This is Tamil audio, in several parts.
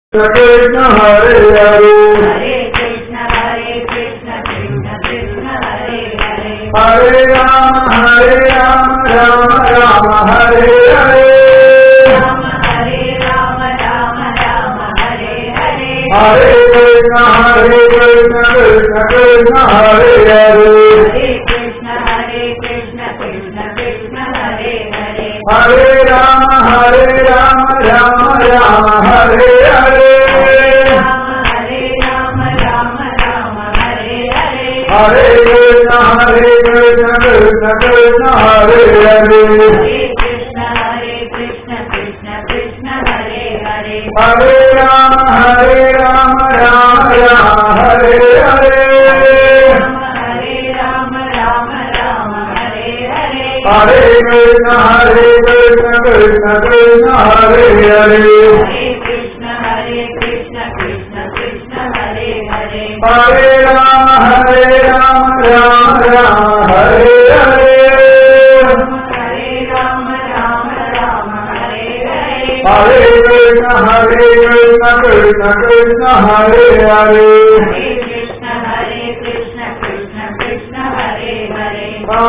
कृष्ण हरे हरे हरे कृष्ण हरे कृष्ण कृष्ण कृष्ण हरे हरे हरे राम हरे राम राम राम हरे हरे राम हरे राम राम राम हरे हरे हरे कृष्ण हरे कृष्ण कृष्ण कृष्ण हरे हरे हरे कृष्ण हरे कृष्ण कृष्ण कृष्ण हरे हरे हरे राम हरे राम राम राम हरे हरे राम हरे राम राम राम हरे हरे हरे कृष्ण हरे कृष्ण कृष्ण कृष्ण हरे हरे हरे कृष्ण हरे कृष्ण कृष्ण कृष्ण हरे हरे हरे राम हरे राम राम राम हरे हरे राम हरे राम राम राम हरे हरे हरे कृष्ण हरे कृष्ण कृष्ण कृष्ण हरे हरे हरे कृष्ण हरे कृष्ण कृष्ण कृष्ण हरे हरे हरे राम हरे राम राम राम हरे हरे राम हरे राम राम राम हरे हरे हरे कृष्ण हरे कृष्ण कृष्ण कृष्ण हरे हरे हरे कृष्ण हरे कृष्ण कृष्ण कृष्ण हरे हरे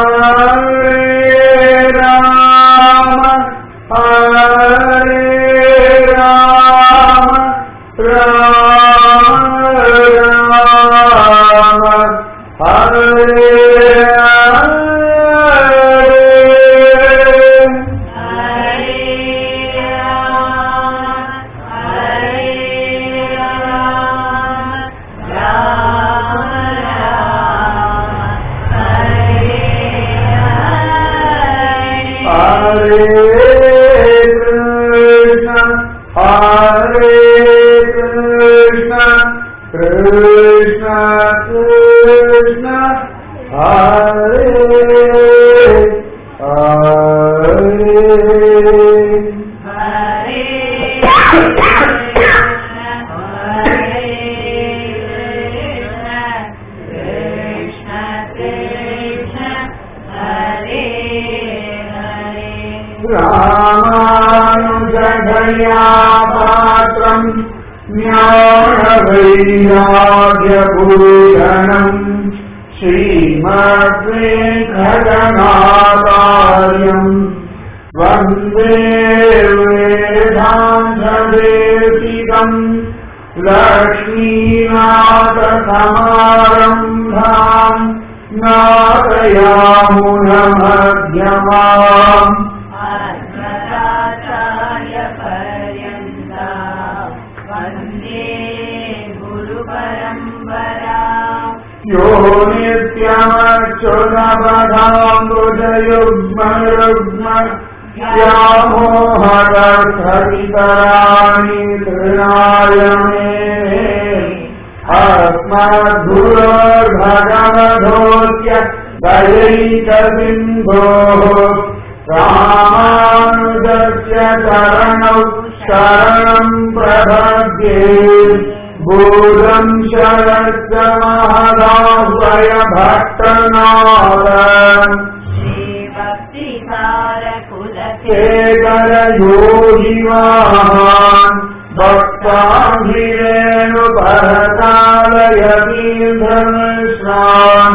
हरे राम हरे राम राम राम हरे हरे हरे राम हरे राम राम राम हरे हरे हरे कृष्ण हरे कृष्ण कृष्ण कृष्ण हरे हरे हरे कृष्ण हरे कृष्ण कृष्ण कृष्ण हरे हरे रामानुजधया पात्रम् ज्ञानवैराग्यभूषणम् श्रीमद्वेङ्कटनाकार्यम् वन्दे वेदान्तदेशिकम् लक्ष्मीनाथसमारम्भाम् नादयामुनमध्यमाम् आत्मदाचार्यपर्यन्ता वन्दे गुरुपरम्परा यो नित्यमच्युतपदाम्बुजयुग्मरुग्म व्यामोहरसवितराणि तृणाय मे अस्मद्गुरोर्भगवधोऽस्य दयैकसिन्धोः रामानुजस्य चरणौ शरणम् प्रपद्ये भूतम् शरस्य महदाह्वय भट्टनाथ श्रीभक्तिसारकुलके शेखरयोगिवान् भक्ताभिरेणुभरतालयतीर्थमिश्रान्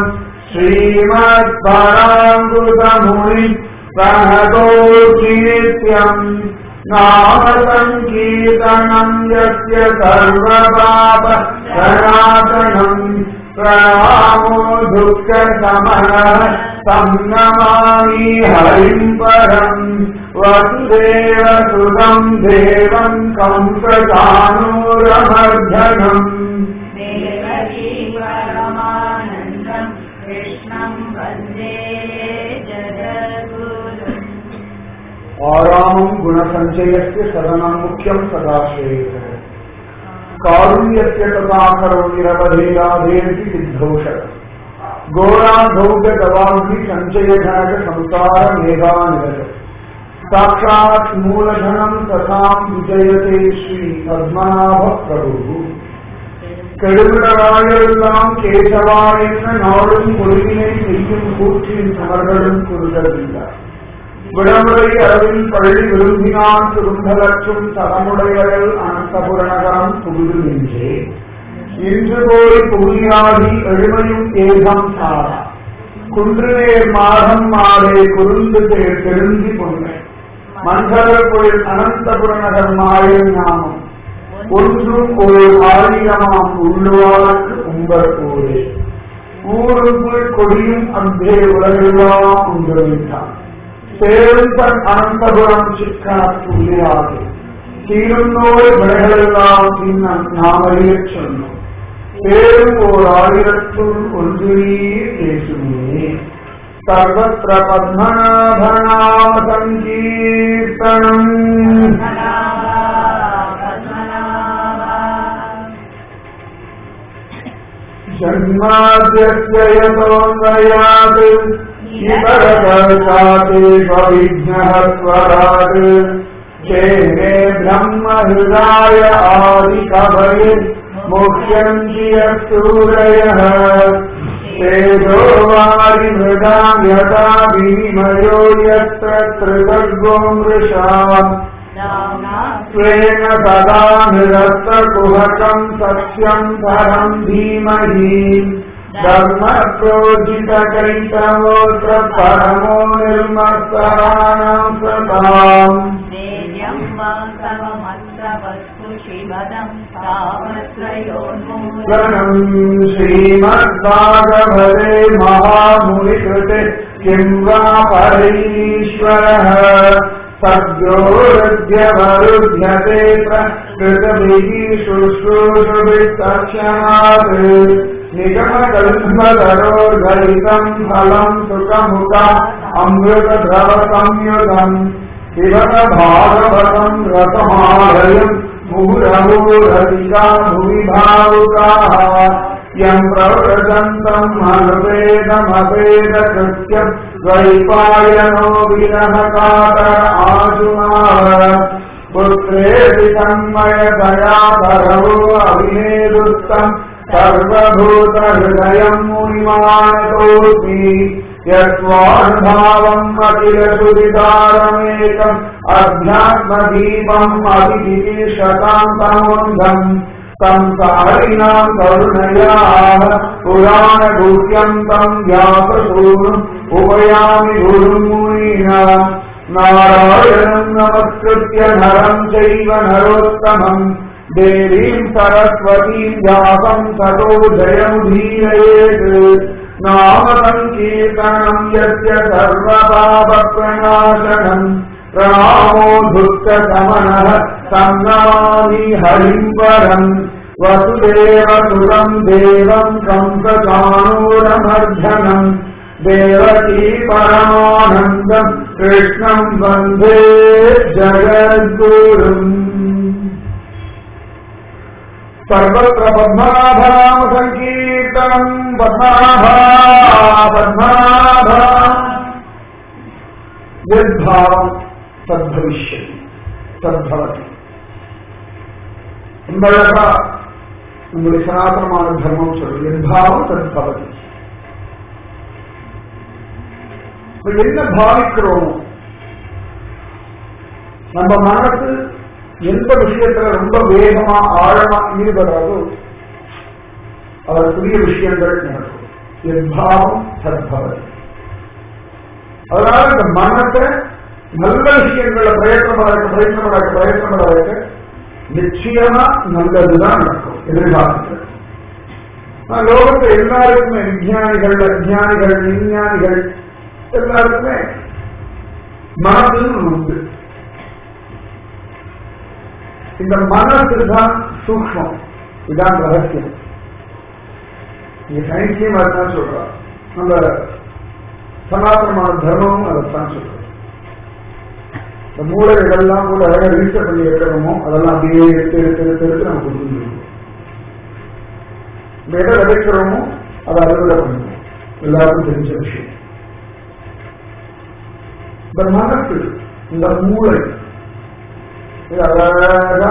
श्रीमत्पराङ्कुतमुनि सहतोऽनित्यम् नाम सङ्कीर्तनम् यस्य सर्वपाप सनातनम् प्रणामो दुःखसमनः तं नमामि हरिम् परम् वसुदेव सुतम् देवम् कंसचानूरमर्धनम् देवकी परमानन्दम् कृष्णम् वन्दे जगद्गुरुम् आरामम् गुणसञ्चयस्य सदनम् मुख्यम् सदाश्रयः कारुण्यस्य तथा करोनिरवधेयाधेर्हि सिद्धौषध घोराधौगवाग्नि सञ्चयघनक संसार मेधानिरज साक्षात् मूलधनम् तथाम् विजयते श्री पद्मनाभ प्रभुः கெடுவிடராயெல்லாம் கேசவா என்ற நாடும் பொருளினை செய்யும் கூற்றின் அமர்களும் குறுதவில்லை விடமுறை அளவில் பள்ளி விரும்பினான் திரும்பலற்றும் தரமுடையவள் அனந்தபுரநகரம் புகுதுகின்றே இன்று போய் புகியாகி எழுமையும் ஏகம் சாரா குன்றுநேர் மாதம் மாலை குறுந்து தேர் தெரிஞ்சி பொன்னை மன்சரர் கோயில் அனந்தபுர நகர் மாயம் நாமம் ஒன்றும் ஒரு ஆயிரமாம் உள்ளுவார்க்கு உங்கள் ஊரே ஊருக்குள் கொடியும் அந்தே உலகெல்லாம் உங்களித்தான் சேரும் தன் அனந்தபுரம் சிக்காற்றுள்ளாது தீரும் நோய் விடைகளெல்லாம் இன்னும் நாம் அறியச் சொன்னோம் பேரும் ஓர் ஆயிரத்துள் ஒன்றியே பேசுமே சர்வத்திர பத்மநாபநாம சங்கீர்த்தனம் जन्माद्यस्य यतोऽन्वयात् इतरतर्कातेष्वविघ्नहत्वरात् चेने ब्रह्महृदाय आदिकवये मुख्यम् चियसूरयः तेजो वारिमृदाम् यथा विनिमयो यत्र त्रिसर्गो मृषा स्वेन सदा निरस्तकुहकम् सत्यम् परम् धीमहि धर्मप्रोजितकैतवोऽत्र परमो निर्मत्सराणाम् सताम् देव्यं वासवमत्र वस्तु शिवदं तावत्रयोन्मूलम् गणम् श्रीमद्भागवते महामुनिकृते किं वा परैश्वरः सद्योरुद्यवरुध्यते प्रकृतभिः शुश्रूषुभिः तक्षणात् निगमकल्पतरोर्घलितम् फलम् सुखमुखा अमृतद्रवसंयुतम् शिवत भागवतम् रसमालयम् मुहुरमुरधिका भुवि भावुकाः यम् प्रव्रजन्तम् अनुवेदमवेदकृत्यम् द्वैपायनो विरहकातर आजुनाव पुत्रेति तन्मयदयाधरवो अभिनेदुस्तम् सर्वभूतहृदयम् मुनिमानतोऽस्मि यस्वानुभावम् अखिलसुविदारमेकम् अध्यात्मदीपम् अभिदिशतान्तमोन्धम् संसारिणाम् करुणयाः पुराणगुह्यम् तम् व्याससूनुम् उपयामि गुरुमुनीनाम् नारायणम् नमस्कृत्य नरम् चैव नरोत्तमम् देवीम् सरस्वतीम् व्यासम् ततो जयमुदीरयेत् नाम सङ्कीर्तनम् यस्य सर्वपापप्रणाशनम् प्रणामो दुःखशमनः सन्नामि हरिम् वरम् वसुदेवसुतम् देवम् कंसचाणूरमर्धनम् देवकी परमानन्दम् कृष्णम् वन्दे जगद्गुरुम् सर्वत्र पद्मनाभनाम सङ्कीर्तनम् पद्मनाभा पद्मनाभा यद्भावम् तद्भविष्यति तद्भवति என்பதா நம்முடைய சனாதனமான தர்மம் சொல்றது எத்பாவம் தத்பவதி இப்ப என்ன பாவிக்கிறோமோ நம்ம மனசு எந்த விஷயத்துல ரொம்ப வேகமா ஆழமா ஈடுபடுறதோ அதற்குரிய விஷயங்கள் நடக்கும் எத்பாவம் தத்பவதி அதனால இந்த மனத்தை நல்ல விஷயங்கள பிரயத்தனப்பட பிரயத்தனப்பட பிரயத்தனப்பட வைக்க நிச்சயமா நல்லதுதான் நடக்கும் எதிர்காலத்தில் நான் லோகத்துல எல்லாருக்குமே விஞ்ஞானிகள் அஜானிகள் விஞ்ஞானிகள் எல்லாருக்குமே மனதுன்னு உண்டு இந்த மனசு தான் சூக்மம் இதான் ரகசியம் நீங்க சயின்ஸ்லயும் அதுதான் சொல்றோம் நம்ம சனாதனமான தர்மமும் அதைத்தான் சொல்றோம் இந்த மூளைகளெல்லாம் கூட அழகாக ரிஜிஸ்டர் பண்ணி வைக்கிறோமோ அதெல்லாம் அப்படியே எடுத்து எடுத்து எடுத்து எடுத்து நம்ம கொடுத்துருவோம் நம்ம எதை விதைக்கிறோமோ அதை அறுவடை பண்ணுவோம் எல்லாருக்கும் தெரிஞ்ச விஷயம் இந்த மனசு இந்த மூளை இது அழகா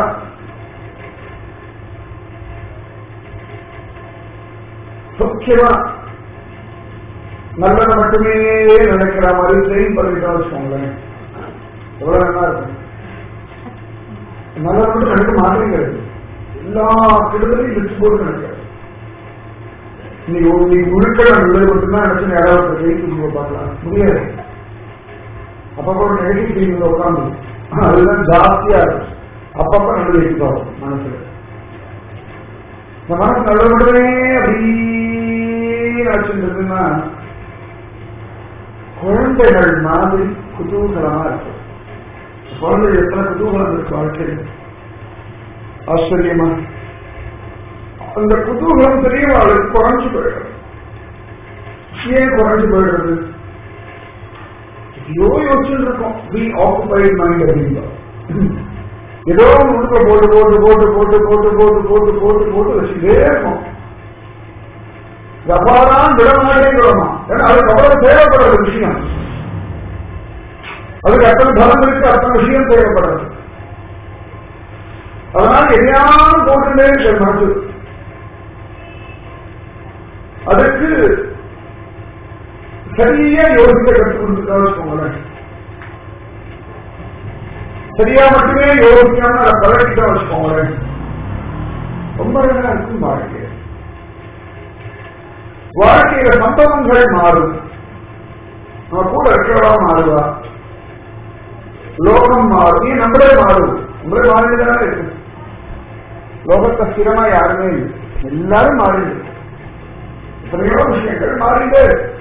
முக்கியமா நல்லதை மட்டுமே நினைக்கிற மாதிரி ட்ரெயின் பண்ணிட்டோம் வச்சுக்கோங்களேன் எவ்வளவு நல்லா இருக்கும் நல்லதை மட்டும் நினைக்க மாட்டேங்கிறது எல்லா கெடுதலையும் வச்சு போட்டு நினைக்கிறார் நீங்க நீ முழுக்க நல்லது மட்டும்தான் நினைச்சு யாராவது கை தூக்கி பார்க்கலாம் முடியாது அப்பப்போ ஒரு நெகட்டிவ் ஃபீலிங்ல உட்காந்து அதுதான் ஜாஸ்தியா இருக்கும் அப்பப்ப நல்லது வச்சுக்கோம் மனசுல இந்த மனசு நல்ல மட்டுமே அப்படியே நினைச்சுருந்ததுன்னா குழந்தைகள் மாதிரி குதூகலமா இருக்கும் குழந்தை எத்தனை குதூகலம் இருக்கு வாழ்க்கையில் ஆச்சரியமா அந்த குதூகலம் தெரியும் அவளுக்கு குறைஞ்சு போயிடுறது ஏன் குறைஞ்சு போயிடுறது ஐயோ யோசிச்சுட்டு இருக்கோம் பி ஆக்குபைட் மைண்ட் அப்படிங்களா ஏதோ முழுக்க போட்டு போட்டு போட்டு போட்டு போட்டு போட்டு போட்டு போட்டு போட்டு வச்சுட்டே இருக்கும் எவ்வாறான் விட மாட்டேங்கிறோமா ஏன்னா அதுக்கு அவ்வளவு தேவைப்படுற விஷயம் அதுக்கு அத்தனை பலம் இருக்கு அத்தனை விஷயம் தேவைப்படுறது அதனால எதையாவது போட்டுட்டே இருக்க மனசு அதுக்கு சரியா யோசிக்க கற்றுக் கொடுத்துட்டா வச்சுக்கோங்களேன் சரியா மட்டுமே யோசிக்காம அதை பழகிட்டா வச்சுக்கோங்களேன் ரொம்ப நல்லா இருக்கும் வாழ்க்கை வாழ்க்கையில சம்பவங்கள் மாறும் நம்ம கூட இருக்கிறவா மாறுவா லோகம் மாறும் ஏன் நம்மளே மாறும் நம்மளே மாறிதான் இருக்கு லோகத்தை ஸ்திரமா யாருமே இல்லை எல்லாரும் மாறிடு எத்தனையோ விஷயங்கள் மாறிட்டு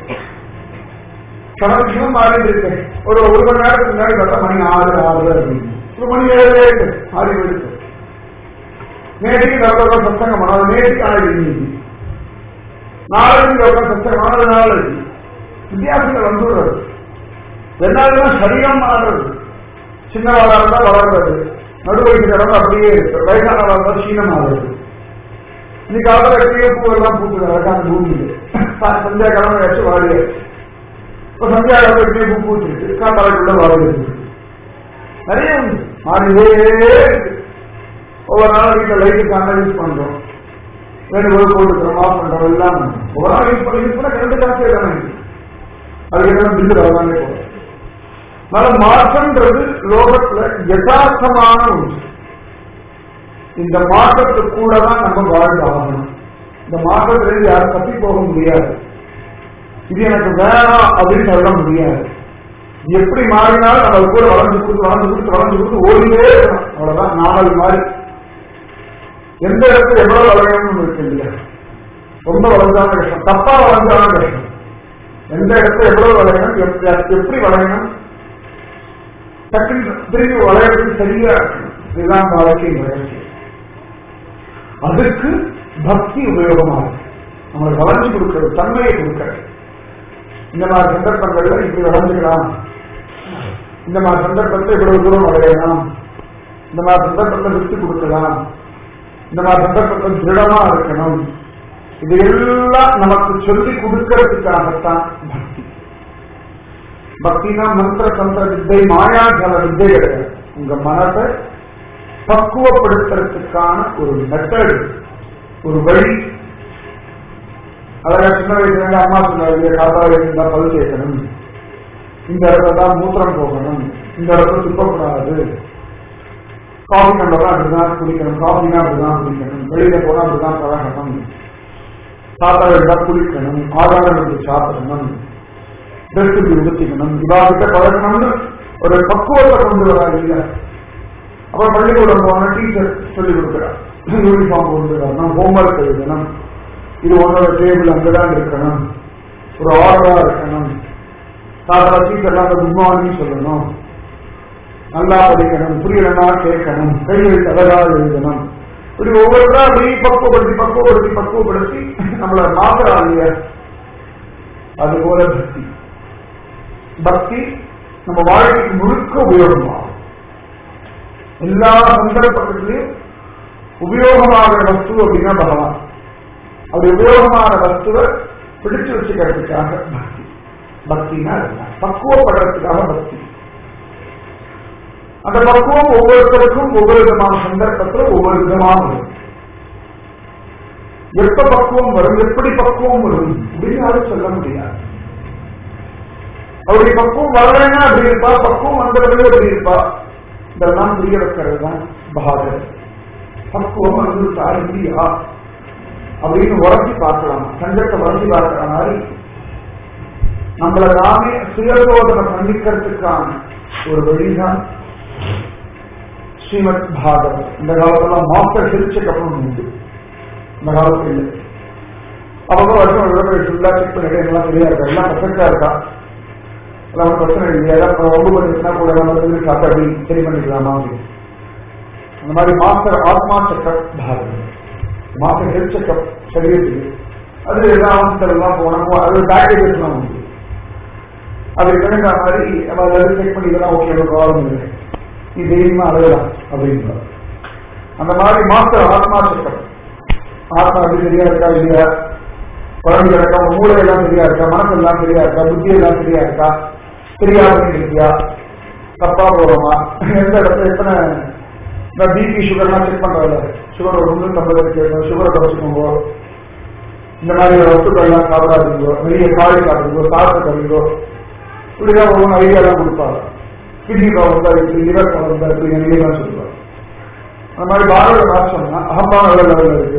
பல விஷயம் மாறிட்டு இருக்கு ஒரு ஒரு மணி நேரத்துக்கு முன்னாடி பார்த்தா மணி ஆறு ஆறு அப்படின்னு ஒரு மணி ஏழு ஏழு மாறி போயிடுச்சு நேற்றுக்கு நல்ல சத்தங்க மனம் நேற்றுக்கு ஆறு இன்னைக்கு நாளைக்கு நல்ல சத்தங்க மனது நாளைக்கு வித்தியாசங்கள் வந்துடுறது ரெண்டாவது சரீரம் மாறுறது சின்னவாளா இருந்தா வளர்றது நடுவழிக்கு நடந்து அப்படியே இருக்கு வயசானவா இருந்தா சீனம் ஆகுது இன்னைக்கு ஆதர கீழே பூவெல்லாம் பூக்குது அழகான பூமியில சந்தியா கிழமை வச்சு வாடிய இப்ப சந்தியா கிழமை பூ பூத்துருக்கு காட்டாளுக்குள்ள வாழை நிறைய உண்டு மாறிலே இருக்கு ஒவ்வொரு நாளும் வீட்டில் லைட்டு காண்டா யூஸ் பண்றோம் வேணும் போது போட்டுக்கிறோம் ஆஃப் பண்றோம் எல்லாம் பண்றோம் ஒவ்வொரு நாள் யூஸ் பண்ணி யூஸ் பண்ண கரண்ட் காசே தானே அதுக்கு என்ன பில்லு வரலாமே போகும் அதனால மாற்றம்ன்றது லோகத்துல யதார்த்தமான ஒன்று இந்த மாற்றத்து கூட தான் நம்ம வாழ்ந்து ஆகணும் இந்த மாற்றத்திலிருந்து யாரும் தப்பி போக முடியாது இது எனக்கு வேணாம் அப்படின்னு சொல்ல முடியாது எப்படி மாறினாலும் நம்ம கூட வளர்ந்து கொடுத்து வளர்ந்து கொடுத்து வளர்ந்து கொடுத்து ஓடிவே இருக்கணும் அவ்வளவுதான் நாவல் மாதிரி எந்த இடத்துல எவ்வளவு வளரணும்னு இருக்கு இல்லையா ரொம்ப வளர்ந்தான கஷ்டம் தப்பா வளர்ந்தான கஷ்டம் எந்த இடத்துல எவ்வளவு வளையணும் எப்~ எப்படி வளையணும் டக்குன்னு திரும்பி வளையறதுக்கு சரியா இருக்கணும் இதுதான் வாழ்க்கை வளர்ச்சி அதுக்கு பக்தி உபயோகமாகும் நம்மளுக்கு வளர்ச்சி கொடுக்கிறது தன்மையை கொடுக்கிறது இந்த மாதிரி சந்தர்ப்பங்கள்ல இப்படி வளர்ந்துக்கலாம் இந்த மாதிரி சந்தர்ப்பத்தை இவ்வளவு தூரம் அடையலாம் இந்த மாதிரி சந்தர்ப்பத்தை விட்டு கொடுக்கலாம் இந்த மாதிரி சந்தர்ப்பத்தில் திருடமா இருக்கணும் இது எல்லாம் நமக்கு சொல்லி கொடுக்கறதுக்காகத்தான் பக்தி பக்தினா மந்திர தந்திர வித்தை மாயாஜல வித்தை கிடையாது உங்க மனதை பக்குவப்படுத்துறதுக்கான ஒரு மெத்தட் ஒரு வழி அழகா சின்ன வயசுல இருந்து அம்மா சொன்னாங்க காத்தால இருந்தா பல் கேட்கணும் இந்த இடத்துல தான் மூத்திரம் போகணும் இந்த இடத்துல துப்பக்கூடாது காஃபி கண்டெல்லாம் அப்படிதான் குடிக்கணும் காஃபினா அப்படிதான் குடிக்கணும் வெளியில போனா அப்படிதான் பழகணும் சாப்பிட இருந்தா குளிக்கணும் ஆதாரம் எடுத்து சாப்பிடணும் ட்ரெஸ் இப்படி உடுத்திக்கணும் இவாகிட்ட பழகணும்னு ஒரு பக்குவத்தை கொண்டு வராங்க இல்ல அப்புறம் பள்ளிக்கூடம் போன டீச்சர் சொல்லி கொடுக்குறார் யூனிஃபார்ம் கொண்டு வரணும் ஹோம்ஒர்க் எழுதணும் இது உன்னோட டேபிள் அங்கதான் இருக்கணும் ஒரு ஆர்டரா இருக்கணும் சாதாரண டீச்சர்லாம் அந்த குட் மார்னிங் சொல்லணும் நல்லா படிக்கணும் புரியலன்னா கேட்கணும் கையில் அழகா எழுதணும் இப்படி ஒவ்வொருத்தரா அப்படி பக்குவப்படுத்தி பக்குவப்படுத்தி பக்குவப்படுத்தி நம்மளை மாத்துறாங்க அது போல பக்தி பக்தி நம்ம வாழ்க்கைக்கு முழுக்க உபயோகமாகும் எல்லா சந்தர்ப்பத்திலையும் உபயோகமாகிற வஸ்து அப்படின்னா பகவான் அப்படி உபயோகமான வஸ்துவை பிடிச்சு வச்சுக்கிறதுக்காக பக்தி பக்தினா அதுதான் பக்குவப்படுறதுக்காக பக்தி அந்த பக்குவம் ஒவ்வொருத்தருக்கும் ஒவ்வொரு விதமான சந்தர்ப்பத்தில் ஒவ்வொரு விதமாக வரும் எப்ப பக்குவம் வரும் எப்படி பக்குவம் வரும் அப்படின்னு யாரும் சொல்ல முடியாது அவருடைய பக்குவம் வரலைன்னா அப்படி இருப்பா பக்குவம் வந்த பிறகு அப்படி இருப்பா இதெல்லாம் புரிய வைக்கிறது தான் பகாதர் பக்குவம் வந்துருச்சா இல்லையா அப்படின்னு உரசி பார்க்கலாம் சங்கத்தை உரசி பார்க்கிற மாதிரி நம்மளை நாமே சுயசோதனை பண்ணிக்கிறதுக்கான ஒரு வழிதான் ஸ்ரீமத் பாகவத் இந்த காலத்துல மாஸ்டர் சிரிச்ச கப்பம் உண்டு இந்த காலத்துல இல்லை அவங்க வருஷம் விவரம் ஃபுல்லா செக் பண்ணிட்டு எல்லாம் சரியா இருக்கா எல்லாம் பர்ஃபெக்டா இருக்கா எல்லாம் ஒண்ணும் பிரச்சனை இல்லையா ஏதாவது ரொம்ப பண்ணிச்சுன்னா கூட நம்ம வந்து சாப்பிட்டு அப்படி சரி பண்ணிக்கலாமா அப்படின்னு அந்த மாதிரி மாஸ்டர் ஆத்மா checkup Bharathi master health checkup சரீரத்துக்கு அது எல்லாம் ஹாஸ்பிட்டல் எல்லாம் போனோம் அது பேக்கேஜஸ் எல்லாம் உண்டு அதுக்கு தகுந்த மாதிரி நம்ம அதில் செக் பண்ணி இதெல்லாம் ஓகே ஒன்றும் ப்ராப்ளம் இல்லை நீ தைரியமா அடையலாம் அப்படின்றார் அந்த மாதிரி மாஸ்டர் ஆத்மா செக்கப் ஆத்மா எப்படி சரியா இருக்கா இல்லையா குழந்தை இருக்கா உங்க மூளை எல்லாம் சரியா இருக்கா மனசு எல்லாம் சரியா இருக்கா புத்தி எல்லாம் சரியா இருக்கா தெரியாம இருக்கியா தப்பா போறோமா எந்த இடத்துல எத்தனை இந்த பிபி சுகர்லாம் செக் பண்றதில்ல சுகர் ஒரு முன்னூத்தி ஐம்பது இருக்கு சுகரை குறைச்சிக்கோங்க இந்த மாதிரி வஸ்துக்கள்லாம் சாப்பிடாதீங்கோ நிறைய காய் சாப்பிடுங்கோ சாப்பிட்டு கழிங்கோ இப்படிதான் ஒவ்வொரு ஐடியாலாம் கொடுப்பாங்க கிட்னி ப்ராப்ளம் தான் இருக்கு லிவர் ப்ராப்ளம் தான் இருக்கு நிறையலாம் சொல்லுவாங்க அந்த மாதிரி பாரத ராஷ்டிரம்னா அகம்பான எவ்வளவு லெவலில் இருக்கு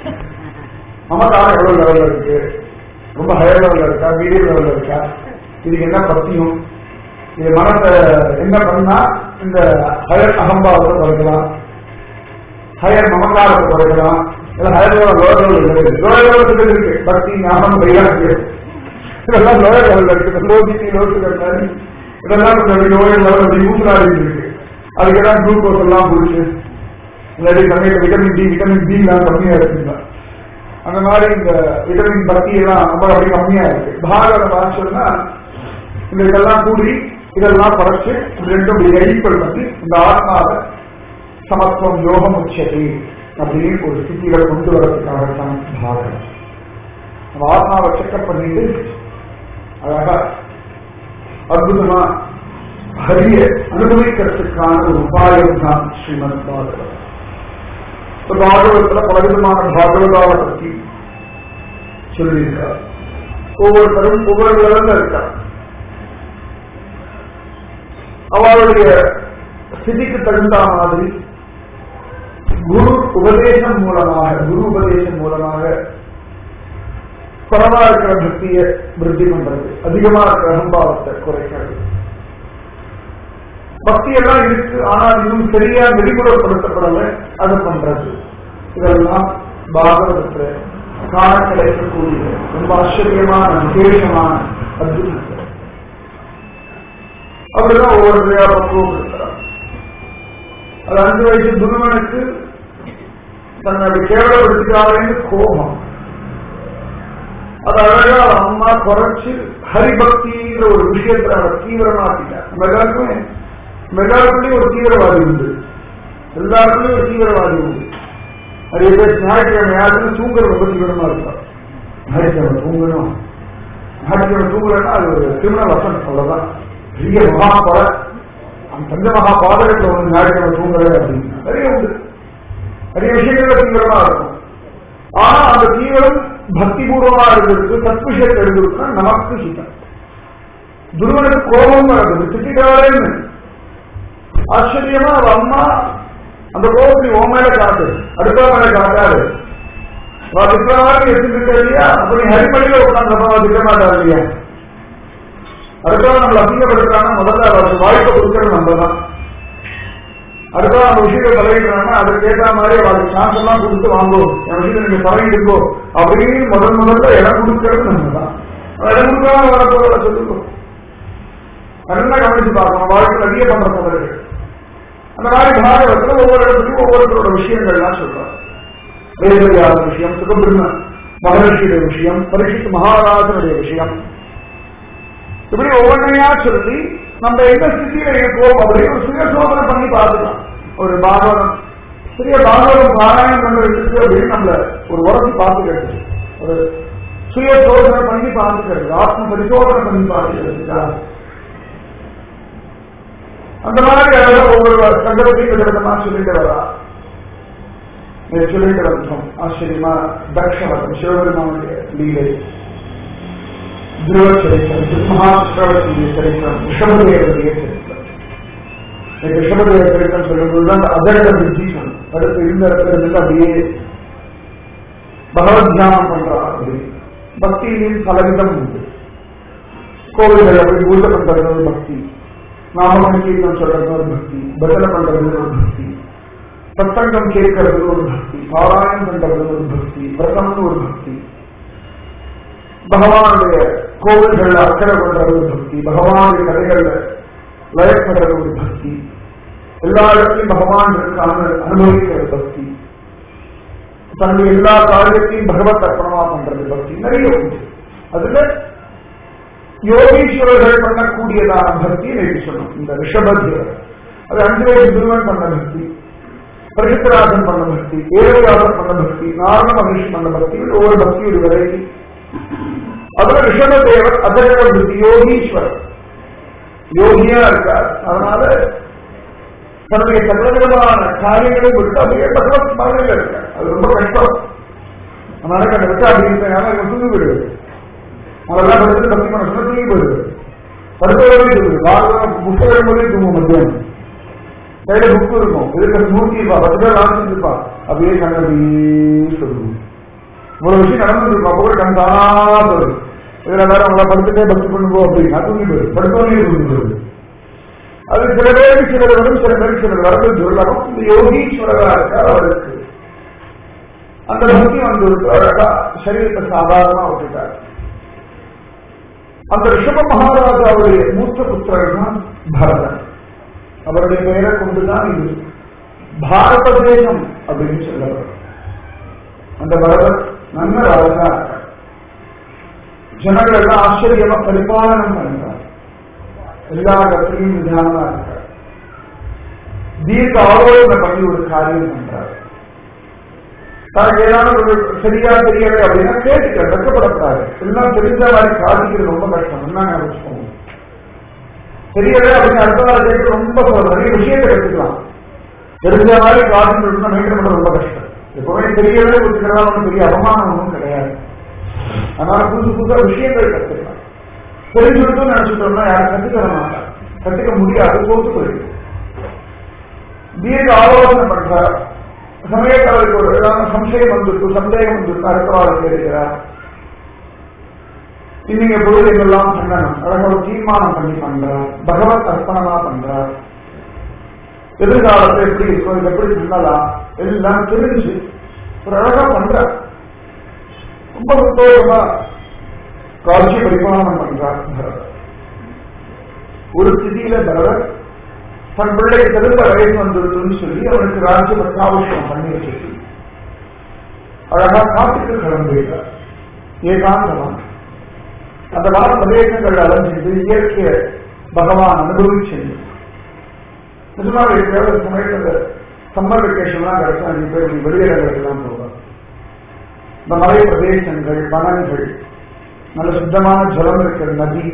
மமக்கான எவ்வளவு லெவலில் இருக்கு ரொம்ப ஹையர் லெவலில் இருக்கா மீடியம் லெவலில் இருக்கா இதுக்கு என்ன பத்தியும் இது மனத்தை என்ன பண்ணா இந்த ஹயர் அகம்பாவத்தை குறைக்கலாம் ஹயர் மமக்காரத்தை குறைக்கலாம் இல்ல ஹயர் லெவல் லோயர் லெவல் இருக்கு லோயர் லெவலுக்கு இருக்கு பக்தி ஞானம் வைராக்கிய இதெல்லாம் லோயர் லெவலில் இருக்கு லோ பிபி லோ சுகர் மாதிரி இதெல்லாம் கொஞ்சம் லோயர் லெவல் யூஸ்ஃபுல்லாக இருக்கு அதுக்கெல்லாம் குளுக்கோஸ் எல்லாம் குடிச்சு இல்லாட்டி சமயத்தில் விட்டமின் டி விட்டமின் டி எல்லாம் கம்மியா இருக்குங்க அந்த மாதிரி இந்த விட்டமின் பக்தி எல்லாம் ரொம்ப அப்படி கம்மியா இருக்கு பாகவத வாசல்னா இந்த இதெல்லாம் கூடி இதெல்லாம் குறைச்சு இது ரெண்டும் ஈக்குவல் பண்ணி இந்த ஆத்மாவை சமத்துவம் யோகம் உச்சதி அப்படின்னு ஒரு ஸ்திதியில கொண்டு வரதுக்காக தான் பாகவம் நம்ம ஆத்மாவை செக்கப் பண்ணிட்டு அழகா அற்புதமா ஹரிய அனுபவிக்கிறதுக்கான ஒரு உபாயம் தான் ஸ்ரீமத் பாகவத் இப்ப பாகவத்துல பலவிதமான பாகவதாவை பற்றி சொல்லியிருக்கார் ஒவ்வொருத்தரும் ஒவ்வொரு லெவல்ல இருக்கார் அவளுடைய ஸ்திதிக்கு தகுந்த மாதிரி குரு உபதேசம் மூலமாக குரு உபதேசம் மூலமாக குறவா இருக்கிற பக்தியை விருத்தி பண்றது அதிகமா இருக்கிற அகம்பாவத்தை குறைக்கிறது பக்தி எல்லாம் இருக்கு ஆனால் இன்னும் சரியா வெளிப்புறப்படுத்தப்படல அது பண்றது இதெல்லாம் பாகவதத்துல காண கிடைக்கக்கூடிய ரொம்ப ஆச்சரியமான விசேஷமான அற்புதம் அப்படிதான் ஒவ்வொரு பக்குவம் இருக்கிறார் அது அஞ்சு வயசு துருவனுக்கு தன்னுடைய கேவலப்படுத்திக்காரன்னு கோபம் அது அழகா அம்மா குறைச்சு ஹரிபக்திங்கிற ஒரு விஷயத்துல அவர் தீவிரமாக்கிட்டார் நம்ம எல்லாருக்குமே நம்ம எல்லாருக்குள்ளயும் ஒரு தீவிரவாதி உண்டு எல்லாருக்குள்ளயும் ஒரு தீவிரவாதி உண்டு நிறைய பேர் ஞாயிற்றுக்கிழமை யாருக்கும் தூங்குறது ரொம்ப தீவிரமா இருப்பார் ஞாயிற்றுக்கிழமை தூங்கணும் ஞாயிற்றுக்கிழமை தூங்குறேன்னா அது ஒரு திருமண வசன் அவ்வளவுதான் பெரிய மகா கொலை அந்த தந்த மகா பாதகத்துல வந்து ஞாயிற்றுக்கிழமை தூங்குறது அப்படின்னா நிறைய உண்டு நிறைய விஷயங்கள்ல தீவிரமா இருக்கும் ஆனா அந்த தீவிரம் பக்தி பூர்வமா இருந்திருக்கு சத்விஷயத்தில் இருந்திருக்குன்னா நமக்கு சித்தம் துருவனுக்கு கோபம் வருது திட்டாரேன்னு ஆச்சரியமா அவ அம்மா அந்த கோபத்தை ஓ மேல காட்டு அடுத்த மேல காட்டாரு திட்டமாக எடுத்துட்டு இல்லையா அப்ப நீ ஹரிமணியில உட்காந்து திட்ட மாட்டாரு இல்லையா அடுத்தவங்க நம்மளை அசிங்கப்படுத்துறாங்க முதல்ல அவருக்கு வாய்ப்பை கொடுக்கறது நம்ம தான் அடுத்தவங்க நம்ம விஷயத்தை தலையிடுறாங்க அதுக்கு ஏற்ற மாதிரி அவருக்கு சான்ஸ் எல்லாம் கொடுத்து வாங்கும் என் விஷயத்தை நீங்க தலையிடுங்கோ அப்படின்னு முதல் முதல்ல இடம் கொடுக்கறது நம்ம தான் இடம் கொடுக்காம வரப்போறத சொல்லுங்க நல்லா கவனிச்சு பார்க்கணும் வாழ்க்கை நிறைய பண்ற தவறுகள் அந்த மாதிரி பாரதத்துல ஒவ்வொரு இடத்துலையும் ஒவ்வொருத்தரோட விஷயங்கள்லாம் சொல்றாங்க வேதவியாத விஷயம் சுகபிரம்ம மகர்ஷியுடைய விஷயம் பரிசுத்த மகாராஜனுடைய விஷயம் இப்படி ஒவ்வொன்றையா சொல்லி நம்ம எந்த ஸ்திதியில இருக்கோம் அப்படின்னு ஒரு சுய சோதனை பண்ணி பார்த்துக்கலாம் ஒரு பாகவதம் சிறிய பாகவதம் பாராயணம் பண்றதுக்கு அப்படின்னு நம்மள ஒரு உரசி பார்த்துக்கிறது ஒரு சுய சோதனை பண்ணி பார்த்துக்கிறது ஆத்ம பரிசோதனை பண்ணி பார்த்துக்கிறது அந்த மாதிரி அழகாக ஒவ்வொரு சங்கரத்தையும் விதவிதமா சொல்லிட்டு வரா சொல்லிட்டு வந்தோம் ஆச்சரியமா தக்ஷவதம் சிவபெருமானுடைய லீலை துருவ சரித்திரம் மகாசிரவத்திய சரித்திரம் ரிஷபதேவனுடைய சரித்திரம் ரிஷபதேவ சரித்திரம் சொல்லும்போதுதான் அந்த அதர்ட புத்தி சொல்லும் அடுத்து இருந்த இடத்துல இருந்து அப்படியே பகவத் தியானம் பண்றா அப்படி பக்தியிலும் பலவிதம் உண்டு கோவில்கள் அப்படி பூஜை பண்றது ஒரு பக்தி நாமசங்கீர்த்தம் சொல்றது ஒரு பக்தி பஜனை பண்றது ஒரு பக்தி சத்தங்கம் கேட்கறது ஒரு பக்தி பாராயணம் பண்றது ஒரு பக்தி விரதம்னு ஒரு பக்தி பகவானுடைய கோவில்கள் அக்கறை பண்றது ஒரு பக்தி பகவானுடைய கதைகள்ல லயப்படுறது ஒரு பக்தி எல்லா இடத்திலும் பகவான் இருக்கான்னு அனுபவிக்கிற பக்தி தன்னுடைய எல்லா காரியத்தையும் பகவத் அர்ப்பணமா பண்றது பக்தி நிறைய உண்டு அதுல யோகீஸ்வரர்கள் பண்ணக்கூடியதான பக்தி நேற்று சொன்னோம் இந்த ரிஷபதேவர் அது அஞ்சு வயசு துருவன் பண்ண பக்தி பிரகித்தராஜன் பண்ண பக்தி ஏழவியாசர் பண்ண பக்தி நாரண மகிஷ் பண்ண பக்தி ஒவ்வொரு பக்தியுடைய வெரைட்டி அதுல ரிஷபதேவர் அதர்வ பக்தி யோகீஸ்வரர் யோகியா இருக்கார் அதனால தன்னுடைய சகலவிதமான காரியங்களை விட்டு அப்படியே பகவத் ஸ்மரணையில் இருக்கார் அது ரொம்ப கஷ்டம் அதனால கண்ட விட்டு அப்படி இருந்தேன் தூங்கி விடுவது அதெல்லாம் படிச்சு பக்தி பண்ண சொன்னா தூங்கி போயிடுது படுத்தவரே தூங்குது வாரம் புத்தகம் போதே தூங்கும் மத்தியானம் கையில புக்கு இருக்கும் இதுக்கு நூத்தி இருப்பா பத்து பேர் ஆரம்பிச்சிருப்பா அப்படியே கண்ண அப்படியே சொல்லுவோம் இவ்வளவு விஷயம் நடந்துருப்பா அப்போ கூட கண் தானா சொல்லுது இதுல வேற உங்களை படுத்துட்டே பக்தி பண்ணுவோம் அப்படின்னா தூங்கி போயிடும் படுத்தவனே தூங்கி போயிடுது அது சில பேருக்கு சிலர் வரும் சில பேருக்கு சிலர் வரது சொல்லலாம் இந்த யோகீஸ்வரரா இருக்கார் அவருக்கு அந்த பக்தி வந்து அழகா சரீரத்தை சாதாரணமா விட்டுட்டார் அந்த ரிஷப மகாராஜாவுடைய மூத்த புத்திரர் தான் பரதன் அவருடைய பெயரை கொண்டுதான் இது பாரத தேசம் அப்படின்னு சொல்லப்படும் அந்த பரதன் நல்ல ராஜா இருக்கார் ஜனங்கள் எல்லாம் ஆச்சரியமா பரிபாலனம் பண்றார் எல்லா இடத்திலையும் நிதானமா இருக்கார் தீர்க்க ஆலோசனை பண்ணி ஒரு காரியம் பண்றார் தனக்கு ஏதாவது ஒரு சரியா தெரியலை அப்படின்னா கேட்டுக்க வெக்கப்படக்கூடாது எல்லாம் தெரிஞ்ச மாதிரி சாதிக்கிறது ரொம்ப கஷ்டம் என்ன ஞாபகம் தெரியல அப்படின்னு அடுத்த நாள் கேட்டு ரொம்ப நிறைய விஷயத்தை கற்றுக்கலாம் தெரிஞ்ச மாதிரி சாதிக்கணும்னா மெயின்டைன் பண்றது ரொம்ப கஷ்டம் எப்பவுமே தெரியவே ஒத்துக்கிறதா ஒன்றும் பெரிய அவமானம் ஒன்றும் கிடையாது அதனால புதுசு புதுசா விஷயங்கள் கற்றுக்கலாம் தெரிஞ்சுட்டு நினைச்சிட்டோம்னா யாரும் கத்துக்க மாட்டாங்க கத்துக்க முடியாது போட்டு போயிருக்கு தீர்க்க ஆலோசனை பண்றார் சமயக்காரருக்கு ஒரு ஏதாவது சம்சயம் வந்துட்டு சந்தேகம் வந்துட்டு அடுத்த வாரம் கேட்கிறார் இன்னைக்கு பொழுது எங்கெல்லாம் பண்ணணும் அழகா ஒரு தீர்மானம் பண்ணி பண்றார் பகவத் அர்ப்பணமா பண்றார் எதிர்காலத்தை எப்படி இருக்கும் இது எப்படி பண்ணலாம் எல்லாம் தெரிஞ்சு ஒரு அழகா பண்றார் ரொம்ப சந்தோஷமா காட்சி பரிமாணம் பண்றார் பரதர் ஒரு ஸ்திதியில பரதர் தன் பிள்ளைக்கு தகுந்த வயசு வந்துருதுன்னு சொல்லி அவனுக்கு ராஜ்ய பட்டாபிஷேகம் பண்ணி வச்சிருக்கு அழகா காட்டுக்கு கிளம்பிட்டார் ஏகாந்தமா அந்த வார பிரதேசங்கள் அலைஞ்சிட்டு இயற்கைய பகவான் அனுபவிச்சது நிஜமாக இருக்கிற ஒரு சமயத்துல சம்மர் வெக்கேஷன்லாம் கிடைச்சா நீ போய் வெளியிடங்களுக்கெல்லாம் போவார் இந்த மலை பிரதேசங்கள் வனங்கள் நல்ல சுத்தமான ஜலம் இருக்கிற நதி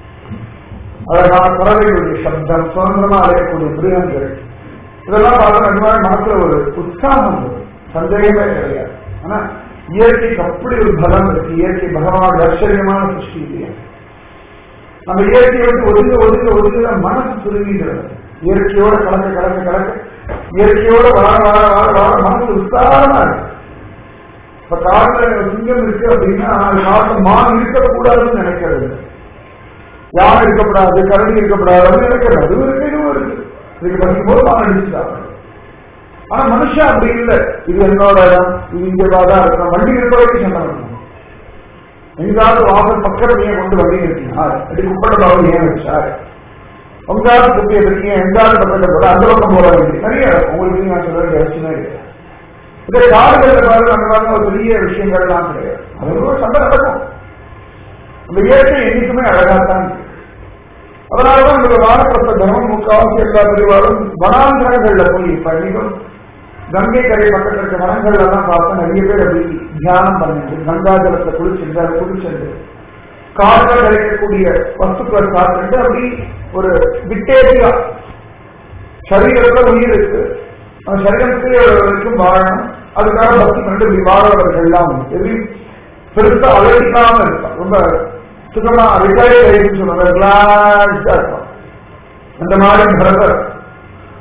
அழகான பறவைகளுடைய சப்தம் சுதந்திரமா அலையக்கூடிய மிருகங்கள் இதெல்லாம் பார்த்தா நிஜமாக மனசுல ஒரு உற்சாகம் வரும் சந்தேகமே கிடையாது ஆனா இயற்கைக்கு அப்படி ஒரு பலம் இருக்கு இயற்கை பகவான் ஆச்சரியமான சிருஷ்டி இல்லையா நம்ம இயற்கையை விட்டு ஒதுங்க ஒதுங்க ஒதுங்க மனசு சுருங்கிடுறது இயற்கையோட கலக்க கலக்க கலக்க இயற்கையோட வாழ வாழ வாழ வாழ மனசு உற்சாகமா இருக்கு இப்ப காட்டுல சிங்கம் இருக்கு அப்படின்னா அது காட்டு மான் இருக்கக்கூடாதுன்னு நினைக்கிறது யானை இருக்கப்படாது கரடி இருக்கப்படாது அப்படின்னு நினைக்கிறது அதுவும் இருக்கு இதுவும் இருக்கு இதுக்கு படிக்கும் போது மான் அடிச்சுட்டாங்க ஆனா மனுஷன் அப்படி இல்லை இது என்னோட இடம் இது இங்கதான் இருக்கணும் வண்டி இருக்க வரைக்கும் சண்டை வரணும் எங்காவது வாசல் பக்கத்துல ஏன் கொண்டு வண்டி நிறுத்தினார் அடி குப்பட பாவம் ஏன் வச்சார் உங்காவது குப்பையை இருக்கீங்க எங்காவது பக்கத்துல போட அந்த பக்கம் போட வேண்டிய நிறைய உங்களுக்கு நான் சொல்ல வேண்டிய அவசியமே இல்லை இதே காடுகளில் பாருங்க அந்த மாதிரி ஒரு பெரிய விஷயங்கள்லாம் கிடையாது அது ஒரு சண்டை நடக்கும் அந்த இயற்கை என்னைக்குமே அழகாத்தான் இருக்கு அதனாலதான் இந்த வானப்பிரச தர்மம் முக்காவாசி எல்லா பிரிவாலும் வனாந்திரங்கள்ல போய் இப்ப இன்னைக்கும் கங்கை கரை பக்கத்தில் இருக்க வனங்கள்ல எல்லாம் பார்த்தா நிறைய பேர் அப்படி தியானம் பண்ணிட்டு கங்கா ஜலத்தை குளிச்சுட்டு அதை குளிச்சுட்டு காடுகள் கிடைக்கக்கூடிய வஸ்துக்களை சாப்பிட்டு அப்படி ஒரு விட்டேரியா சரீரத்துல உயிர் இருக்கு அந்த சரீரத்துக்கு வரைக்கும் வாழணும் அதுக்காக பக்தி பண்ணிட்டு இப்படி வாழறவர்கள் எல்லாம் உண்டு எதையும் பெருசா அலட்டிக்காம இருப்பான் ரொம்ப சுத்தமா ரிட்டையர்ட் ஆயிடுச்சு சொல்லுவாங்க ரிலாக்ஸ்டா இருப்பான் அந்த மாதிரி பரதர்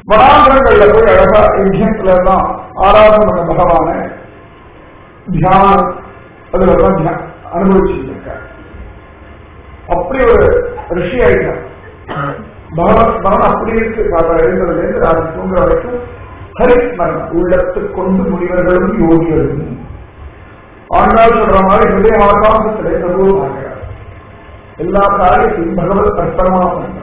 வனாந்திரங்கள்ல போய் அழகா யஜ்யத்துல எல்லாம் ஆராதனை பண்ண பகவான தியானம் அதுல எல்லாம் தியா- அனுபவிச்சுட்டு இருக்கார் அப்படி ஒரு ரிஷி ஆயிட்டார் பகவான் பகவான் அப்படி இருக்கு காதா எழுந்ததுல இருந்து ராஜ் தூங்குற வரைக்கும் ஹரிஸ்மரணம் உள்ளத்து கொண்டு முனிவர்களும் யோகிகளும் ஆண்டாள் சொல்ற மாதிரி ஹிருதய ஆகாசத்திலே பிரபுவாகிறார் எல்லா காரியத்தையும் பகவத் அர்ப்பணமா பண்றார்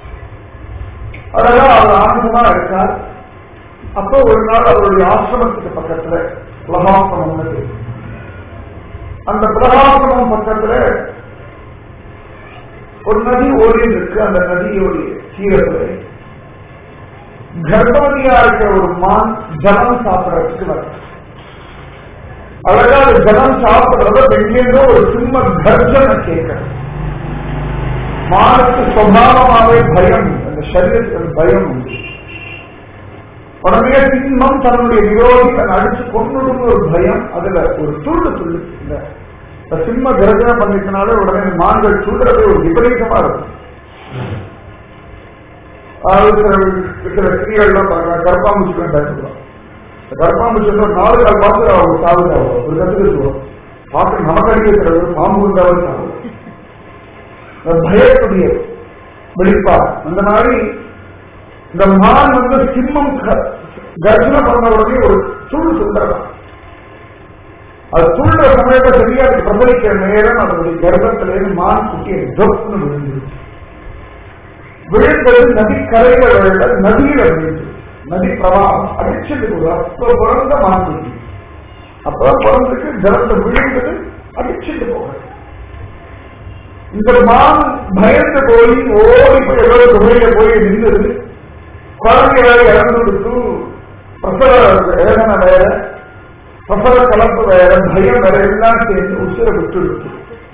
அழகா அவர் ஆனந்தமா இருக்கார் அப்போ ஒரு நாள் அவருடைய ஆசிரமத்துக்கு பக்கத்துல பிரகாசனம் அந்த பிரகாசனம் பக்கத்துல ஒரு நதி ஓடிட்டு இருக்கு அந்த நதியோடைய கீழத்துல கர்ப்பவதியா இருக்கிற ஒரு மான் ஜலம் சாப்பிடறதுக்கு வருது அழகா அது ஜலம் சாப்பிடுறத எங்கேருந்தோ ஒரு சிம்ம கர்ஜனை கேட்கறது மானுக்கு சுவாவமாவே பயம் அந்த சரீரத்துக்கு பயம் உண்டு உடனே சிம்மம் தன்னுடைய விரோதி தன் அடிச்சு கொண்டுடும் ஒரு பயம் அதுல ஒரு துள்ளு துள்ளு இந்த இந்த சிம்ம கர்ஜனை பண்ணிட்டனால உடனே மான்கள் துள்ளுறதே ஒரு விபரீதமா இருக்கும் அதாவது சில சில ஸ்திரீகள்லாம் பாருங்க கர்ப்பாம்பூச்சி பயன்படுத்துறோம் இந்த கர்ப்பாம்பூச்சி வந்து ஒரு நாலு கால் பார்த்து அவங்க சாவுதா ஒரு கத்துக்கு சொல்லுவோம் பார்த்து நமக்கு அடிக்கிறது பாம்பு இருந்தாலும் சாவு அந்த பயத்துடைய வெளிப்பாடு அந்த மாதிரி இந்த மான் வந்து சிம்மம் க- கர்ஜனை பண்ண உடனே ஒரு சுள் சுந்தரம் அது துள்ளுற சமயத்தை சரியா அது பிரபலிக்கிற நேரம் அதனுடைய கர்ப்பத்திலேருந்து மான் குட்டியை ஜொப்னு விழுந்துருச்சு விழுந்தது நதிக்கரையில விழுந்த நதியில விழுந்து நதி பிரவாகம் அடிச்சது ஒரு அப்ப பிறந்த மான்குட்டி அப்ப பிறந்துக்கு ஜலத்தை விழுந்தது அடிச்சுட்டு போகிறது இந்த மான் பயந்து போய் ஓடி போய் ஏதோ துறையில போய் நின்றது குழந்தை வேற இறந்து கொடுத்து பிரசவ வேதனை வேற பிரசவ கலப்பு வேற பயம் வேற எல்லாம் சேர்ந்து உசிர விட்டு விட்டு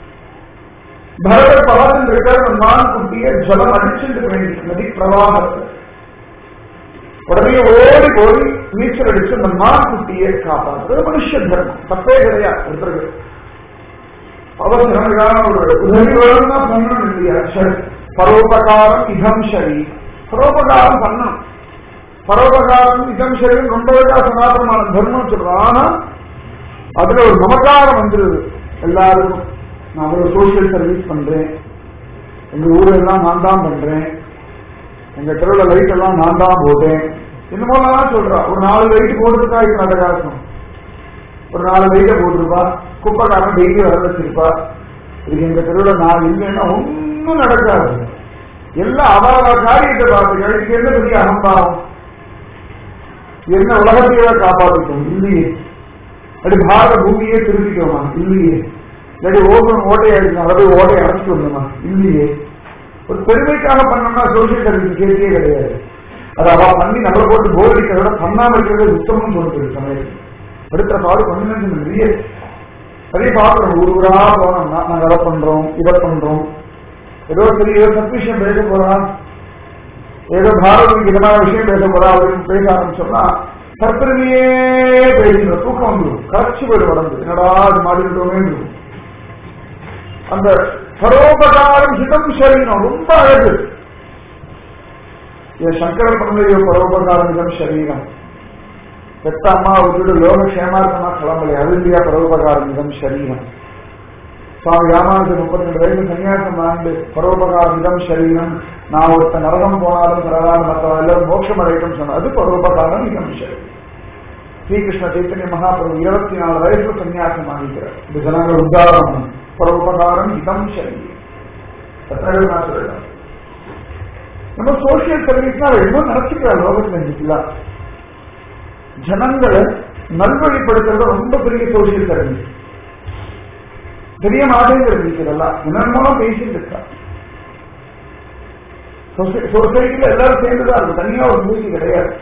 பரதர் பார்த்துட்டு இருக்கிற அந்த மான் குட்டிய ஜலம் அடிச்சுட்டு வேண்டி நதி பிரவாகத்தை உடனே ஓடி போய் நீச்சல் அடிச்சு அந்த மான் குட்டியை காப்பாற்றுறது மனுஷ தர்மம் தப்பே கிடையாது ஒருத்தருக்கு அவசரம் ஒரு உதவி வேணும்னா பண்ணணும் இல்லையா சரி பரோபகாரம் இதம் சரி பரோபகாரம் பண்ணணும் பரோபகாரம் இதம் சரி ரொம்ப சனாதனமான தர்மம் சொல்றோம் ஆனா அதுல ஒரு நமக்காரம் வந்துருது எல்லாருக்கும் நான் ஒரு சோசியல் சர்வீஸ் பண்றேன் எங்க ஊர்ல எல்லாம் நான் தான் பண்றேன் எங்க தெருவில் லைட் எல்லாம் நான் தான் போட்டேன் என்னமோலாம் சொல்றா ஒரு நாலு லைட் போட்டுருக்கா இது நடக்காசம் ஒரு நாலு லைட்டை போட்டிருப்பா குப்பைக்காரன் டெய்லி வர வச்சிருப்பா இதுக்கு எங்க தெருவில் நான் இல்லைன்னா ஒன்றும் நடக்காது எல்லாம் அவரவ காரியத்தை பார்த்து இதுக்கு என்ன பெரிய அகம்பாவம் என்ன உலகத்தையே காப்பாற்றிட்டோம் இல்லையே அப்படி பாரத பூமியே திருப்பிட்டோமா இல்லையே இல்லாட்டி ஓபன் ஓட்டை அடிக்கணும் அதை போய் ஓட்டையை அடைச்சிட்டு வந்தோமா இல்லையே ஒரு பெருமைக்காக பண்ணோம்னா சோசியல் சர்வீஸ் கேட்டே கிடையாது அது அவ பண்ணி நம்மளை போட்டு போர் அடிக்கிறத விட பண்ணாம இருக்கிறது உத்தமம் சொல்றது சமயத்தில் அடுத்த பாடு கொஞ்சம் நிறைய நிறைய பார்க்கிறோம் ஊர் ஊரா போனோம்னா நாங்க அதை பண்றோம் இதை பண்றோம் ஏதோ சரி ஏதோ சத்விஷயம் பேச போறான் ஏதோ பாரதிக்கு இதமான விஷயம் பேச போறா அப்படின்னு பேச ஆரம்பிச்சோம்னா தற்பெருமையே பேசுகிற தூக்கம் வந்துடும் கரைச்சி போயிடும் உடம்பு என்னடா அது மாடிட்டோமே இருக்கும் அந்த பரோபகாரம் ஹிதம் சரீரம் ரொம்ப அழகு இது சங்கர பண்ணைய பரோபகாரம் ஹிதம் சரீரம் பெத்த அம்மா விட்டுட்டு லோகக்ஷேமா இருக்கமா கிளம்பலை அது இல்லையா பரோபகாரம் ஹிதம் சரீரம் சுவாமி ராமானுஜர் முப்பத்தி ரெண்டு வயசு சன்னியாசம் ஆண்டு பரோபகாரம் இதம் சரீரம் நான் ஒருத்த நரகம் போனாலும் பரவாயில்ல மற்ற எல்லாரும் மோட்சம் அடையட்டும் சொன்ன அது பரோபகாரம் இதம் சரீரம் ஸ்ரீகிருஷ்ண சைத்தன்ய மகாபிரபு இருபத்தி நாலு வயசுல சன்னியாசம் ஆகிக்கிறார் இது ஜனங்கள் உதாரணம் பரோபகாரம் இதம் சரீரம் எத்தனை பேர் நான் சொல்றேன் நம்ம சோசியல் சர்வீஸ்னா என்ன நினைச்சுக்கிறார் லோகத்துல இருந்துச்சுலாம் ஜனங்களை நல்வழிப்படுத்துறது ரொம்ப பெரிய சோசியல் சர்வீஸ் தெரிய மாட்டேங்கிறது இதெல்லாம் என்னென்னமோ பேசிட்டு இருக்கா சொசைட்டில எல்லாரும் சேர்ந்துதான் இருக்கும் தனியா ஒரு மூசி கிடையாது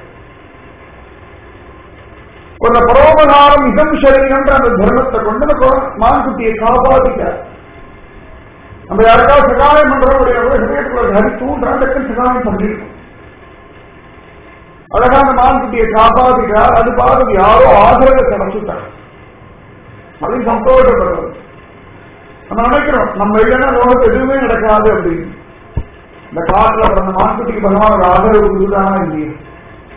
ஒரு பரோபகாரம் இதம் சரீரம்ன்ற அந்த தர்மத்தை கொண்டு அந்த மான்குட்டியை காப்பாத்திக்க நம்ம யாருக்காவது சகாயம் பண்றோம் ஹிரயத்துக்குள்ள ஹரி தூண்டான் சகாயம் பண்ணிருக்கோம் அழகா அந்த மான்குட்டியை காப்பாத்திக்கிறார் அது பார்த்து யாரோ ஆதரவை கிடைச்சுட்டாங்க அது சந்தோஷப்படுறது நம்ம நினைக்கிறோம் நம்ம இல்லைன்னா லோகத்து எதுவுமே நடக்காது அப்படின்னு இந்த காட்டுல பிறந்த மான்குட்டிக்கு பகவான் ஒரு ஆதரவு கொடுத்தானா இல்லையே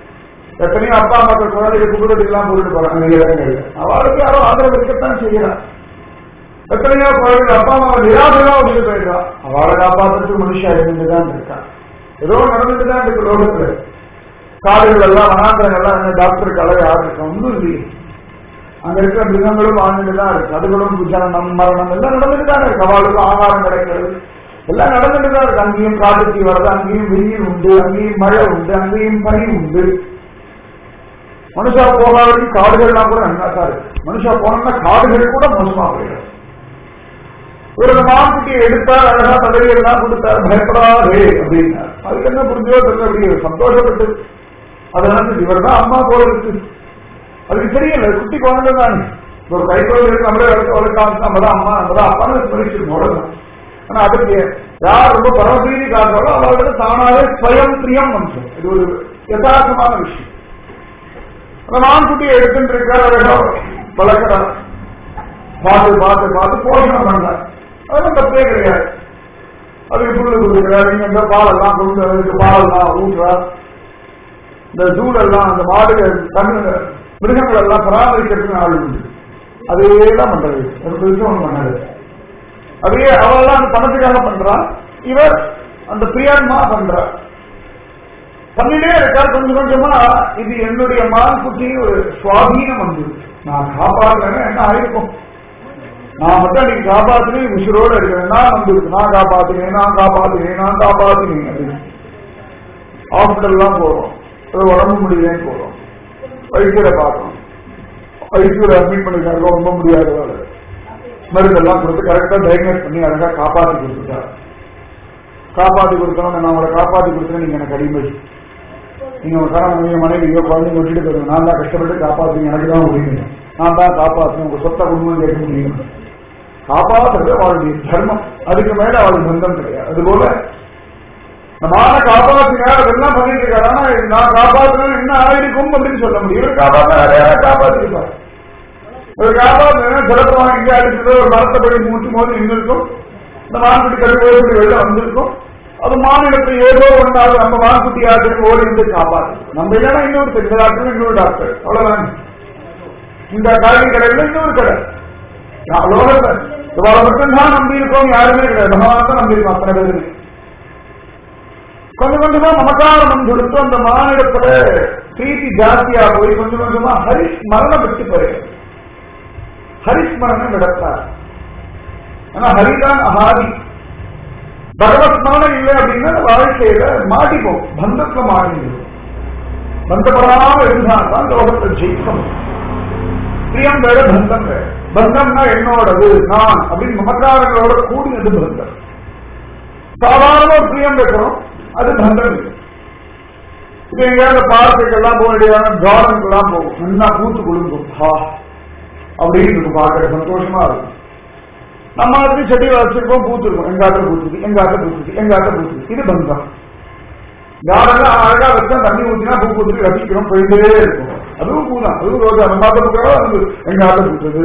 எத்தனையோ அப்பா மக்கள் குழந்தைகள் கும்பிடுறதுக்கெல்லாம் போட்டுட்டு போறாங்க அந்த இடங்கள்ல அவளுக்கு யாரோ ஆதரவு இருக்கத்தான் செய்யறான் எத்தனையோ குழந்தைகள் அப்பா அம்மா நிராசையா விட்டுட்டு போயிடுறா அவளை காப்பாற்றுறதுக்கு மனுஷன் இருந்துதான் இருக்கான் ஏதோ நடந்துட்டு தான் இருக்கு லோகத்துல காடுகள் எல்லாம் வனாந்திரங்கள் எல்லாம் என்ன டாக்டருக்கு அளவு யாரும் இருக்கா ஒன்றும் இல்லையே அங்க இருக்கிற மிருகங்களும் வாழ்ந்துட்டு தான் இருக்கு அதுகளும் புஜனம் மரணம் எல்லாம் நடந்துட்டு தான் இருக்கு அவளுக்கு ஆகாரம் கிடைக்கிறது எல்லாம் நடந்துட்டு தான் இருக்கு அங்கேயும் காட்டுத்தீ வர்றது அங்கேயும் வெயில் உண்டு அங்கேயும் மழை உண்டு அங்கேயும் பனி உண்டு மனுஷா போகாத வரைக்கும் காடுகள்லாம் கூட நல்லா தான் இருக்கு மனுஷா போனோம்னா காடுகள் கூட மோசமா போயிடும் ஒரு மான்குட்டியை எடுத்தார் அழகா தலைவெல்லாம் கொடுத்தார் பயப்படாதே அப்படின்னார் அதுக்கு என்ன புரிஞ்சோ தெரியல அப்படி சந்தோஷப்பட்டு அதை நினைச்சு இவர் தான் அம்மா போல இருக்கு அதுக்கு தெரியல குட்டி குழந்தை தானே ஒரு கை குழந்தை இருக்கு நம்மளே வளர்த்து வளர்க்காம நம்ம தான் அம்மா நம்ம தான் அப்பான்னு பரிசிருக்கோம் அவ்வளவுதான் ஆனா அதுக்கு யார் ரொம்ப பரமபீதி காட்டுறாலோ அவர்களுக்கு தானாவே ஸ்வயம் பிரியம் வந்துடும் இது ஒரு யதார்த்தமான விஷயம் அந்த மான்குட்டியை எடுத்துட்டு இருக்கார் அழகா வளர்க்கிறார் பார்த்து பார்த்து பார்த்து போஷணம் பண்றார் அதெல்லாம் தப்பே கிடையாது அதுக்கு புல்லு கொடுக்குறாரு இங்க இந்த பாலெல்லாம் கொண்டு அதுக்கு பாலெல்லாம் ஊற்றுறார் இந்த ஜூலெல்லாம் அந்த மாடுகள் தண்ணி மிருகங்கள் எல்லாம் பராமரிக்கிறதுக்கு ஆள் உண்டு அதே தான் பண்றது ஒரு விஷயம் பண்ணாரு அதே அவெல்லாம் அந்த பணத்துக்காக பண்றான் இவர் அந்த பிரியான்மா பண்றார் பண்ணிட்டே இருக்கார் கொஞ்சம் கொஞ்சமா இது என்னுடைய மான்குட்டி ஒரு சுவாதீனம் வந்து நான் காப்பாற்றுறேன் என்ன ஆயிருக்கும் நான் மட்டும் அன்னைக்கு காப்பாத்தினேன் உசுரோட இருக்கிறேன் நான் வந்திருக்கு நான் காப்பாத்தினேன் நான் காப்பாத்தினேன் நான் காப்பாத்தினேன் அப்படின்னு ஹாஸ்பிட்டல்லாம் போறோம் ஏதோ உடம்பு முடியலன்னு போறோம் வைத்தியரை பார்க்கணும் வைத்தியரை அட்மிட் பண்ணிருக்காங்க ரொம்ப முடியாத வேலை மருந்தெல்லாம் கொடுத்து கரெக்டா டயக்னோஸ் பண்ணி அழகா காப்பாத்தி கொடுத்துட்டார் காப்பாத்தி கொடுத்தவங்க நான் உங்களை காப்பாத்தி கொடுத்தேன் நீங்க எனக்கு அடிமை நீங்க உங்க கணவன் நீங்க மனைவியோ குழந்தைங்க விட்டுட்டு போயிருங்க நான் தான் கஷ்டப்பட்டு காப்பாத்துங்க எனக்கு தான் முடியும் நான் தான் காப்பாற்றுவேன் உங்க சொத்த குடும்பம் கேட்க முடியும் காப்பாற்றுறது அவளுடைய தர்மம் அதுக்கு மேல அவளுக்கு பந்தம் கிடையாது அதுபோல நம்மளால காப்பாத்தினார் அதெல்லாம் பண்ணிட்டு இருக்காரு ஆனா நான் காப்பாத்தினேன் என்ன ஆயிருக்கும் அப்படின்னு சொல்ல முடியும் இவர் காப்பாற்ற நிறைய காப்பாத்திருப்பார் ஒரு காப்பாத்தினா சிறப்பாக எங்கே அடிச்சதோ ஒரு மரத்தை போய் மூச்சு மோதி நின்றுருக்கும் இந்த மான்குட்டி கல்வி ஓடி வெளில வந்திருக்கும் அது மாநிலத்தை ஏதோ ஒன்றாவது நம்ம மான்குட்டி ஆட்கள் ஓடி இருந்து காப்பாற்று நம்ம இல்லைன்னா இன்னொரு இந்த டாக்டர் இன்னொரு டாக்டர் அவ்வளவுதான் இந்த காய்கறி கடையில இன்னொரு கடை லோகத்தை இவ்வளவு மட்டும்தான் நம்பி இருக்கோம் யாருமே கிடையாது பகவான் தான் நம்பி இருக்கோம் அத்தனை பேருமே கொஞ்சம் கொஞ்சமா மமகாரம் கொடுத்து அந்த மாநிலத்துல பிரீத்தி ஜாஸ்தியா போய் கொஞ்சம் கொஞ்சமா ஹரிஷ் மரணம் விட்டு போயிடும் ஹரிஷ் மரணம் நடத்தார் ஆனா ஹரிதான் அகாதி பகவத் ஸ்மரணம் இல்லை அப்படின்னா வாழ்க்கையில மாட்டிப்போம் பந்தத்துல மாட்டிடுவோம் பந்தப்படாம இருந்தா தான் லோகத்தை ஜெயிக்கும் பிரியம் வேற பந்தம் வேற பந்தம்னா என்னோடது நான் அப்படின்னு மமக்காரங்களோட கூடினது பந்தம் சாதாரண ஒரு பிரியம் வைக்கிறோம் அது பந்தம் இல்லை இப்ப எங்கேயாவது பார்க்குக்கெல்லாம் போக வேண்டியதான கார்டனுக்கெல்லாம் போகும் நல்லா பூத்து குழுங்கும் ஹா அப்படின்னு இருக்கும் பார்க்கற சந்தோஷமா இருக்கும் நம்ம அதுக்கு செடி வச்சிருக்கோம் பூத்திருக்கோம் எங்காட்ட பூத்துக்கு எங்காட்ட பூத்துக்கு எங்காட்ட பூத்துக்கு இது பந்தம் கார்டன்ல அழகா வச்சா தண்ணி ஊத்தினா பூ பூத்துக்கு ரசிக்கிறோம் போயிட்டே இருக்கும் அதுவும் பூ தான் அதுவும் ரோஜா நம்ம பார்த்த பூக்காக அது எங்காட்ட பூத்தது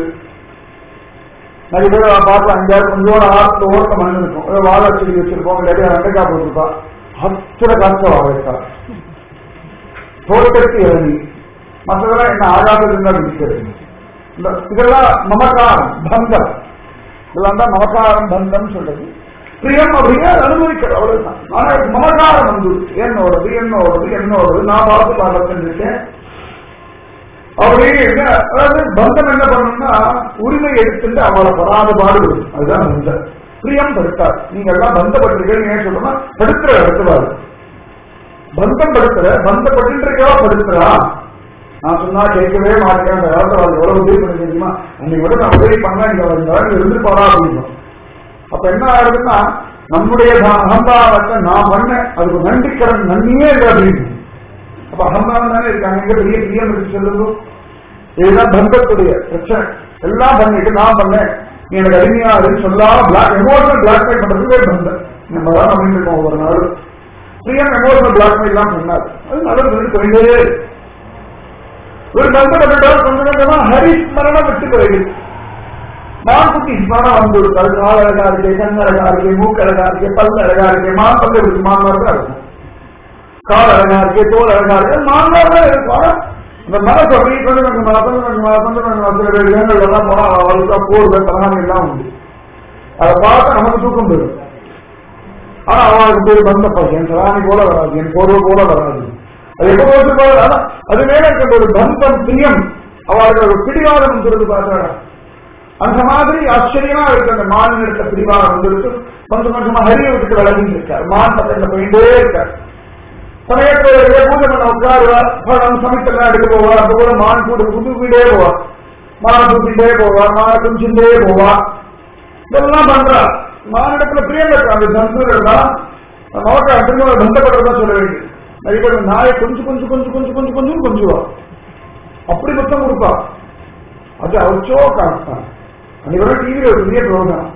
நிறைய பேர் பார்த்து அஞ்சாறு கொஞ்சோட ஆத்துல ஓரத்த மண் இருக்கும் ஏதோ வாழை செடி வச்சிருப்போம் இல்லாட்டி வெண்டைக்காய் போட்டிருப்பா அத்தனை காய்ச்ச வாழைக்கா தோட்டத்துக்கு இறங்கி மற்றதெல்லாம் என்ன ஆகாதது இருந்தால் இருக்கிறது இந்த இதெல்லாம் நமக்காரம் பந்தம் இதெல்லாம் தான் நமக்காரம் பந்தம் சொல்றது பிரியம் அப்படின்னா அனுமதிக்கிறது அவ்வளவுதான் ஆனா மமகாரம் வந்து என்னோடது என்னோடது என்னோடது நான் பார்த்து பார்த்து இருக்கேன் அப்படின்னு அதாவது பந்தம் என்ன பண்ணணும்னா உரிமை எடுத்துட்டு அவளை படாத பாடுவது அதுதான் பந்தம் பிரியம் படுத்தார் நீங்க எல்லாம் பந்தப்பட்டிருக்கீங்க ஏன் சொல்லணும்னா படுத்துற இடத்துவாரு பந்தம் படுத்துற பந்தப்பட்டு இருக்கவா படுத்துறா நான் சொன்னா கேட்கவே மாட்டேன் அந்த காலத்துல அவள் எவ்வளவு உதவி பண்ண தெரியுமா அன்னைக்கு விட நான் உதவி பண்ணா இங்க அவர் இந்த வேலை இருந்து போறா அப்படின்னு அப்ப என்ன ஆகுதுன்னா நம்முடைய அகம்பாவத்தை நான் பண்ணேன் அதுக்கு நன்றிக்கடன் நன்மையே இல்லை அப்படின்னு அப்ப அகம்பாவம் தானே இருக்காங்க எங்க பெரிய பிரியம் இருக்கு சொல்லுங்க இதுதான் பந்தத்துடைய பிரச்சனை எல்லாம் பண்ணிட்டு நான் பண்ணேன் நீ எனக்கு அடிமையா அதுன்னு சொல்லாம பிளாக் எமோஷனல் பிளாக்மெயில் பண்றதுக்கே பந்தம் நம்ம தான் பண்ணிட்டு இருக்கோம் ஒவ்வொரு நாளும் பிரியம் எமோஷனல் பிளாக்மெயில் எல்லாம் பண்ணாது அது நல்லது சொல்லிட்டு போயிட்டே இருக்கு. ஒரு பந்தம் பண்ணிட்டால் கொஞ்சம் கொஞ்சமா ஹரிஸ்மரணம் விட்டு போயிடுது மான்குட்டி ஸ்மரணம் வந்து அது கால் அழகா இருக்கு கண் அழகா இருக்கு மூக்கு அழகா இருக்கு பல் அழகா இருக்கு மான் பல்லு இருக்கு மான் மாதிரி தான் இருக்கும் கால் அழகா இருக்கு தோல் அழகா இருக்கு மாங்காவே இருக்கும் ஆனா இந்த மனசு அப்படியே கொஞ்சம் கொஞ்சம் கொஞ்சம் கொஞ்சம் கொஞ்சம் கொஞ்சம் சில பேர் இடங்கள் எல்லாம் போனா அவளுக்கு போடுற தலகாணி எல்லாம் உண்டு அதை பார்த்தா நமக்கு தூக்கம் போயிடும் ஆனா அவளுக்கு பேர் வந்தப்பா என் சலானி போல வராது என் போர்வை போல வராது அது எப்போ வந்து போல ஆனா அது மேல இருக்கின்ற ஒரு பந்தம் பிரியம் அவளுக்கு ஒரு பிடிவாதம் வந்துருது பார்த்தாடா அந்த மாதிரி ஆச்சரியமா இருக்கு அந்த மான் எடுத்த பிடிவாதம் வந்துருக்கு கொஞ்சம் கொஞ்சமா ஹரிய விட்டுட்டு விளங்கிட்டு இருக்கார் மான் பக்கத்துல போயிட்டே இருக்கார் சமயத்துல பூஜை பண்ண உட்காருவார் பழம் சமைத்தெல்லாம் எடுக்க போவார் அப்ப கூட மான் கூட குதுக்கிட்டே போவார் மான் தூக்கிட்டே போவார் மான குஞ்சுட்டே போவார் இதெல்லாம் பண்றா மானிடத்துல பிரியம் இருக்கு அந்த ஜந்துகள் தான் நமக்கு திரும்ப பந்தப்படுறதா சொல்ல வேண்டியது நிறைய பேர் நாயை கொஞ்சம் கொஞ்சம் கொஞ்சம் கொஞ்சம் கொஞ்சம் கொஞ்சம் கொஞ்சுவா அப்படி மொத்தம் கொடுப்பா அது அவச்சோ காட்டான் அன்னைக்கு டிவியில ஒரு பெரிய ப்ரோக்ராம்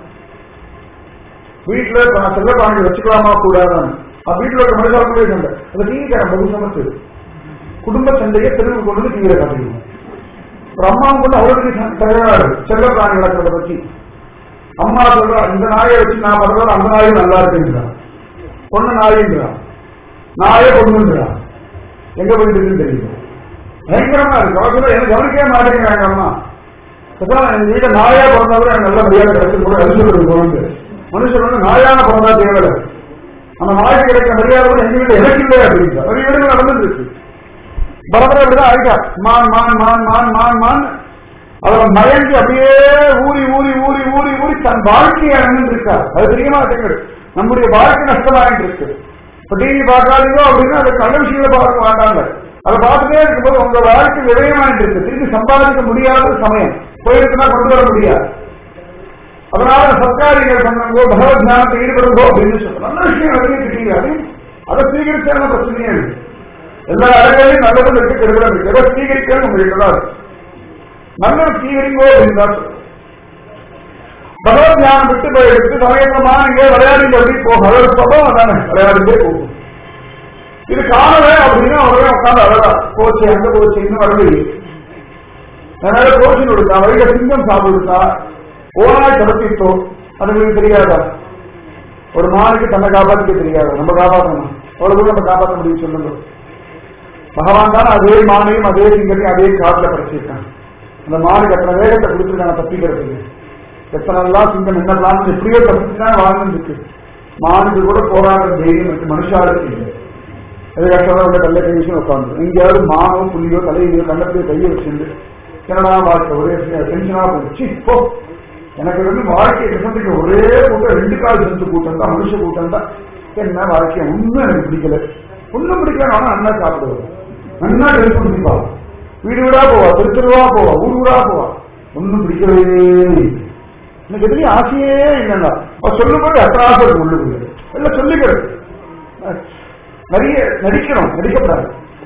வீட்டுல செல்ல பாண்டி வச்சுக்கலாமா கூடாதான்னு அது வீட்டுல ஒரு மனிதர்களுடைய சண்டை அந்த டிவிக்காரன் பகு சமத்து குடும்ப சண்டையை தெருவுக்கு கொண்டு வந்து டிவியில காட்டிடுவோம் ஒரு அம்மாவும் கொண்டு அவருக்கு தகராறு செல்ல பிராணி வளர்க்கறத பத்தி அம்மா சொல்றா இந்த நாயை வச்சு நான் பண்றது அந்த நாயும் நல்லா இருக்குங்கிறான் பொண்ணு நாயின்றான் நாயே பொண்ணுன்றான் எங்க போயிட்டு இருக்குன்னு தெரியல பயங்கரமா இருக்கு அவர் சொல்ல எனக்கு கவனிக்கவே மாட்டேங்கிறாங்க அம்மா அதான் எங்க வீட்டை நாயா பிறந்தவரை எனக்கு நல்ல மரியாதை கிடைச்சு கூட அழிச்சுட்டு குழந்தை மனுஷன் வந்து நாயான பிறந்தா தேவையில்லை அந்த நாய்க்கு கிடைக்கிற மரியாதை கூட எங்க வீட்டுல எனக்கு இல்லை அப்படிங்கிற நிறைய இடங்கள் நடந்துட்டு இருக்கு பரபர இப்படிதான் ஆயிட்டா மான் மான் மான் மான் மான் மான் அவர் மயங்கி அப்படியே ஊறி ஊறி ஊறி ஊறி ஊறி தன் வாழ்க்கையை அணிந்து இருக்கார் அது தெரிய மாட்டேங்குது நம்முடைய வாழ்க்கை நஷ்டமாயிட்டு இருக்கு இப்ப டிவி பார்க்காதீங்களோ அப்படின்னா அதுக்கு நல்ல விஷயங்களை பார்க்க மாட்டாங்க அதை பார்த்துட்டே இருக்கும்போது உங்க வாழ்க்கை விரயமாயிட்டு இருக்கு திருப்பி சம்பாதிக்க முடியாத சமயம் போயிருக்குன்னா கொண்டு வர முடியாது அதனால சர்க்காரிகள் பண்ணுங்கோ பகவத் ஞானத்தை ஈடுபடுங்கோ அப்படின்னு சொல்றோம் நல்ல விஷயம் நிறைய தெரியாது அதை சீகரிச்சாலும் பிரச்சனையே இருக்கு எல்லா இடங்களையும் நல்லதும் இருக்கு கெடுதலும் இருக்கு எதை சீகரிக்கிறது உங்களுக்கு தான் இருக்கு நல்லது சீகரிங்கோ அப்படின்னு தான் சொல்றோம் பகவத் ஞானம் விட்டு போயிடுத்து சமயத்தமா இங்கே விளையாடி சொல்லி போகும் அதோட சபம் தானே விளையாடிட்டே போகும் இது காணல அப்படின்னா அவரே உட்காந்து அழகா போச்சு அங்க போச்சு இன்னும் வரலையே அதனால கோச்சின் கொடுத்தா வழியில சிங்கம் சாப்பிடுத்தா ஓனாய் கடத்திட்டோ அதுங்களுக்கு தெரியாதா ஒரு மானுக்கு தன்னை காப்பாற்றிக்க தெரியாது நம்ம காப்பாற்றணும் அவ்வளவு தூரம் நம்ம காப்பாற்ற முடியும் சொல்லுங்க பகவான் தான் அதே மானையும் அதே சிங்கத்தையும் அதே காட்டுல படைச்சிருக்கான் அந்த மானுக்கு அத்தனை வேகத்தை கொடுத்துருக்காங்க தப்பிக்கிறதுக்கு எத்தனைலாம் சிங்கம் என்னெல்லாம் எப்படியோ தப்பிச்சுதான் வாழ்ந்துருக்கு மானுக்கு கூட போராடுற தைரியம் இருக்கு மனுஷாளுக்கு இல்லை அது கஷ்டம் உள்ள கல்ல கை விஷயம் உட்காந்து எங்கேயாவது மானோ புள்ளியோ தலையிலையோ கண்ணத்தையோ கையை வச்சிருந்து என்னடா வாழ்க்கை ஒரே டென்ஷனா போச்சு போ எனக்கு வந்து வாழ்க்கை கிருஷ்ணத்துக்கு ஒரே கூட்டம் ரெண்டு கால் செஞ்சு கூட்டம் தான் மனுஷ கூட்டம் தான் என்ன வாழ்க்கை ஒன்றும் எனக்கு பிடிக்கல ஒன்றும் பிடிக்கல ஆனா அண்ணா சாப்பிடுவேன் அண்ணா டெலிஃபோன் பிடிப்பா வீடு வீடா போவா திருச்சிருவா போவா ஊர் ஊரா போவா ஒன்றும் பிடிக்கவே இல்லை. எனக்கு எதுலயும் ஆசையே இல்லைன்னா அவ சொல்லும் போது எத்தனை ஆசை இருக்கு உள்ளுக்குள்ள எல்லாம் சொல்லிக்கிறது நிறைய நடிக்கணும் நடிக்கப்படாது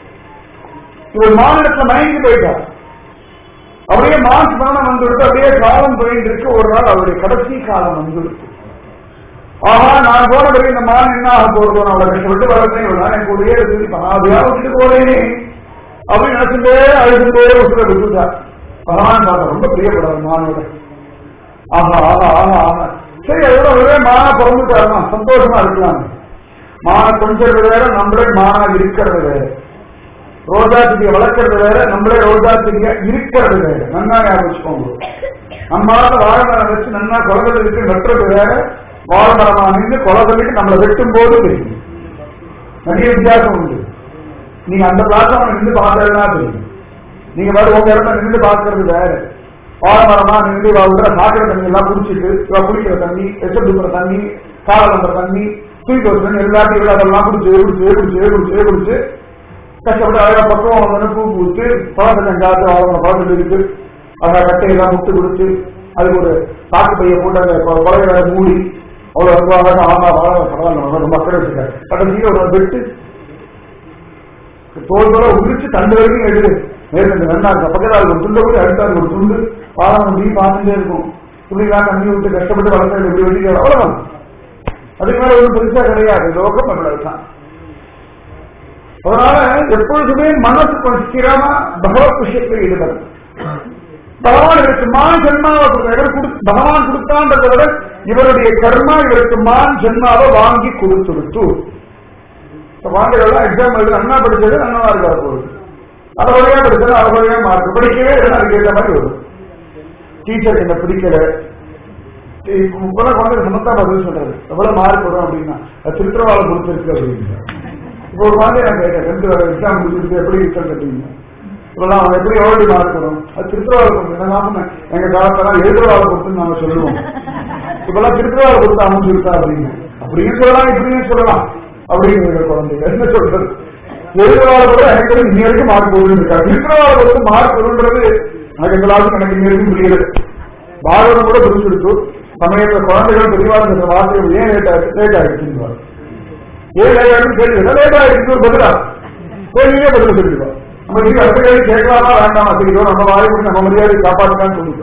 இவர் மாநிலத்துல மயங்கி போயிட்டார் அப்படியே மார்ச் மரணம் வந்துடுத்து அப்படியே காலம் போயிட்டு இருக்கு ஒரு நாள் அவருடைய கடைசி காலம் வந்துடுச்சு ஆஹா நான் போன பிறகு இந்த மான் என்ன ஆக போறதோ நான் அவளை கஷ்டப்பட்டு வளர்த்தேன் இவ்வளவு நாள் எனக்கு ஒரே இருக்கு பாதியா விட்டுட்டு போறேனே அப்படின்னு நினைச்சுட்டே அழுதுட்டே உசுர விட்டுட்டார் பகவான் பார்த்தா ரொம்ப பிரியப்படாது மானோட ஆஹா ஆஹா ஆஹா ஆஹா சரி அதோட ஒரே மானா பிறந்துட்டாருமா சந்தோஷமா இருக்கலாம் மான கொஞ்சம் வேற நம்மளே மானா இருக்கிறது வேற ரோஜா செடியை வளர்க்கறது வேற நம்மளே ரோஜா செடியா இருக்கிறது வேற நன்னா ஞாபகம் வச்சுக்கோங்க நம்மளால வாழை மரம் வச்சு நன்னா குழந்தை இருக்கு வெட்டுறது வேற வாழை மரமா நின்று குழந்தைக்கு நம்மளை வெட்டும் போது தெரியும் நிறைய வித்தியாசம் உண்டு நீங்க அந்த பிளாட்ஃபார்ம் நின்று பார்த்ததுனா தெரியும் நீங்க வேற உங்க இடத்துல நின்று பார்க்கறது வேற வாழை மரமா நின்று வாழ்ற சாக்கிற தண்ணி எல்லாம் குடிச்சிட்டு இவ குடிக்கிற தண்ணி எச்சல் துப்புற தண்ணி காலை நம்புற தண்ணி தூக்கி ஒரு தண்ணி எல்லாத்தையும் அதெல்லாம் குடிச்சு குடிச்சு குடிச்சு குடிச்சு குடிச்சு கஷ்டப்பட்டு அழகா பக்கம் வந்து பூ பூத்து பழத்தெல்லாம் காத்து வாழணும் பழத்தில் இருக்கு அழகா கட்டையெல்லாம் முட்டு கொடுத்து அதுக்கு ஒரு சாக்கு பைய போட்டு அந்த குழந்தை மூடி அவ்வளவு அழகாக ஆமா வாழ பரவாயில்ல ரொம்ப அக்கறை வச்சிருக்காரு கடைசியில் ஒரு வெட்டு தோல் தோல உரிச்சு தண்டு வரைக்கும் எடுத்து நேர்ந்து நல்லா இருக்கு பக்கத்தில் ஒரு துண்டை கூட அடுத்தாரு ஒரு துண்டு வாழம் நீ பார்த்துட்டே இருக்கும் துணிலாம் தண்ணி விட்டு கஷ்டப்பட்டு வளர்த்து எப்படி வெட்டிக்காரு அவ்வளவுதான் அதுக்கு மேல ஒன்றும் பெருசா கிடையாது லோகம் அவ்வளவுதான் அதனால எப்பொழுதுமே மனசு கொஞ்சம் ஸ்திரமா பகவத் விஷயத்தில் ஈடுபடும் பகவான் இவருக்கு மான் ஜென்மாவை கொடுத்தார் பகவான் கொடுத்தான்றதை விட இவருடைய கர்மா இவருக்கு மான் ஜென்மாவை வாங்கி கொடுத்துடுத்து இப்ப குழந்தைகள்லாம் எக்ஸாம் எழுதி அண்ணா படிச்சது அண்ணா இருக்கா போகுது அது வழியா படிச்சது அது வழியா மார்க் படிக்கவே இல்லை அதுக்கு ஏற்ற மாதிரி வரும் டீச்சருக்கு என்ன பிடிக்கல இப்பெல்லாம் குழந்தை சமத்தா பதில் சொல்றது எவ்வளவு மார்க் வரும் அப்படின்னா அது திருத்தரவாளை கொடுத்துருக்கு அப்படின்னு இப்போ ஒரு குழந்தை நான் கேட்டேன் ரெண்டு எக்ஸாம் முடிச்சிருக்கு எப்படி ரிசல்ட் அப்படிங்க இப்பெல்லாம் அவன் எப்படி எவ்வளவு மார்க் வரும் அது திருத்தரவாளை கொடுத்து நான் சொன்னேன் எங்க காலத்தெல்லாம் எழுதுறவாளை கொடுத்துன்னு நாங்க சொல்லுவோம் இப்பெல்லாம் திருத்தரவாளை கொடுத்து அவன் சொல்லிட்டா அப்படின்னு அப்படின்னு சொல்லலாம் இப்படின்னு சொல்லலாம் அப்படிங்கிற குழந்தைங்க என்ன சொல்றது எழுதுறவாளை கூட எனக்கு தெரிஞ்சு இன்னி வரைக்கும் மார்க் போடுன்னு இருக்கா திருத்தரவாளை கொடுத்து மார்க் வருன்றது எனக்கு எங்களாவது எனக்கு இன்னி வரைக்கும் புரியல பாரதம் கூட புரிஞ்சுடுத்து சமயத்துல குழந்தைகள் பெரியவாள் இந்த வார்த்தை ஏன் லேட் ஆயிடுச்சு லேட் ஆயிடுச்சுன்னு ஏன் லேட் ஆயிடுச்சு கேள்வி லேட் ஆயிடுச்சு ஒரு பதிலா கேள்வியே பதில் சொல்லிடுவா நம்ம இது அடுத்த கேள்வி கேட்கலாமா வேண்டாமா தெரியும் நம்ம வாய் கொடுத்து நம்ம மரியாதை காப்பாற்றலாம்னு சொல்லிட்டு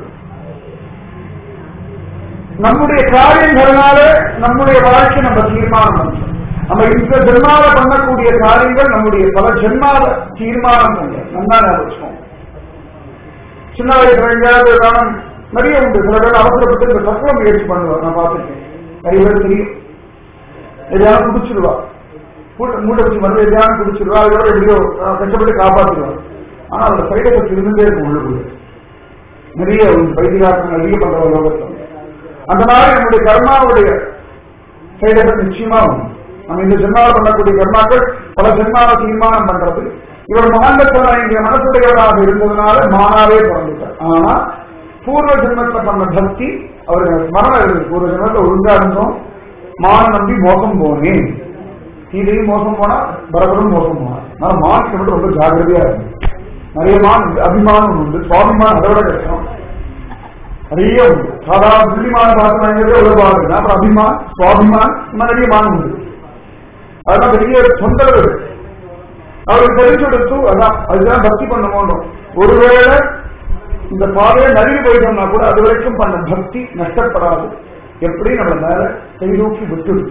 நம்முடைய காரியங்களால நம்முடைய வாழ்க்கை நம்ம தீர்மானம் பண்றோம் நம்ம இந்த ஜென்மால பண்ணக்கூடிய காரியங்கள் நம்முடைய பல ஜென்மால தீர்மானம் பண்றோம் நல்லா ஞாபகம் சின்ன வயசுல எங்கேயாவது காரணம் நிறைய உண்டு சில பேர் அவசரப்பட்டு இந்த தத்துவ முயற்சி பண்ணுவார் நான் பார்த்துருக்கேன் நிறைய பேர் தெரியும் எதையாவது குடிச்சிருவா மூட்டை வச்சு மருந்து எதையாவது குடிச்சிருவா அதோட எப்படியோ அஹ், கஷ்டப்பட்டு காப்பாற்றிடுவார் ஆனா அதோட சைடு எஃபெக்ட் இருந்துட்டே இருக்கும் உள்ளுக்குள்ள நிறைய வைத்தியகாரங்கள் நிறைய பண்ற லோகத்தில் அந்த மாதிரி நம்முடைய கர்மாவுடைய சைடு எஃபெக்ட் நிச்சயமா உண்டு நம்ம இந்த ஜென்மாவில் பண்ணக்கூடிய கர்மாக்கள் பல ஜென்மாவை தீர்மானம் பண்றது இவர் மாண்டத்தன இங்க மனசுடையவராக இருந்ததுனால மானாவே பிறந்துட்டார் ஆனா பூர்வ ஜென்மத்துல பண்ண பக்தி அவருக்கு ஸ்மரணம் இருக்கு பூர்வ ஜென்மத்துல ஒழுங்கா இருந்தோம் மான நம்பி மோசம் போனேன் சீதையும் மோசம் போனா பரபரம் மோசம் போனார் அதனால மானுக்கு மட்டும் ரொம்ப ஜாகிரதையா இருக்கு நிறைய மான் உண்டு அபிமானம் உண்டு சுவாபிமானம் அதை விட கஷ்டம் நிறைய உண்டு சாதாரண புள்ளிமான பாசனங்கிறது எவ்வளவு பாருங்க அப்புறம் அபிமான் சுவாபிமான் இந்த மாதிரி நிறைய மானம் உண்டு அதெல்லாம் பெரிய தொந்தரவு அவருக்கு தெரிஞ்செடுத்து அதான் அதுதான் பக்தி பண்ண மாட்டோம் ஒருவேளை இந்த பாதையை நழுவி போயிட்டோம்னா கூட அது வரைக்கும் பண்ண பக்தி நஷ்டப்படாது எப்படி நம்ம மேல கைதூக்கி விட்டுடு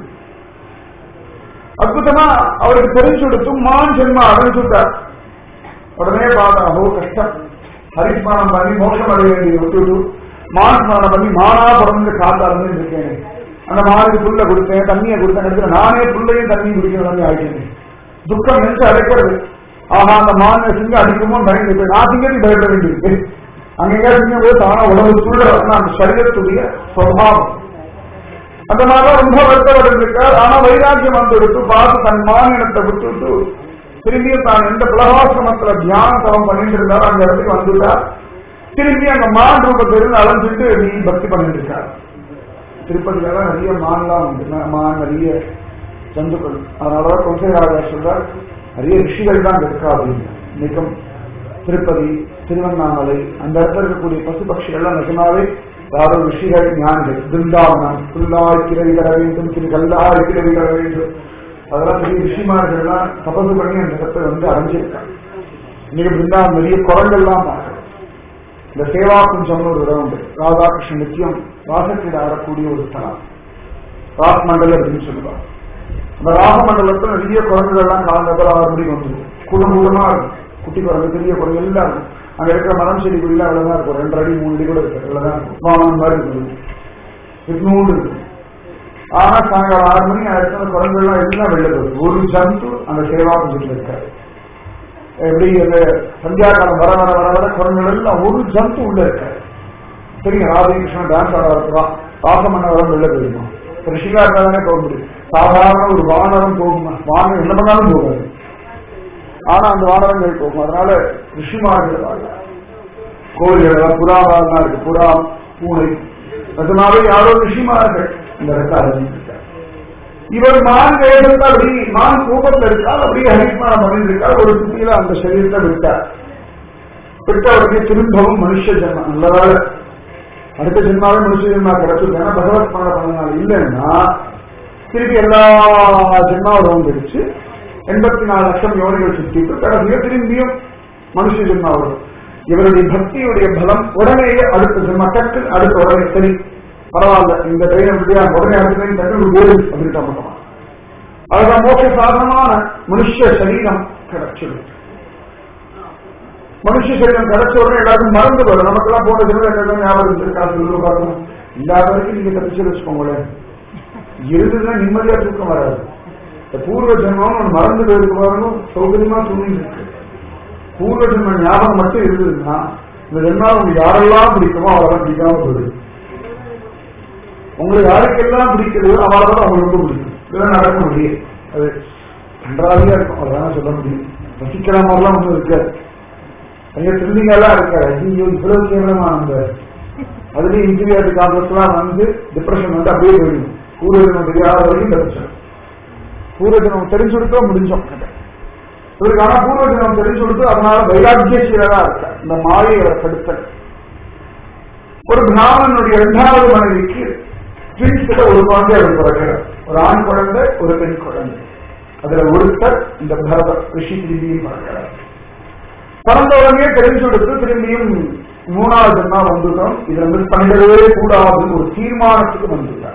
அற்புதமா அவருக்கு தெரிஞ்செடுத்தும் மான் ஜென்மா அடைஞ்சுட்டார் உடனே பார்த்தா ஓ கஷ்டம் ஹரிஸ்மானம் பண்ணி மோட்சம் அடைய வேண்டிய விட்டுட்டு மான் ஸ்நானம் பண்ணி மானா பிறந்து காத்தாருன்னு இருக்கேன் அந்த மாதிரி புல்ல கொடுத்தேன் தண்ணியை கொடுத்தேன் எடுத்து நானே புல்லையும் தண்ணியும் குடிக்கணும் ஆயிட்டேன் துக்கம் நினைச்சு அடைக்கிறது ஆஹா அந்த மான் சிங்கம் அடிக்குமோ பயந்து போய் நான் சிங்கத்துக்கு பயப்பட வேண்டியிருக்கு அங்கங்க சிங்கம் போது தானா உடம்பு சூழ அந்த சரீரத்துடைய சுவாவம் அந்த மாதிரிலாம் ரொம்ப வருத்தப்பட்டு இருக்கார் ஆனா வைராக்கியம் வந்து எடுத்து பார்த்து தன் மாநிலத்தை விட்டுட்டு திரும்பியும் தான் எந்த பிளவாசிரமத்துல தியான தவம் பண்ணிட்டு இருந்தாரோ அந்த இடத்துக்கு வந்துட்டார் திரும்பி அங்க மான் ரூபத்தை இருந்து அலைஞ்சிட்டு நீ பக்தி பண்ணிட்டு இருக்கார் திருப்பதியில நிறைய மான்லாம் உண்டு ந- மான் நிறைய ஜந்துக்கள் அதனாலதான் கொசைராஜா சொல்றார் நிறைய ரிஷிகள் தான் அங்க இருக்கா அப்படின்னு இன்னைக்கும் திருப்பதி திருவண்ணாமலை அந்த இடத்துல இருக்கக்கூடிய பசு பட்சிகள்லாம் நிஜமாவே யாரோ ரிஷிகள் ஞானிகள் பிருந்தாவனம் புல்லாய் கிரவி தர வேண்டும் திரு கல்லாய் கிரவி தர வேண்டும் அதெல்லாம் பெரிய ரிஷிமார்கள்லாம் தபசு பண்ணி அந்த இடத்தை வந்து அடைஞ்சிருக்காங்க இன்னைக்கு பிருந்தாவனம் நிறைய குரங்கள்லாம் பார்க்கலாம் இந்த சேவா குஞ்சம்னு ஒரு இடம் உண்டு ராதாகிருஷ்ணன் நித்தியம் வாசத்தில் ஆடக்கூடிய ஒரு ஸ்தலம் ராஸ்மண்டல் அப்படின்னு சொல்லுவாங்க அந்த ராசமண்டலத்துல நிறைய குரங்குகள் எல்லாம் காலங்கள் ஆறு மணிக்கு வந்துடும் கூட்டம் கூட்டமா இருக்கும் குட்டி குரங்கு பெரிய குரங்கு எல்லாம் இருக்கும் அங்க இருக்கிற மரம் செடி கொடிலாம் அவ்வளவுதான் இருக்கும் ரெண்டு அடி மூணு அடி கூட இருக்கு அவ்வளவுதான் இருக்கும் வாமன் மாதிரி இருக்கும் இட்னூண்டு இருக்கும் ஆனா சாயங்காலம் ஆறு மணி ஆயிடுச்சு அந்த குரங்குகள்லாம் எல்லாம் வெளில போகுது ஒரு ஜந்து அந்த சேவா குஞ்சத்துல இருக்காரு எப்படி அந்த சந்தியாகாலம் வர வர வர வர குரங்குகள் எல்லாம் ஒரு ஜந்து உள்ள இருக்காரு தெரியும் ராதகிருஷ்ணன் டான்ஸ் ஆட வரலாம் ராசமண்ண வர வெளில போயிருமா ரிஷிகா இருந்தாலே போக முடியும் சாதாரண ஒரு வானரம் போகுமா வானம் என்ன பண்ணாலும் போகாது ஆனா அந்த வானரங்கள் போகும் அதனால ரிஷிமார்கள் வாழ. கோயில்கள் எல்லாம் புறாவெல்லாம் இருக்கு புறா பூனை அதனால யாரோ ரிஷிமார்கள் இந்த இடத்தை அறிஞ்சிருக்கார் இவர் மான் வேகத்தில் அப்படி மான் கோபத்தில் இருக்கால் அப்படியே ஹரிஸ்மானம் பண்ணிருக்கார் ஒரு சுத்தியில அந்த சரீரத்தை விட்டார் விட்ட உடனே திரும்பவும் மனுஷ ஜென்மம் நல்லதால அடுத்த ஜென்மாவே மனுஷ ஜென்மா கிடைச்சது ஏன்னா பகவத் ஸ்மரணம் பண்ணனால இல்லைன்னா திருப்பி எல்லா ஜென்மாவும் வந்துடுச்சு எண்பத்தி நாலு லட்சம் யோனிகள் சுத்திட்டு கடைசியா திரும்பியும் மனுஷ ஜென்மா வரும் இவருடைய பக்தியுடைய பலம் உடனேயே அடுத்த ஜென்மா டக்கு அடுத்த உடனே சரி பரவாயில்ல இந்த ட்ரெயினை விட்டியா உடனே அடுத்த ட்ரெயின் டக்கு ஓடு அப்படின்னு பண்ணுவான் அதுதான் மோட்ச சாதனமான மனுஷ சரீரம் கிடைச்சிடும் மனுஷ சரீரம் கிடைச்ச உடனே எல்லாருக்கும் மறந்து வரும் நமக்கெல்லாம் போன ஜென்மம் என்ன ஞாபகம் இருந்திருக்கா சொல்லு பார்க்கணும் இல்லாத வரைக்கும் நீங்க தப்பிச்சு வச்சுக்கோங்களேன் இருந்ததுன்னா நிம்மதியா தூக்கம் வராது இந்த பூர்வ ஜென்மம் ஒண்ணு மறந்து போயிருக்கு பாருங்க சௌகரியமா சொல்லிட்டு இருக்கு பூர்வ ஜென்ம ஞாபகம் மட்டும் இருந்ததுன்னா இந்த ஜென்மாவை உங்களுக்கு யாரெல்லாம் பிடிக்குமோ அவரெல்லாம் பிடிக்காம போயிடுது உங்களுக்கு யாருக்கெல்லாம் பிடிக்குதோ அவளை தான் அவங்களுக்கு ரொம்ப பிடிக்கும் இதெல்லாம் நடக்க முடியும் அது நன்றாகவே இருக்கும் அதான் சொல்ல முடியும் ரசிக்கிற மாதிரிலாம் ஒன்றும் இருக்காது அங்கே திருந்திங்கெல்லாம் இருக்காது ஐயோ இவ்வளவு கேவலமா அந்த அதுலயும் இன்டீரியர் காங்கிரஸ்லாம் வந்து டிப்ரெஷன் வந்து அப்படியே போயிடும் பூர்வஜனம் தெரியாத வரைக்கும் தப்பிச்சோம் பூர்வஜனம் தெரிஞ்சு கொடுத்தா முடிஞ்சோம் கதை இவருக்கு ஆனா பூர்வஜனம் தெரிஞ்சு கொடுத்து அதனால வைராக்கியசீலரா இருக்க இந்த மாயை அவரை தடுத்த ஒரு பிராமணனுடைய இரண்டாவது மனைவிக்கு ட்வின்ஸ் கிட்ட ஒரு குழந்தை அவர் பிறக்கிறார் ஒரு ஆண் குழந்தை ஒரு பெண் குழந்தை அதுல ஒருத்தர் இந்த பரத ரிஷி திரும்பியும் பிறக்கிறார் பிறந்த உடனே தெரிஞ்சு கொடுத்து திரும்பியும் மூணாவது ஜென்மா வந்துட்டோம் இதுல மிஸ் பண்ணிடவே கூடாதுன்னு ஒரு தீர்மானத்துக்கு வந்துட்டார்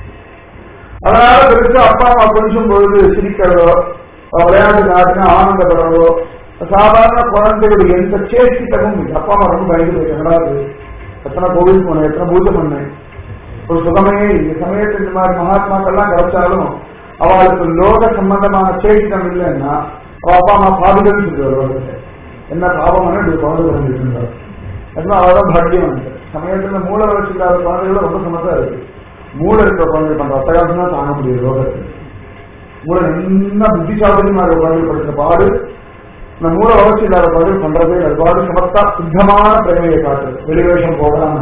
அதனால பெருசா அப்பா அம்மா கொஞ்சம் பொழுது சிரிக்கிறதோ விளையாட்டு நாட்டுன்னு ஆனந்தப்படுறதோ சாதாரண குழந்தைகளுடைய எந்த சேஷ்டித்தமும் இல்லை அப்பா அம்மா ரொம்ப பயந்து போயிட்டாங்களா அது எத்தனை கோவில் போனேன் எத்தனை பூஜை பண்ணேன் ஒரு சுகமே இந்த சமயத்தில் இந்த மாதிரி மகாத்மாக்கள்லாம் கிடைச்சாலும் அவளுக்கு லோக சம்பந்தமான சேஷ்டிதம் இல்லைன்னா அவ அப்பா அம்மா பாதுகாப்பு சொல்லுவார் என்ன பாவம் இப்படி குழந்தை பிறந்திருக்கின்றார் அதனால அவதான் பாக்கியம் வந்து சமயத்துல மூல வளர்ச்சி இல்லாத குழந்தைகள் ரொம்ப சமத்தா இருக்கு மூளை இருக்கிற குழந்தை பண்ற அட்டகாசம் தான் தாங்க முடியும் லோகத்தில் மூளை என்ன புத்திசாலிமா இருக்கிற குழந்தை படுத்த பாடு இந்த மூல வளர்ச்சி இல்லாத குழந்தை பண்றதே அது பாடு சமத்தா சுத்தமான பிரமையை காட்டுது வெளிவேஷம் போடாம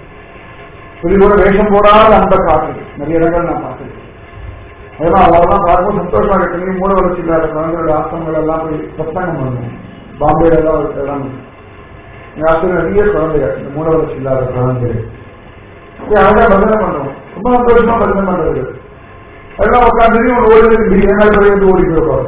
வெளி கூட வேஷம் போடாத அந்த காட்டுது நிறைய இடங்கள் நான் பார்த்துருக்கேன் அதெல்லாம் அவரெல்லாம் பார்க்கும்போது சந்தோஷமா இருக்கு மூல வளர்ச்சி இல்லாத குழந்தைகளோட ஆசிரமங்கள் எல்லாம் போய் சத்தங்கம் பண்ணுவோம் பாம்பேல எல்லாம் ஒரு இடம் எங்க ஆசிரியர் நிறைய குழந்தைகள் இந்த மூல வளர்ச்சி இல்லாத குழந்தைகள் போய் அழகா பஜனை பண்றோம் ரொம்ப சந்தோஷமா பஜனை பண்றது அதெல்லாம் உட்காந்து ஒன்று ஓடி பிரியாணி வந்து ஓடி போயிருப்பாரு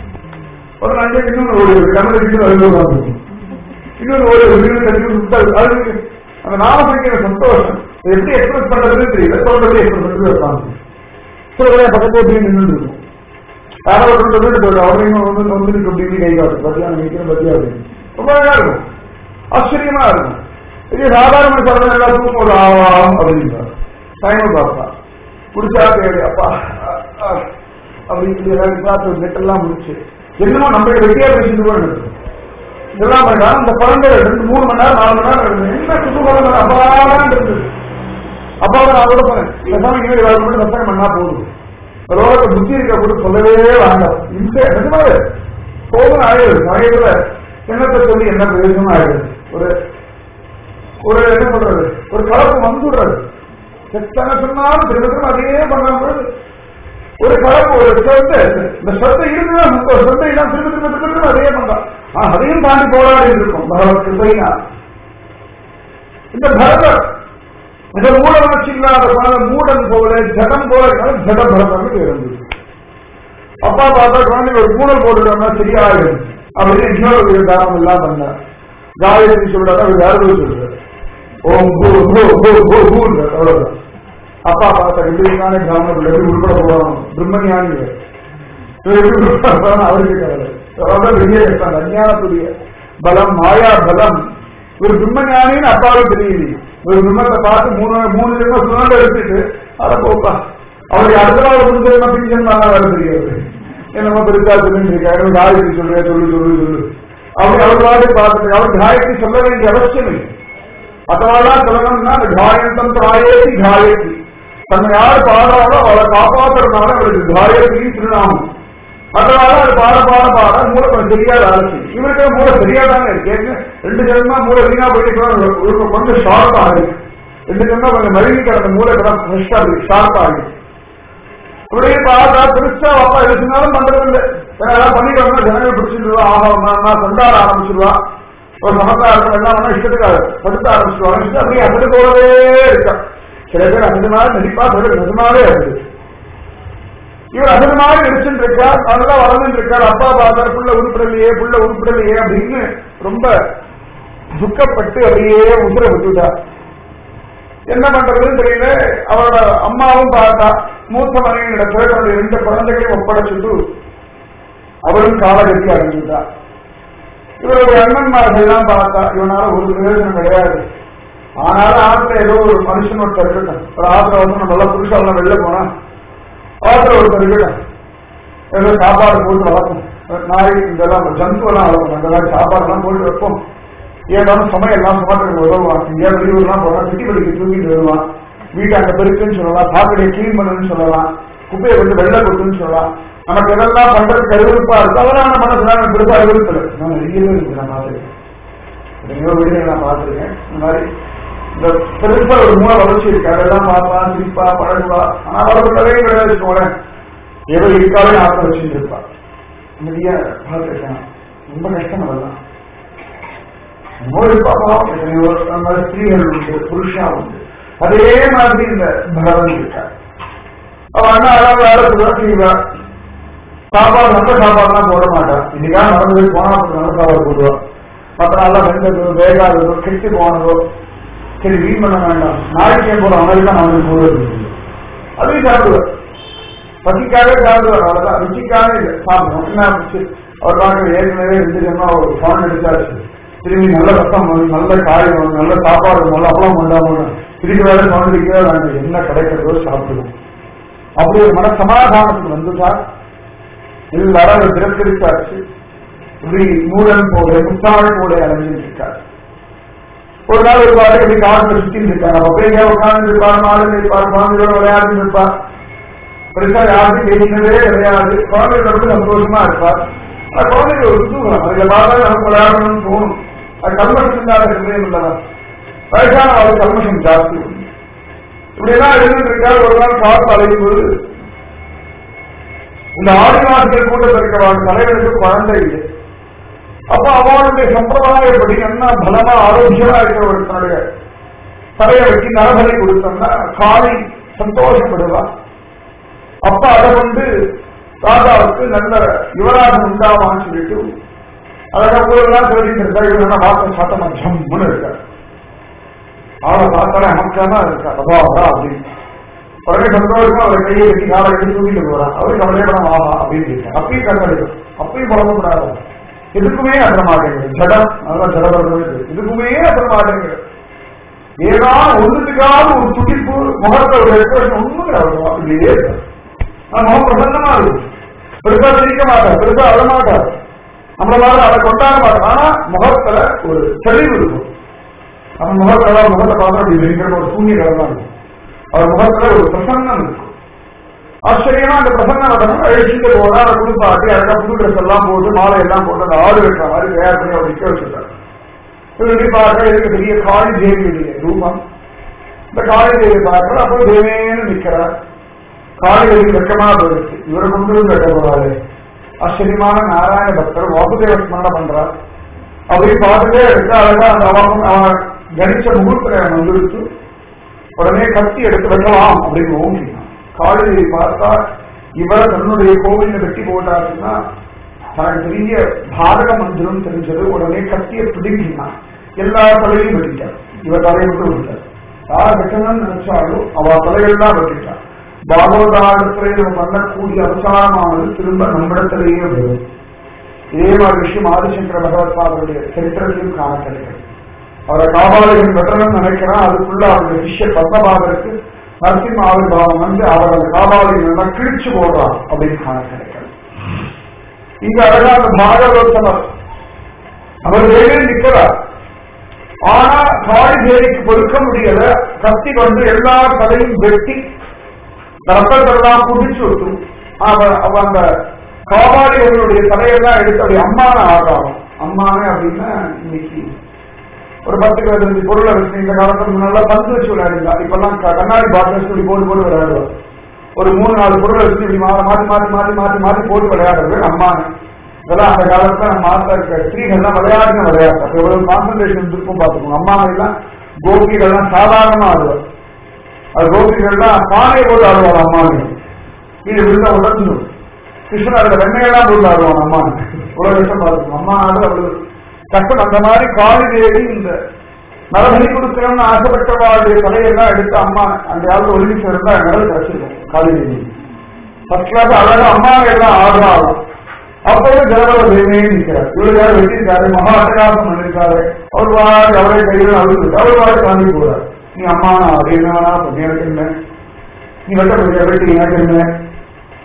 ஒரு நாளைக்கு இன்னொன்று ஓடி இருக்கு கண்ணு இன்னும் அது உட்காந்து இன்னொன்று ஓடி வீடு கட்டி சுத்தாது அது அந்த நாம சந்தோஷம் எப்படி எக்ஸ்பிரஸ் பண்றதுன்னு தெரியல சொல்றது எக்ஸ்பிரஸ் பண்றது உட்காந்து சில பக்கத்துல எப்படி நின்று இருக்கும் யாரோ ஒரு சொல்லிட்டு போயிடும் அவரையும் வந்து வந்து இப்படி கை காட்டு பத்தியா நினைக்கிறேன் பத்தியா அப்படின்னு ரொம்ப அழகா இருக்கும் ஆச்சரியமா இருக்கும் இது சாதாரண சொல்றது எல்லாத்துக்கும் ஒரு ஆவாம் அப்படின்றார் டைம் பார்ப்பா குடிச்சா தேடி அப்பா அப்படின்னு சொல்லி எல்லாரும் பார்த்து நெட்டெல்லாம் முடிச்சு என்னமோ நம்ம வெட்டியா பேசிட்டு கூட இருக்கு இதெல்லாம் பண்ணா அந்த குழந்தை ரெண்டு மூணு மணி நேரம் நாலு மணி நேரம் இருக்கு என்ன குதூகலம் அப்பாதான் இருந்தது அப்பாவை நான் கூட போனேன் பேசாம இனிமேல் வேலை மட்டும் சத்தம் பண்ணா போதும் ரோகத்தை புத்தி இருக்க கூட சொல்லவே வேண்டாம் இந்த நிஜமாவே போதும் ஆயிடுது நிறைய என்னத்தை சொல்லி என்ன பிரயோஜனம் ஆயிடுது ஒரு ஒரு என்ன பண்றது ஒரு கலப்பு வந்துடுறது எத்தனை சொன்னாலும் திரும்ப திரும்ப அதே பண்ணும்போது ஒரு கலப்பு ஒரு சொத்தை இந்த சொத்தை இருக்குதான் ஒரு சொத்தை எல்லாம் திரும்ப திரும்ப திரும்ப திரும்ப அதே பண்றான் ஆஹ் அதையும் தாண்டி போராடி இருக்கும் பகவத் கிருபைனா இந்த பரதர் இந்த மூட உணர்ச்சி இல்லாத குழந்தை மூடன் போல ஜடம் போல ஜட பரதம்னு பேர் இருந்தது அப்பா பார்த்தா குழந்தைங்க ஒரு மூடல் போட்டுட்டோம்னா சரியாயிடும் அப்படின்னு இன்னொரு தானம் எல்லாம் பண்ணார் காயத்ரி சொல்றாரு அவர் வேறு சொல்றாரு ஓம் பூ பூ பூ பூ பூன்றார் அவ்வளவுதான் அப்பா பார்த்தா எப்படினாலே கிராமத்தில் எப்படி உட்பட போகணும் பிரம்மஞானி இவர். இவர் எப்படி உட்பட போகணும் அவருக்கு கவலை அவ்வளவுதான் வெளியே இருக்காங்க அஞ்ஞானத்துடைய பலம் மாயா பலம் ஒரு பிரம்மஞானின்னு அப்பாவும் தெரியலையே ஒரு பிரம்மத்தை பார்த்து மூணு மூணு ஜென்மம் சுழண்டு எடுத்துட்டு அதை போப்பா அவருடைய அடுத்த நாள் மூணு ஜென்மம் பிஞ்சன் தான் வேலை தெரியாது என்னமோ பெருசா சொல்லிட்டு இருக்காரு காயத்ரி சொல்றேன் சொல்லு சொல்லு சொல்லு அவர் அவர் பாட்டு பார்த்துட்டு அவர் காயத்ரி சொல்ல வேண்டிய அவசியம் இல்லை மற்றவாழ்லாம் சொல்லணும்னா அந்த காயந்தம் பிராயேசி காயத்ரி தன்னை யார் பாடுறாரோ அவளை காப்பாற்றுறதுனால அவருக்கு காயத்ரி திருநாமம் மற்றவாழ அது பாட பாட பாட மூளை கொஞ்சம் சரியா வேலை செய்யும் இவருக்கு மூளை சரியா தானே இருக்கு ஏற்கனவே ரெண்டு ஜென்மா மூளை வீணா போயிட்டு ஒரு கொஞ்சம் ஷார்ப் ஆகுது ரெண்டு ஜென்மா கொஞ்சம் மழுங்கி கிடந்த மூளை கூட ஃப்ரெஷ்ஷா இருக்கு ஷார்ப் ஆகுது இப்படியே பார்த்தா பெருசா அப்பா எது சொன்னாலும் பண்றது இல்லை ஏதாவது பண்ணிட்டு வந்தா ஜனங்கள் பிடிச்சிருவா ஆகா கொண்டாட ஆரம்பிச்சிருவா ஒரு சமத்தா இருக்கும் எல்லாம் வேணா இஷ்டத்துக்காக படுத்த ஆரம்பிச்சிருவாங்க அப்படியே அப்படி போகவே இருக்கா சில பேர் அந்த மாதிரி நடிப்பா சில பேர் நிஜமாவே இருக்குது இவர் அது மாதிரி நடிச்சுட்டு இருக்கார் அதெல்லாம் வளர்ந்துட்டு இருக்கார் அப்பா பார்த்தார் புள்ள உருப்பிடலையே புள்ள உருப்பிடலையே அப்படின்னு ரொம்ப துக்கப்பட்டு அப்படியே உசுர விட்டுட்டார் என்ன பண்றதுன்னு தெரியல அவரோட அம்மாவும் பார்த்தா மூத்த மனைவி இடத்துல தன்னுடைய ரெண்டு குழந்தைகளையும் ஒப்படைச்சிட்டு அவரும் காலகட்டி அடைஞ்சுட்டா இவருடைய அண்ணன்மார்கள் எல்லாம் பார்த்தா இவனால ஒரு பிரயோஜனம் கிடையாது ஆனாலும் ஆத்துல ஏதோ ஒரு மனுஷன் ஒருத்தர் இருக்கட்டும் ஒரு ஆத்துல வந்து நம்ம நல்லா புருஷாலாம் வெளில போனா ஆத்துல ஒருத்தர் இருக்கட்டும் ஏதோ சாப்பாடு போட்டு வளர்க்கும் நாய் இதெல்லாம் ஜந்து எல்லாம் வளர்க்கும் அந்த மாதிரி சாப்பாடுலாம் போட்டு வைப்போம் ஏதாவது சமையல்லாம் சுமத்துக்கு உதவுவான் எங்கேயாவது வெளியூர்லாம் போனா சிட்டி வலிக்கு தூக்கிட்டு வருவான் வீட்டை அங்க பெருக்குன்னு சொல்லலாம் சாக்கடையை கிளீன் பண்ணுன்னு சொல்லலாம் குப்பையை வந்து வெள்ளை கொட்டுன்னு சொல்லலாம் நமக்கு எதெல்லாம் பண்றது கருவிருப்பா இருக்கு அதெல்லாம் நம்ம பண்ண நான் பெருசா அறிவிருக்கல நான் நிறைய பேர் இருக்கு நான் பார்த்துருக்கேன் எத்தனையோ வீடுகளை நான் பார்த்துருக்கேன் இந்த மாதிரி இந்த பெருசா ஒரு மூளை வளர்ச்சி இருக்கு அதெல்லாம் பார்ப்பா சிரிப்பா பழகுவா ஆனா அவருக்கு நிறைய கிடையாது வச்சுக்கோங்களேன் ஏதோ இருக்காவே ஆத்த வச்சுட்டு இருப்பா நிறைய பார்த்துருக்கேன் ரொம்ப கஷ்டம் அதெல்லாம் நோய் பாப்பாவும் எத்தனையோ அந்த மாதிரி ஸ்திரீகள் உண்டு புருஷா உண்டு அதே மாதிரி இந்த பகவான் இருக்கார் அவ அண்ணா அழகாக வேலை சொல்லுவா செய்வா சாப்பாடு நல்ல சாப்பாடுலாம் போட மாட்டான் இன்னைக்கா நடந்து போனா அப்படி நல்ல சாப்பாடு போடுவா மற்ற நாள்லாம் வெந்ததோ வேகாததோ கெட்டு போனதோ சரி வீண் பண்ண வேண்டாம் நாளைக்கு ஏன் போறோம் அவங்களுக்கு தான் நம்மளுக்கு போடுறது அதையும் சாப்பிடுவார் பசிக்காக சாப்பிடுவார் அவ்வளவுதான் ருச்சிக்காக இல்லை சாப்பிடுவோம் என்ன ஆச்சு அவர் பார்க்க ஏற்கனவே இருந்துச்சுன்னா ஒரு ஃபோன் எடுத்தாச்சு திரும்பி நல்ல ரசம் வேணும் நல்ல காய் வேணும் நல்ல சாப்பாடு வேணும் நல்ல அப்பளம் கொண்டாடணும் திரும்பி வேலை சோதனைக்கே வேண்டாம் என்ன கிடைக்கிறதோ சாப்பிடுவோம் அப்படி ஒரு மன சமாதானத்துக்கு வந்துட்டா எல்லாரும் அதை திரஸ்கரித்தாச்சு இப்படி மூடன் போல முத்தாள் போல அலைஞ்சிட்டு இருக்காரு ஒரு நாள் ஒரு பாடு இப்படி காலத்துல சுத்திட்டு இருக்காரு அப்ப போய் எங்கேயா உட்கார்ந்து இருப்பார் மாடு இருப்பார் குழந்தைகளோட விளையாடி இருப்பார் பெருசா யாருக்கும் தெரிந்ததே கிடையாது குழந்தைகளோட ரொம்ப சந்தோஷமா இருப்பார் அது குழந்தைகள் ஒரு குதூகலம் அதுல பார்த்தா நமக்கு விளையாடணும்னு தோணும் அது கல்மஷம் இல்லாத ஹிருதயம் இல்லவா வயசான அவள் கல்மஷம் ஜாஸ்தி உண்டு இப்படி எல்லாம் இருந்துட்டு இருக்காரு ஒரு நாள் பார்த்து அழைக்கும் போது இந்த ஆதிவாசிகள் கூட்டத்தில் இருக்கிறவங்க தலைவருக்கு குழந்தை இல்லை அப்ப அவளுடைய சம்பிரதாயப்படி என்ன பலமா ஆரோக்கியமா இருக்கிற ஒருத்தனுடைய தலையை வச்சு நரபலி கொடுத்தோம்னா காளி சந்தோஷப்படுவா அப்ப அதை வந்து ராஜாவுக்கு நல்ல யுவராஜன் உண்டாமான்னு சொல்லிட்டு அழகா ஊரெல்லாம் சொல்லிட்டு இருந்தா இவர் என்ன வாசம் சாத்தமா ஜம்முன்னு இருக்காரு அவளை பார்த்தாலே அமக்கமா இருக்கா அப்பா அவரா அப்படின்னு உடனே சந்தோஷமா அவர் கையை வெட்டி காலை எடுத்து தூக்கிட்டு போறான் அவரு கவலையே படம் ஆஹா அப்படின்னு கேட்டார் அப்பயும் கண்டடிக்கும் அப்பயும் பழக்கப்படாது எதுக்குமே அசர மாட்டேங்குது ஜடம் அதான் ஜடவர்கள் இதுக்குமே அசர மாட்டேங்குது ஏதாவது ஒண்ணுத்துக்காவது ஒரு துடிப்பு முகத்தை ஒரு எக்ஸ்பிரஷன் ஒண்ணும் கிடையாது அப்படியே இருக்கு. ஆனா முகம் பிரசன்னமா இருக்கு பெருசா சிரிக்க மாட்டார் பெருசா அழ மாட்டார் நம்மள மாதிரி அதை கொண்டாட மாட்டார் ஆனா முகத்துல ஒரு தெளிவு இருக்கும் அவன் முகத்துல முகத்தை பார்த்தா அப்படி இருக்கிற ஒரு சூன்ய கலர் தான் இருக்கும் அவர் முகத்துல ஒரு பிரசன்னம் இருக்கும் ஆச்சரியமா அந்த பிரசன்னம் நடக்கணும் அழிச்சுட்டு போனா அதை குளிப்பாட்டி அழகா புது ட்ரெஸ் எல்லாம் போட்டு மாலை எல்லாம் போட்டு அந்த ஆடு வைக்கிற மாதிரி தயார் பண்ணி அவர் நிக்க வச்சிருக்காரு இப்படி பார்க்க இதுக்கு பெரிய காளி தேவியுடைய ரூபம் இந்த காளி தேவி பார்க்கற அப்போ தேவேன்னு நிக்கிறார் காளி தேவி வெக்கமா போயிடுச்சு இவரை கொண்டு வந்து வெட்ட போறாரு ஆச்சரியமான நாராயண பக்தர் வாசுதேவ ஸ்மரணம் பண்றார் அப்படி பார்த்துட்டே இருக்கு அழகா அந்த அவன் அவன் கணிச்ச முகூர்த்த வந்துடுச்சு உடனே கத்தி எடுத்து வெட்டலாம் அப்படின்னு ஓங்கினான் காளியை பார்த்தா இவர் தன்னுடைய கோவில வெட்டி போட்டாருன்னா தனக்கு பெரிய பாரகம் வந்துடும் தெரிஞ்சது உடனே கத்தியை பிடுங்கினான் எல்லா தலையும் வெட்டிட்டார் இவர் தலையை விட்டு விட்டார் யார் வெட்டணும்னு நினைச்சாலும் அவ தலையெல்லாம் வெட்டிட்டார் பாகவதாடத்திலே நம்ம பண்ணக்கூடிய அவசாரமானது திரும்ப நம்மிடத்திலேயே வரும் இதே மாதிரி விஷயம் ஆதிசங்கர பகவத் பாதருடைய சரித்திரத்திலும் காண கிடைக்கிறது அவரை காபாலிகள் வெட்டணும்னு நினைக்கிறான் அதுக்குள்ள அவருடைய சிஷ்ய பத்மபாதருக்கு நரசிம்ம ஆவிர்வாதம் வந்து அவர் அந்த காபாலிகள் எல்லாம் கிழிச்சு போடுறான் அப்படின்னு காண கிடைக்கிறது இங்க அழகா அந்த பாகவதர் அவர் வேலே நிற்கிறார் ஆனா காளி தேவிக்கு பொறுக்க முடியல கத்தி கொண்டு எல்லா தலையும் வெட்டி ரத்தத்தெல்லாம் குடிச்சு விட்டும் அவ அவ அந்த காவாலிகளுடைய தலையெல்லாம் எடுத்து அப்படி அம்மான ஆடுறாங்க அம்மானே அப்படின்னா இன்னைக்கு ஒரு பத்து பதினஞ்சு பொருளை வச்சு இந்த காலத்துல முன்னால பந்து வச்சு விளையாடுங்களா இப்பெல்லாம் க- கண்ணாடி பாட்டில் இப்படி போட்டு போட்டு விளையாடுவார் ஒரு மூணு நாலு பொருளை வச்சு இப்படி மா- மாத்தி மாத்தி மாத்தி மாத்தி மாத்தி போட்டு விளையாடுறது அம்மானு இதெல்லாம் அந்த காலத்துல நம்ம மாத்தா இருக்க ஸ்திரீகள்லாம் விளையாடின விளையாட்டு அப்ப எவ்வளவு கான்சன்ட்ரேஷன் இருக்கும் பாத்துக்கோங்க அம்மா எல்லாம் கோபிகள்லாம் சாதாரணமா ஆடுவார் அது கோபிகள்லாம் பானையை போட்டு ஆடுவார் அம்மானு இது விழுந்த உடஞ்சிடும் கிருஷ்ணன் அதுல வெண்ணையெல்லாம் போட்டு ஆடுவான் அம்மானு இவ்வளவு கஷ்டம் பாருங்க அம்மா ஆடு அவ்வளவு கஷ்டம் அந்த மாதிரி காளி தேவி இந்த நரபலி கொடுக்கணும்னு ஆசைப்பட்டவாளுடைய தலையெல்லாம் எடுத்து அம்மா அந்த காலத்துல ஒலிம்பிக்ஸ் இருந்தா நடந்து கிடைச்சிருக்கும் காளி தேவி ஃபர்ஸ்ட் கிளாஸ் அழகா அம்மா எல்லாம் ஆடுறாங்க அப்பவும் ஜனபல தேவியே நிற்கிறார் இவரு யார் வெட்டியிருக்காரு மகா அட்டகாசம் பண்ணிருக்காரு அவர் வாடி அவரே கையில் அழுது அவர் வாடி தாண்டி போறார் நீ அம்மா அது என்ன வேணா பண்ணி எனக்கு என்ன நீ வெட்ட முடியாது வெட்டி எனக்கு என்ன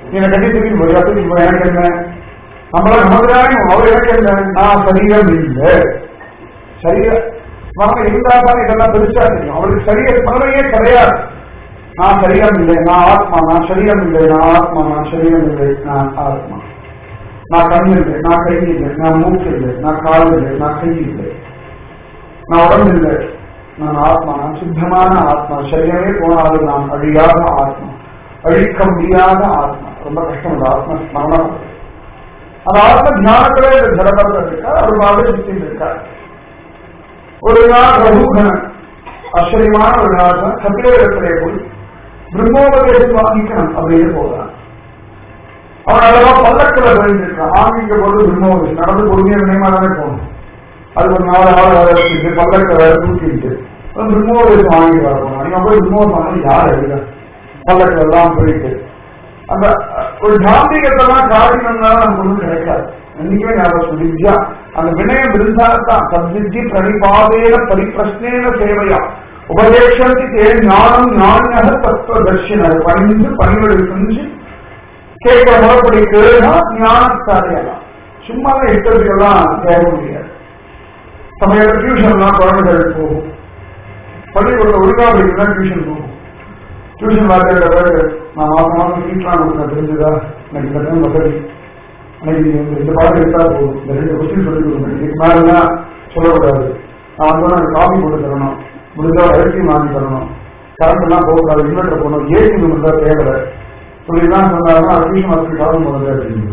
நீ என்னை கட்டி தூக்கி போய் தூக்கி போய் எனக்கு என்ன நம்மள நமக்கு அவர் எனக்கு என்ன நான் சரீரம் இல்லை சரீர நம்ம இருந்தா தான் இதெல்லாம் பெருசா தெரியும் அவருக்கு சரீர பறவையே கிடையாது நான் சரீரம் இல்லை நான் ஆத்மா நான் சரீரம் இல்லை நான் ஆத்மா நான் சரீரம் இல்லை நான் ஆத்மா நான் கண் இல்லை நான் கை இல்லை நான் மூக்கு இல்லை நான் கால் இல்லை நான் கை இல்லை நான் உடம்பு இல்லை நான் ஆத்மா நான் சுத்தமான ஆத்மா சரீரமே போனாலும் நான் அழியாத ஆத்மா அழிக்க முடியாத ஆத்மா ரொம்ப கஷ்டம் இந்த ஆத்ம ஸ்மரணம் அந்த ஆத்ம ஞானத்திலே இந்த ஜடபத்தில் இருக்கா அவர் மாதிரி சுத்தி இருக்கா ஒரு நாள் ரகுகணன் ஆச்சரியமான ஒரு நாள் தான் கபிலேரத்திலே போய் பிரம்மோபதேசம் வாங்கிக்கணும் அப்படின்னு போகிறான் அவன் அழகா பல்லக்கில் போயிருக்கான் ஆங்கிக்க போது பிரம்மோபதேசம் நடந்து பொறுமையா வினயமா தானே போகணும் அது ஒரு நாலு ஆள் வேலை வச்சுட்டு பல்லக்கில் வேலை தூக்கிட்டு அவன் பிரம்மோபதேசம் வாங்கி வர போனான் இவன் போய் பிரம்மோபதேசம் வாங்கி யார் எழுத பல்லக்கில் எல்லாம் போயிட்டு அந்த ஒரு தாந்திகத்தெல்லாம் காரியம்னா நமக்கு ஒன்றும் கிடைக்காது என்னைக்குமே ஞாபகம் வித்யா அந்த வினயம் இருந்தால்தான் சத்வித்தி பிரணிபாதேன பரிப்பிரஷ்னேன சேவையா உபதேசந்தி தே ஞானம் ஞானியாக தத்துவ தர்ஷினர் பணிந்து பணிகளை செஞ்சு கேட்கிற முறைப்படி கேளுனா ஞானத்தை அடையலாம் சும்மா இருக்கிறதுக்கெல்லாம் தேவை முடியாது சமயத்தில் டியூஷன்லாம் குழந்தைகள் போகும் பள்ளிக்கூடத்தில் ஒழுங்கா படிக்கலாம் டியூஷன் போகும் டியூஷன் வார்த்தையோட நான் மாசம் மாசம் ஃபீஸ்லாம் கொடுத்தேன் தெரிஞ்சுதா எனக்கு இந்த டைம் வசதி எனக்கு நீங்க இந்த ரெண்டு பாடம் எடுத்தா போதும் இந்த ரெண்டு கொஸ்டின் சொல்லி கொடுங்க இதுக்கு மேலாம் சொல்லக்கூடாது நான் வந்தோன்னா எனக்கு காஃபி போட்டு தரணும் முடிஞ்சா ஐஸ்கிரீம் வாங்கி தரணும் கரண்ட் எல்லாம் போகக்கூடாது இன்வெர்டர் போகணும் ஏசி ரூம் இருந்தால் தேவை சொல்லிதான் சொன்னாருன்னா அது டியூஷன் மாஸ்டர் காலம் போனது அப்படின்னு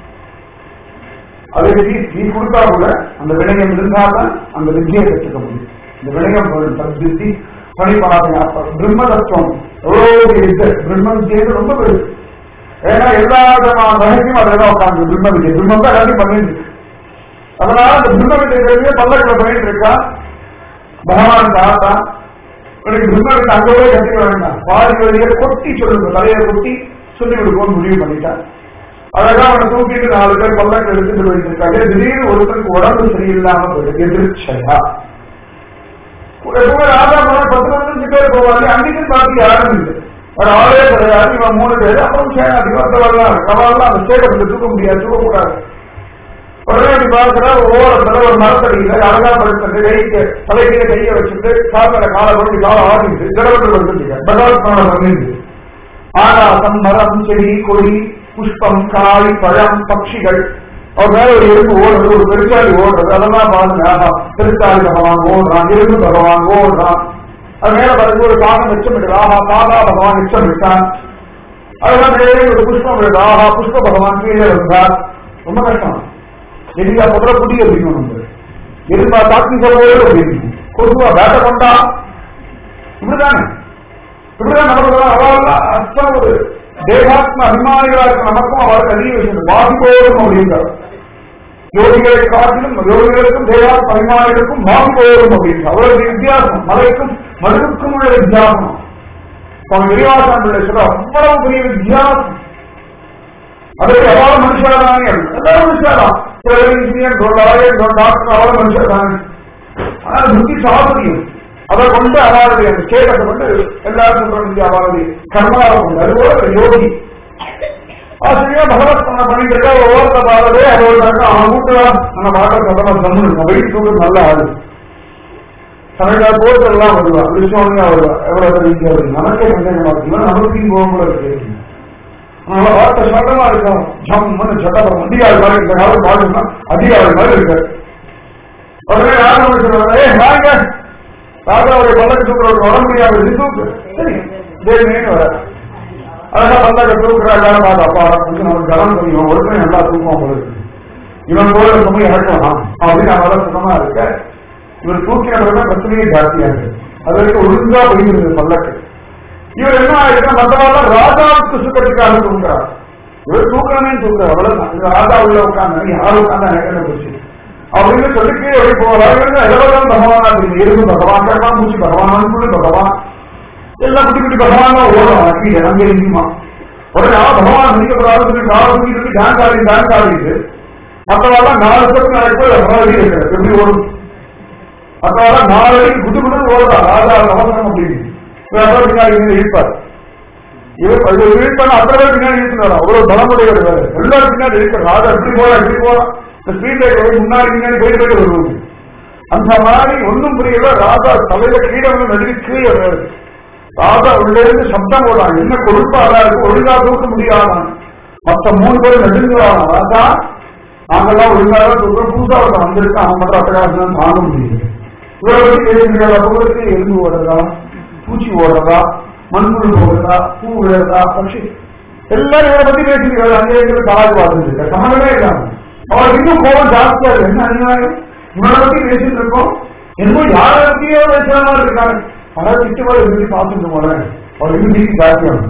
அதே ஃபீஸ் ஃபீஸ் கொடுத்தா கூட அந்த வினயம் இருந்தால்தான் அந்த வித்தியை கற்றுக்க முடியும் இந்த வினயம் சத்வித்தி பணிபாதனை பிரம்ம தத்துவம் எவ்வளவு பெரிய பிரம்ம வித்தியை ரொம்ப பெருசு ஏன்னா எல்லா விதமான ரகசியம் அதில் தான் உட்காந்து பிரம்ம விஜய் பிரம்மம் தான் எல்லாத்தையும் பண்ணிட்டு இருக்கு அதனால அந்த பிரம்ம விஜய் பல்லக்கில் பண்ணிட்டு இருக்கா பகவான் தாத்தா உனக்கு பிரம்ம விஜய் அங்கவே கட்டிக்க வேண்டாம் பாதி வழியை கொட்டி சொல்லுங்க தலையை கொட்டி சொல்லி கொடுக்கணும்னு முடிவு பண்ணிட்டான் அழகா அவனை தூக்கிட்டு நாலு பேர் பல்லக்கு எடுத்துட்டு போயிட்டு இருக்காங்க திடீர்னு ஒருத்தருக்கு உடம்பு சரியில்லாம போயிடுது எதிர்ச்சையா எப்பவுமே ராஜா போன பத்து பதினஞ்சு பேர் போவாங்க அன்னைக்கு பார்த்து யாரும் இல்லை ஒரு ஆளே கிடையாது இவன் மூணு பேர் அப்புறம் சேனாதி வந்தவெல்லாம் அவெல்லாம் அந்த சேகரத்தை தூக்க முடியாது தூக்கக்கூடாது உடனே அப்படி பார்க்கிறா ஓரத்துல ஒரு மரத்தடியில அழகா படுத்துட்டு கைக்கு தலைக்கீழ கையை வச்சுட்டு காலத்துல காலை போட்டு காலை ஆடிட்டு ஜடவத்தில் வந்துட்டு பகவத்மான பண்ணிட்டு ஆகாசம் மரம் செடி கொடி புஷ்பம் காய் பழம் பட்சிகள் அவர் மேல ஒரு எறும்பு ஓடுறது ஒரு பெருச்சாளி ஓடுறது அதெல்லாம் பாருங்க ஆஹா பெருச்சாளி பகவான் ஓடுறான் எறும்பு பகவான் ஓடுறான் அது மேல பாருங்க ஒரு பாகம் மிச்சமிட்டு ஆஹா பாதா பகவான் மிச்சமிட்டான் அதெல்லாம் மேலே ஒரு புஷ்பம் இருக்கு ஆஹா புஷ்ப பகவான் கீழே இருந்தார் ரொம்ப கஷ்டம் எதிரா முதல்ல குடி அப்படிங்க நம்ம எதிர்பா தாக்கி சொல்லவே அப்படின்னு கொடுக்குவா வேட்டை கொண்டா இப்படிதானே இப்படிதான் நமக்கு அவெல்லாம் அர்த்தம் ஒரு தேகாத்ம அபிமானிகளா இருக்க நமக்கும் அவருக்கு அதிக விஷயம் பாதிப்போரும் அப்படின்றார் யோகிகளை காட்டிலும் யோகிகளுக்கும் தேகாத்ம அபிமானிகளுக்கும் பாதிப்போரும் அப்படின்றார் அவருடைய வித்தியாசம் மலைக்கும் மதுவுக்கும் உள்ள வித்தியாசம் சுவாமி விரிவாசம் பிள்ளை சொல்ற அவ்வளவு பெரிய வித்தியாசம் அதற்கு அவ்வளவு மனுஷாதானே எல்லாரும் மனுஷாதான் சிலர் இன்ஜினியர் லாயர் டாக்டர் அவ்வளவு மனுஷாதானே ஆனா புத்தி சாதுரியம் அதை கொண்டு அவளுடைய அந்த கேட்டத்தை கொண்டு எல்லாரும் சொல்றாங்க அவளுடைய கர்மாவை கொண்டு அதுபோல யோகி ஆசிரியா பகவத் பண்ண பண்ணிட்டு இருக்கா ஒவ்வொருத்த பாடலே அதோட அவன் வீட்டுல நம்ம பாட்ட சத்தமா தம்மு வெயிட் சொல்றது நல்ல ஆளு தமிழ்நாடு போட்டு எல்லாம் வருவா விஷ்ணுவா வருவா எவ்வளவு ரீதியா வருது நமக்கே சந்தேகமா இருக்கு நமக்கு போகும்போது இருக்கு அதனால வார்த்தை சட்டமா இருக்கும் ஜம்முன்னு சட்டப்படம் அதிகாரி மாதிரி இந்த காலம் பாடுனா அதிகாரி மாதிரி இருக்கு உடனே யாரும் சொல்றாங்க ஏ வாங்க ராஜாவுடைய பல்லக்கு தூக்குறவங்க உடம்பு முடியாது இது தூக்கு சரி தேவினு வர அழகா பல்லக்க தூக்குறாங்க பார்த்து அப்பா வந்து நமக்கு கவனம் தெரியும் ஒருத்தனை நல்லா தூக்கம் போல இருக்கு இவன் போல சுமை இறக்கலாம் அப்படின்னு அவனால சுத்தமா இருக்க இவர் தூக்கினவர்கள் பிரச்சனையே ஜாஸ்தியா இருக்கு அது வரைக்கும் ஒழுங்கா போயிருந்தது பல்லக்கு இவர் என்ன ஆயிடுச்சா மற்றவர்கள் ராஜாவுக்கு சுக்கத்துக்காக தூங்குறார் இவர் தூக்கணுமே தூக்குறார் அவ்வளவுதான் இது ராஜா உள்ள உட்காந்து யாரும் உட்காந்து எனக்கு என்ன போச்சு அப்படின்னு சொல்லி கீழே எப்படி போவாங்க எவ்வளவுதான் பகவானா தெரியும் எறும்பு பகவான் கர்மா மூச்சு பகவான் மண்புழு பகவான் எல்லாம் குட்டி குட்டி பகவானா ஓடும் கீழே அங்கே எங்கேயுமா உடனே ஆ பகவான் நினைக்கப்படாது சொல்லி காலம் தூக்கிட்டு டான்ஸ் ஆடி டான்ஸ் ஆடிட்டு மற்றவெல்லாம் நாலு பேருக்கு நடக்கும் பகவான் இருக்கிறது எப்படி ஓடும் மற்றவெல்லாம் நாலு அடிக்கு குட்டு குட்டு ஓடுறா ராஜா அவசரம் அப்படின்னு பின்னாடி இருப்பார் இவர் அது வீழ்த்தான அத்தனை பேர் பின்னாடி இருக்கிறார் அவ்வளவு பலமுடையவர் வேறு எல்லாரும் பின்னாடி இருக்கிற ராஜா இப்படி போறா இப்படி போறா இந்த ஸ்பீட் லைட் முன்னாடி பின்னாடி போயிட்டு போயிட்டு வருவாங்க அந்த மாதிரி ஒன்றும் புரியல ராஜா தலையில கீழே வந்து நடுவி கீழே வேறு ராஜா உள்ளே இருந்து சப்தம் போடுறாங்க என்ன கொடுப்பாரா இருக்கு ஒழுங்கா தூக்க முடியாதான் மத்த மூணு பேர் நடுங்குறாங்க ராஜா நாங்கெல்லாம் ஒழுங்காக தூக்கம் புதுசா ஒருத்தன் வந்திருக்கு அவன் மட்டும் அட்டகாசம் தாங்க முடியுது இவரை பத்தி பேசுகிற அப்பங்களுக்கு எறும்பு ஓடுறதா பூச்சி ஓடுறதா மண்புழு போடுறதா பூ விழுறதா பட்சி எல்லாரும் இவரை பத்தி பேசுகிறார்கள் அங்கே இருக்கிற காலாஜ் பார்த்துட்டு சம்மந்தமே இல்லாம அவர் இன்னும் கோபம் ஜாஸ்தியா இருக்கு என்ன அநியாயம் இவனை பத்தி பேசிட்டு இருக்கோம் என்னமோ யார பத்தியோ பேசுற மாதிரி இருக்காங்க அதாவது திட்டு போல இருந்து பார்த்துட்டு போல அவர் இன்னும் நீக்கி ஜாஸ்தியாகும்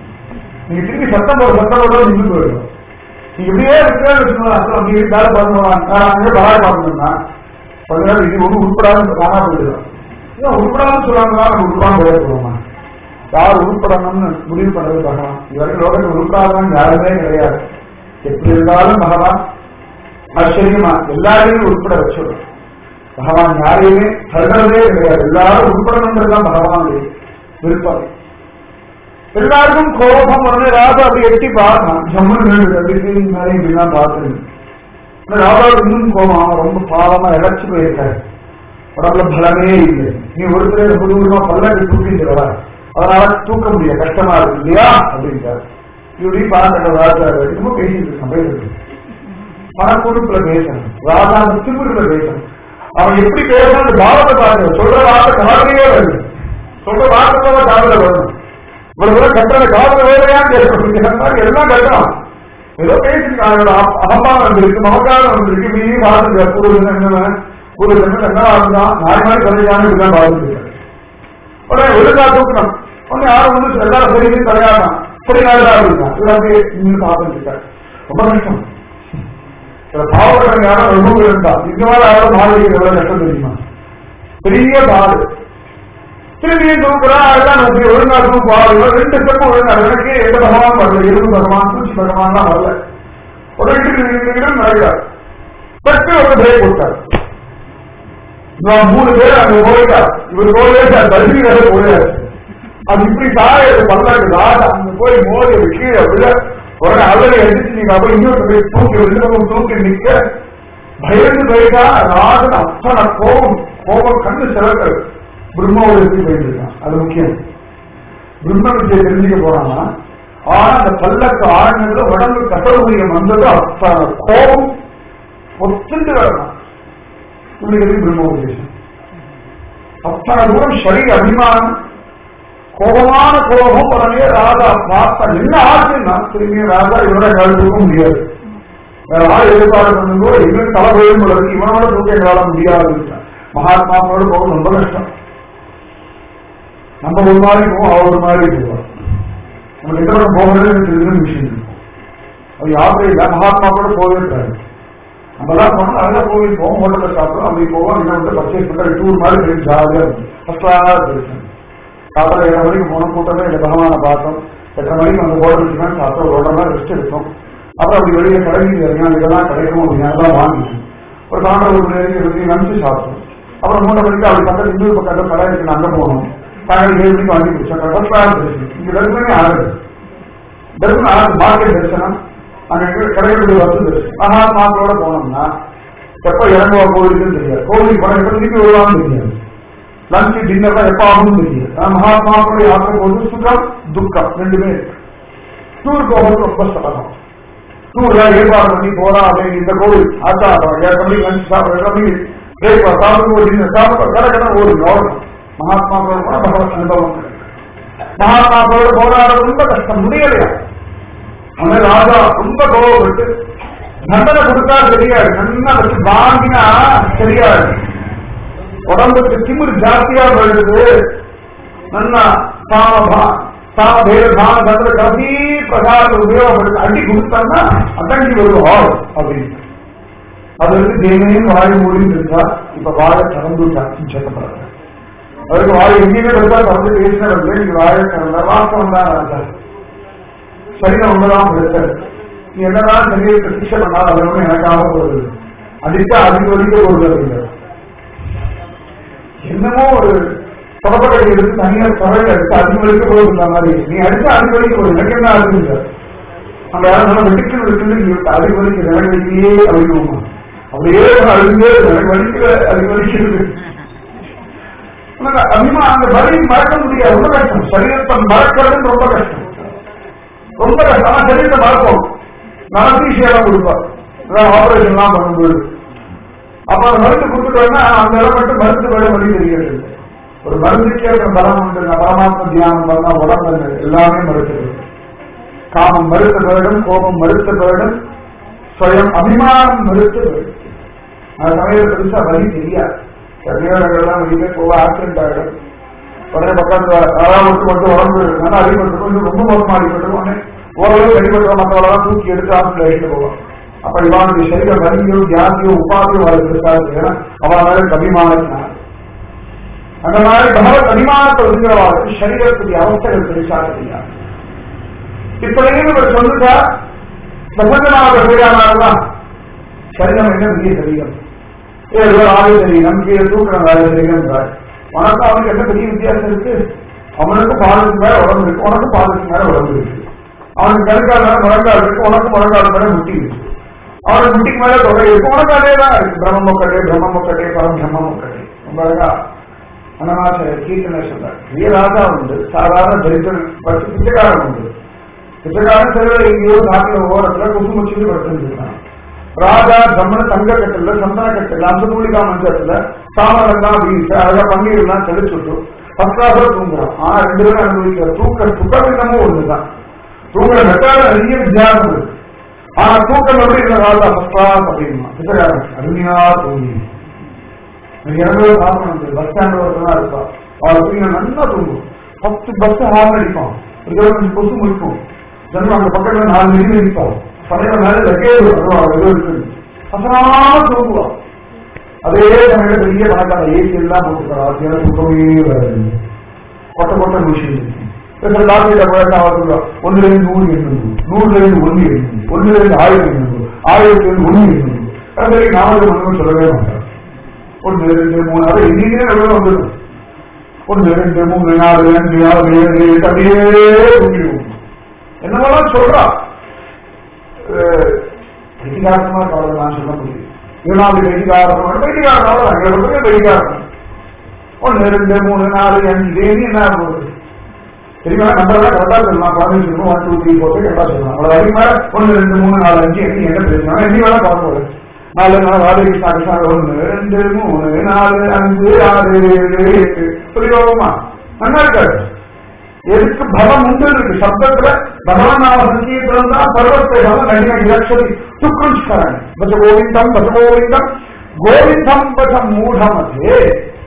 நீங்க திருப்பி சத்தம் போட சத்தம் போட நின்று போயிடும் நீங்க இப்படியே இருக்கிறா அப்படி வேலை பண்ணுவாங்க அங்கே பலாய பார்க்கணும்னா கொஞ்ச நேரம் இது ஒன்றும் உட்படாது காணா போயிடுதான் ஏன் உட்படாதுன்னு சொல்றாங்களா நம்ம உட்படாம போயிட போவோமா யார் உருப்படணும்னு முடிவு பண்றது பகவான் இதுவரைக்கும் லோகத்தில் உருப்படாதவன் யாருமே கிடையாது எப்படி இருந்தாலும் பகவான் ஆச்சரியமா எல்லாரையும் உட்பட வச்சிடும் பகவான் யாரையுமே தடுக்கிறதே கிடையாது எல்லாரும் உட்படணுன்றதுதான் பகவானுடைய விருப்பம் எல்லாருக்கும் கோபம் வந்து ராஜா அப்படி எட்டி பார்த்தான் ஜம்முன்னு அப்படி மாதிரி இப்படிலாம் பார்த்துருந்தேன் ராஜாவுக்கு இன்னும் கோபம் அவன் ரொம்ப பாவமா இழைச்சு போயிருக்காரு உடம்புல பலமே இல்லை நீ ஒருத்தர் புதுவிதமா பல்லக்கு தூக்கிட்டு அதனால தூக்க முடியல கஷ்டமா இருக்கு இல்லையா அப்படின்றார் இப்படி பார்த்த ராஜா ரொம்ப பேசிட்டு இருக்கான் பேசுறது பணக்குழுப்புல பேசணும் ராஜா திமுருல பேசணும் அவன் எப்படி பேசணும் அந்த பாவத்தை பார்க்கணும் சொல்ற வார்த்தை காதலையே வருது சொல்ற வார்த்தை காதல வரணும் இவ்வளவு தூரம் கட்டுற காதல வேறையா கேட்கணும் மாதிரி எல்லாம் கட்டணும் ஏதோ பேசிருக்காங்க அகம்பாவம் வந்திருக்கு மமக்காரம் வந்திருக்கு இப்படி பார்த்துருக்க ஒரு என்ன ஒரு என்ன ஆகுதான் நாலு மாதிரி கதையான இப்படிதான் பார்த்துருக்காரு உடனே ஒழுங்கா தூக்கணும் உடனே யாரும் வந்து எல்லாரும் சரி தலையாடலாம் சரி நாளா இருக்கான் இவராது நின்று பார்த்துருக்காரு ரொம்ப கஷ்டம் சில பாவக்கடன் யாரும் ரொம்ப இருந்தா இந்த மாதிரி யாரும் மாறி எவ்வளவு கஷ்டம் தெரியுமா பெரிய பாடு திரும்பியும் தூக்குறா அதெல்லாம் நமக்கு ஒழுங்கா தூக்குவா இவர் ரெண்டு ஸ்டெப்பும் ஒழுங்கா எனக்கு எந்த பகவான் வரல எறும்பு பகவான் பூச்சி பகவான் தான் வரல ஒரு ரெண்டு நிமிடம் நடக்கிறார் பட்டு ஒரு பிரேக் கொடுத்தார் நான் மூணு பேர் அங்க போயிட்டா இவர் போயிட்டா தள்ளி வேற போயாச்சு அது இப்படி தாய பல்லாக்கு ராஜா அங்க போய் மோதி அது கீழே விழ உடனே அவரை எடுத்து நீங்க அப்ப இன்னொரு போய் தூக்கி ரெண்டு பக்கம் தூக்கி நிக்க பயந்து போயிட்டா ராஜன் அத்தனை கோபம் கோபம் கண்ணு சிறக்கிறது பிரம்மாவோட எப்படி போயிட்டு இருக்கான் அது முக்கியம் பிரம்ம வித்தியை தெரிஞ்சுக்க போறான்னா ஆனா அந்த பல்லக்கு ஆழ்ந்ததுல உடம்பு கட்டவுரியம் வந்தது அத்தனை கோபம் ஒத்துண்டு வரணும் உங்களுக்கு பிரம்ம உபதேசம் அத்தனை தூரம் சரீர அபிமானம் கோபமான கோபம் உடனே ராஜா பார்த்தா என்ன ஆச்சுன்னா திரும்பி ராஜா இவரை கழுத்துக்க முடியாது வேற ஆள் எதிர்பார்ப்பு பண்ணுங்கோ இவன் தலை போயும் உள்ளது இவனோட தூக்க எங்களால முடியாது மகாத்மாவோட போகும் ரொம்ப கஷ்டம் நம்ம ஒரு மாதிரி போவோம் அவர் ஒரு மாதிரி போவார் நம்ம எந்த பக்கம் போகிறது தெரிஞ்ச விஷயம் இருக்கும் அது யாத்திரை இல்லை மகாத்மா கூட போகவே இருக்காரு நம்ம எல்லாம் போனோம் அதெல்லாம் கோவில் போவோம் ஹோட்டலில் சாப்பிடுவோம் அப்படி போவோம் இன்னும் வந்து பர்ச்சேஸ் பண்ண டூர் மாதிரி தெரியும் ஜாலியாக இருக்கும் ஃபர்ஸ்ட் கிளாஸ் தரிசனம் காலையில் ஏழு மணிக்கு போன கூட்டமே இந்த பகவானை பார்த்தோம் எத்தனை மணிக்கு அந்த ஹோட்டலுக்கு தான் சாப்பிட்டோம் ஒரு மாதிரி ரெஸ்ட் எடுத்தோம் அப்புறம் அப்படி வெளியே கடைக்கு இறங்கினா இதெல்லாம் கிடைக்கும் அப்படின்னு அதெல்லாம் வாங்கிட்டோம் ஒரு காண்டர் ஒரு நேரம் இருந்து நினைச்சு சாப்பிட்டோம் அப்புறம் மூணு மணிக்கு அப்படி பக்கத்து இன்னொரு பக்கத்தில் கடை இருக்கு அங்கே போனோம் காலையில் ஏழு மணிக்கு வாங்கி குடிச்சோம் ஃபர்ஸ்ட் கிளாஸ் தரிசனம் இங்க தரிசனமே ஆகுது தரிசனம் ஆகுது மார்க்கெட் தரிசனம் அங்க இருக்கிற கடைகளுடைய வசதி தரிசனம் மகாத்மாக்களோட போனோம்னா எப்ப இறங்குவா கோவிலுக்குன்னு தெரியாது கோவிலுக்கு போன எப்ப திருப்பி வருவான்னு தெரியாது லஞ்ச் டின்னர் எப்ப ஆகும் தெரியாது ஆனா மகாத்மாக்களோட யாத்திரை போது சுகம் துக்கம் ரெண்டுமே இருக்கு டூர் போகிறது ரொம்ப சகஜம் டூர்ல ஏற்பாடு பண்ணி போறா அப்படின்னு இந்த கோவில் ஆச்சா ஏழு மணிக்கு லஞ்ச் சாப்பிட ஏழு மணிக்கு பிரேக்ஃபாஸ்ட் சாப்பிட்டு ஒரு டின்னர் சாப்பிட கடை கடை ஓடுங்க ஓடணும் மகாத்மாக்களோட போனா பகவத் அனுபவம் கிடைக்கும் மகாத்மாக்களோட போராடுறது ரொம்ப கஷ்டம் முடியலையா அந்த ராஜா ரொம்ப கோவப்பட்டு தண்டனை கொடுத்தா தெரியாது நல்லா வச்சு வாங்கினா தெரியாது உடம்புக்கு திமிர் ஜாஸ்தியா வருது நல்லா சாமபா சாம பேர தான தந்திர கவி பிரகாரத்தை உபயோகப்படுத்தி அடி கொடுத்தாங்கன்னா அடங்கி வருவோம் அப்படின்னு அது வந்து தேவையும் வாய் மூடின்னு இருந்தா இப்ப வாழை திறந்து சட்டப்படுறாங்க அதுக்கு வாய் எங்கேயுமே இருந்தா திறந்து பேசினது நீங்க வாழை திறந்த வாசம் தான் ராஜா சரீரம் ஒண்ணுதான் பிரச்சனை நீ என்னதான் சரீரத்தை சிக்ஷை பண்ணாலும் அது ஒன்றும் எனக்காக போகுது அடித்தா அதுக்கு வரைக்கும் போடுறது இல்லை என்னமோ ஒரு தொடப்பக்கடை எடுத்து தனியாக தொடரை எடுத்து அதிக வலிக்க போகுதுன்ற மாதிரி நீ அடிச்சா அதிக வலிக்க போகுது எனக்கு என்ன ஆகுதுங்க அந்த யாரும் வெட்டுக்கு வெட்டுன்னு அதிக வலிக்குது எனக்கு வலிக்கையே அப்படின்னு அப்படியே அழுந்தே எனக்கு வலிக்கல அதிக வலிக்கிறது அதிகமா அந்த வலி மறக்க முடியாது ரொம்ப கஷ்டம் சரீரத்தை மறக்கிறது ரொம்ப கஷ்டம் ரொம்ப கஷ்டம் ஆனா சரீரத்தை மறப்போம் நலசீசியெல்லாம் கொடுப்பார் அதான் ஆபரேஷன் எல்லாம் பண்ணும்போது அப்ப அந்த மருந்து கொடுத்துட்டோம்னா அந்த இடம் மட்டும் மருந்து வேலை வழி தெரிகிறது ஒரு மருந்துக்கே இருக்கிற பலம் உண்டு நான் பரமாத்ம தியானம் பண்ணா உடம்பு எல்லாமே மறுக்கிறது காமம் மறுத்த பேரிடம் கோபம் மறுத்த பேரிடம் ஸ்வயம் அபிமானம் மறுத்த பேரிடம் அந்த சமயத்தில் பெருசா வழி தெரியாது கன்னியாரெல்லாம் வெளியே போக ஆக்சிடென்ட் ஆகிடும் உடனே பக்கத்துல அதாவது மட்டும் உடம்பு நல்லா அடிபட்டு கொஞ்சம் ரொம்ப மோசமா அடிபட்டு உடனே ஓரளவு அடிபட்ட மற்றவரெல்லாம் தூக்கி எடுத்து ஹாஸ்பிட்டல் அழைச்சிட்டு போவோம் அப்ப இவானுடைய சரீர வலியோ வியாதியோ உபாதியோ அவளுக்கு இருக்காது ஏன்னா அவன் மேல அபிமானத்தினார் அந்த மாதிரி பகவத் அபிமானத்தை ஒதுங்கிறவாளுக்கு சரீரத்துடைய அவஸ்தைகள் பெருசா தெரியாது இப்படின்னு இவர் சொல்லுட்டா பிரபஞ்சமாக செய்யாதான் சரீரம் என்ன பெரிய சரீரம் ஏதோ ஆயுத சரீரம் கீழே தூக்கிற வேலை சரீரம் உனக்கு அவனுக்கு என்ன பெரிய வித்தியாசம் இருக்கு அவனுக்கு பாலுக்கு மேல உடம்பு இருக்கு உனக்கு பாலுக்கு மேல உடம்பு இருக்கு அவனுக்கு கருக்கால் மேல முழங்கால் இருக்கு உனக்கு முழங்கால் மேல முட்டி இருக்கு அவனுக்கு முட்டிக்கு மேல தொகை இருக்கு உனக்கு அதே தான் இருக்கு பிரம்ம மொக்கட்டே பிரம்ம மொக்கட்டே பரம் பிரம்ம மொக்கட்டே ரொம்ப அழகா அன்னமாச்ச கீர்த்தனை சொல்றார் வீராதா உண்டு சாதாரண தரித்திரன் பத்து பிச்சைக்காரன் உண்டு பிச்சைக்காரன் சிறுவர் எங்கேயோ காட்டுல ஓரத்துல குசு முச்சிட்டு படுத்துருக்கான் ராஜா பிரம்மண தங்க கட்டில சந்தன கட்டில அந்த மூலிகா மஞ்சத்துல சாமரெல்லாம் வீச அழகா பன்னீர் எல்லாம் தெளிச்சுட்டு பத்தாவது தூங்குறான் ஆனா ரெண்டு பேரும் அனுபவிக்கிற தூக்க சுகவிதமும் ஒண்ணுதான் தூங்குற மெட்டால நிறைய வித்தியாசம் இருக்கு ஆனா தூக்கம் எப்படி இந்த ராஜா பஸ்டா அப்படின்னா பிச்சைக்காரன் அருமையா தூங்கி இரவு பார்க்கணும் பஸ் ஸ்டாண்ட் ஒருத்தனா இருப்பா அவளை தூங்கி நல்லா தூங்கும் பத்து பஸ் ஹார்ன் அடிப்பான் இருபத்தஞ்சு கொசு முடிக்கும் ஜனம் அந்த பக்கத்துல நாலு மில்லி அடிப்பான் பழைய மேல லக்கேஜ் ஏதோ இருக்கு அசனாம தூங்குவான் அதே சமயம் பெரிய பணக்கார ஏசி எல்லாம் போட்டுக்கிறான் ஆசியான தூக்கமே வராது கொட்ட கொட்ட மிஷின் லாட்டரியில போயிட்டா அவர் ஒன்றுல இருந்து நூறு எண்ணூறு நூறுல இருந்து ஒன்று எண்ணூறு ஒன்றுல இருந்து ஆயிரத்தி எண்ணூறு ஆயிரத்தி இருந்து ஒன்று எண்ணூறு அது நாலு மணி சொல்லவே மாட்டார் ஒன்று ரெண்டு மூணு அதை எண்ணினே எவ்வளவு வந்துடும் ஒன்று ரெண்டு மூணு நாலு அஞ்சு ஆறு ஏழு எட்டு அப்படியே தூங்கிடுவோம் என்னவெல்லாம் சொல்றா வெடிகாரமா நான் சொல்ல முடியும் இவனாவது வெடிகாரம் வெடிகாரம் அங்கே வெடிகாரம் ஒன்று ரெண்டு மூணு நாலு அஞ்சு தேதி என்ன போகுது தெரியுமா நம்பர்லாம் கரெக்டா சொல்லலாம் குழந்தை சொல்லணும் ஒன் டூ த்ரீ ஃபோர் கரெக்டா சொல்லலாம் அவ்வளவு அதிகமா ஒன்று ரெண்டு மூணு நாலு அஞ்சு எண்ணி என்ன பேசணும் எண்ணி வேணா பார்க்க நாலு நாள் ராதகிருஷ்ணா கிருஷ்ணா ஒன்று ரெண்டு மூணு நாலு அஞ்சு ஆறு ஏழு எட்டு புரியோகமா நல்லா இருக்காது எதுக்கு பலம் உண்டு இருக்கு சப்தத்துல பகவான் நாம சங்கீதம் தான் பர்வத்தை பலம் நடிகை இலட்சதி சுக்ருஷ்கரன் பச கோவிந்தம் பச கோவிந்தம் கோவிந்தம் பச மூடமதே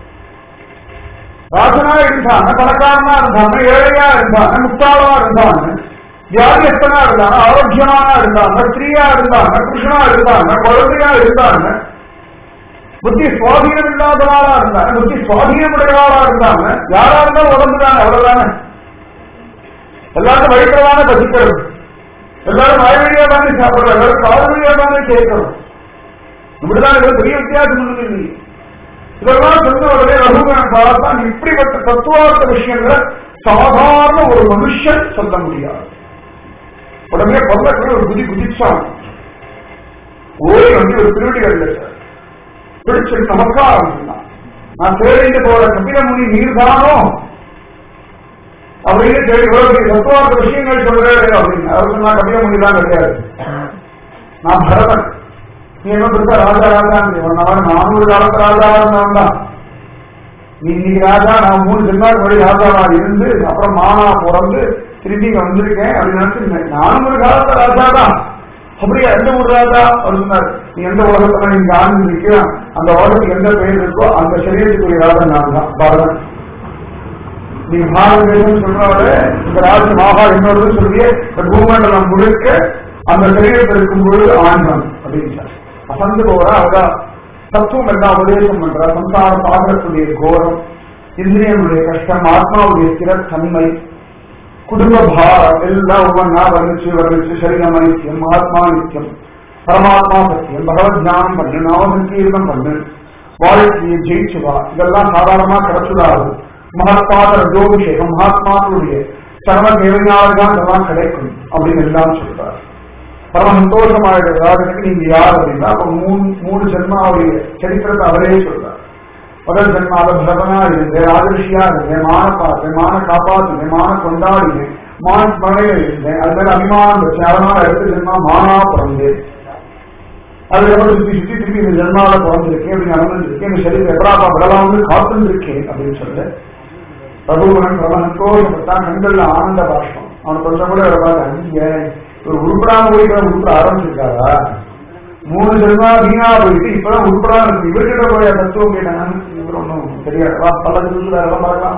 ராஜனா இருந்தாங்க பணக்காரனா இருந்தாங்க ஏழையா இருந்தாங்க முத்தாளா இருந்தாங்க வியாதியஸ்தனா இருந்தாங்க ஆரோக்கியமானா இருந்தாங்க ஸ்திரீயா இருந்தாங்க புருஷனா இருந்தாங்க குழந்தையா இருந்தாங்க புத்தி சுவாதீனம் இல்லாதவாளா இருந்தாங்க புத்தி சுவாதீனம் உடையவாளா இருந்தாங்க யாரா இருந்தாலும் உடம்புதாங்க அவ்வளவுதானே எல்லாரும் வயிற்றுவான பசிக்கிறோம் எல்லாரும் வாய் வழியா தானே சாப்பிடுறோம் எல்லாரும் கால் வழியா தானே கேட்கிறோம் இப்படிதான் இது பெரிய வித்தியாசம் ஒண்ணுமே இல்லை இதெல்லாம் சொன்னவர்களே ரகுகரன் பார்த்தா இப்படிப்பட்ட தத்துவார்த்த விஷயங்களை சாதாரண ஒரு மனுஷன் சொல்ல முடியாது உடனே பல்லக்கில் ஒரு குதி குதிச்சான் ஓடி வந்து ஒரு திருவடிகள் சார் பிடிச்சு நமஸ்காரம் பண்ணான் நான் தேடிட்டு போற கபிலமுனி நீர்தானோ அப்படின்னு சரி இவ்வளவு தத்துவார்த்த விஷயங்கள் சொல்றேன் அப்படின்னு அவர் சொன்னா கபிலமுனி தான் கிடையாது நான் பரதன் நீ என்ன பெருசா ராஜா ராஜா அவன் நானூறு காலத்து ராஜாவா இருந்தவன் தான் நீ இன்னைக்கு ராஜா நான் மூணு ஜென்மாக்கு முன்னாடி ராஜாவா இருந்து அப்புறம் மானா பிறந்து திரும்பி இங்க வந்திருக்கேன் அப்படின்னு நினைச்சு நானூறு காலத்து ராஜா தான் அப்படியா எந்த ஊர் ராஜா அவர் சொன்னார் நீ எந்த உலகத்துல நீங்க ஆண்டு நிற்கிறான் அந்த உலகத்துக்கு எந்த பெயர் இருக்கோ அந்த சரீரத்துக்குரிய ராஜா நான் தான் பரதன் நீ பாரத தேசம் சொல்றவரு இந்த ராஜ மாகா என்னோட சொல்லிய இந்த பூமண்டலம் முழுக்க அந்த சரீரத்தில் இருக்கும் பொழுது ஆண்டம் அப்படின்னு அசந்து போறா அவரா தத்துவம் எல்லாம் உபதேசம் பண்றா சம்சார பாகத்துடைய கோரம் இந்திரியனுடைய கஷ்டம் ஆத்மாவுடைய ஸ்திரத்தன்மை குடும்ப பாரம் எல்லாம் ஒவ்வொன்றா வர்ணிச்சு வர்ணிச்சு சரீரம் அனித்தியம் ஆத்மா நித்தியம் பரமாத்மா சத்தியம் பகவத் ஞானம் பண்ணு நாம சங்கீர்ணம் பண்ணு வாழ்க்கையை ஜெயிச்சு வா இதெல்லாம் சாதாரணமா கிடைச்சுடாது மகத்மாத ரஜோபிஷேகம் மகாத்மாக்களுடைய சர்வ தேவையால் தான் இதெல்லாம் கிடைக்கும் அப்படின்னு எல்லாம் சொல்றார் பரம சந்தோஷமாயிடுது ராஜனுக்கு நீங்க யார் அப்படின்னா அப்ப மூணு மூணு ஜென்மாவுடைய சரித்திரத்தை அவரே சொல்றார் முதல் ஜென்மால பிரபனா இருந்தேன் ராஜரிஷியா இருந்தேன் மான பார்த்தேன் மான காப்பாத்தினேன் மான கொண்டாடினேன் மான மழையில இருந்தேன் அது மேல அபிமானம் வச்சேன் அதனால அடுத்த ஜென்மா மானா பிறந்தேன் அதுக்கப்புறம் சுத்தி சுத்தி திருப்பி இந்த ஜென்மாவில பிறந்திருக்கேன் அப்படின்னு நடந்திருக்கேன் இந்த சரீரம் எப்படாப்பா விடலாம்னு காத்துருக்கேன் அப்படின்னு சொல்லு பிரபுவன் பிரப சந்தோஷப்பட்டான் கண்கள்ல ஆனந்த பாஷ்பம் அவன் கொஞ்சம் கூட அவரை பார்த்து அங்க ஒரு உருப்படாம போயிட்டு உருப்பட ஆரம்பிச்சிருக்காரா மூணு ஜென்மா வீணா போயிட்டு இப்பதான் உருப்படா இருக்கு இவர்கிட்ட போய் தத்துவம் கேட்டாங்க இவர் ஒன்றும் தெரியாது வா, பல சொல்லுது அதெல்லாம் பார்க்கலாம்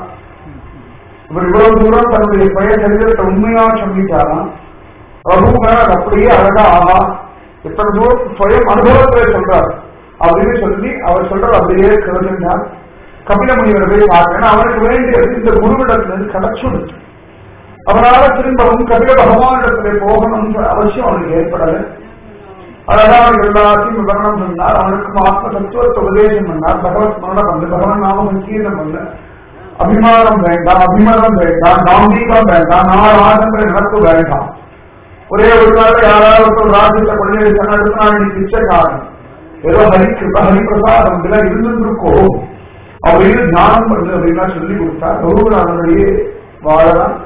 இவர் இவ்வளவு தூரம் தன்னுடைய பழைய சரித்திரத்தை உண்மையா சொல்லிட்டாராம் பிரபு மேல அது அப்படியே அழகா ஆகா எத்தனை தூரம் சுயம் அனுபவத்துல சொல்றார் அப்படின்னு சொல்லி அவர் சொல்றது அப்படியே கருதினார் கபில முனிவரை போய் பார்க்கணும் அவனுக்கு வேண்டியது இந்த குருவிடத்திலிருந்து கிடைச்சுடுச்சு அவனால திரும்பவும் கபில பகவானிடத்திலே போகணும்ன்ற அவசியம் அவனுக்கு ஏற்படலை அழகா அவன் எல்லாத்தையும் விவரணம் சொன்னார் அவனுக்கு ஆத்ம தத்துவத்தை உபதேசம் பண்ணார் பகவத் மரணம் பண்ணு பகவன் நாம சங்கீர்ணம் பண்ணு அபிமானம் வேண்டாம் அபிமானம் வேண்டாம் நாம்பீகம் வேண்டாம் நான் ராஜன்ற நினப்பு வேண்டாம் ஒரே ஒரு நாள் யாராவது ஒரு ராஜ்யத்தை கொள்ளை அடுத்த நாள் நீ பிச்சைக்காரன் ஏதோ ஹரி கிருப ஹரி பிரசாதம் இதெல்லாம் இருந்திருக்கோ அப்படின்னு தியானம் பண்ணு அப்படின்னா சொல்லி கொடுத்தா ஒருவர் அதனுடைய வாழலாம்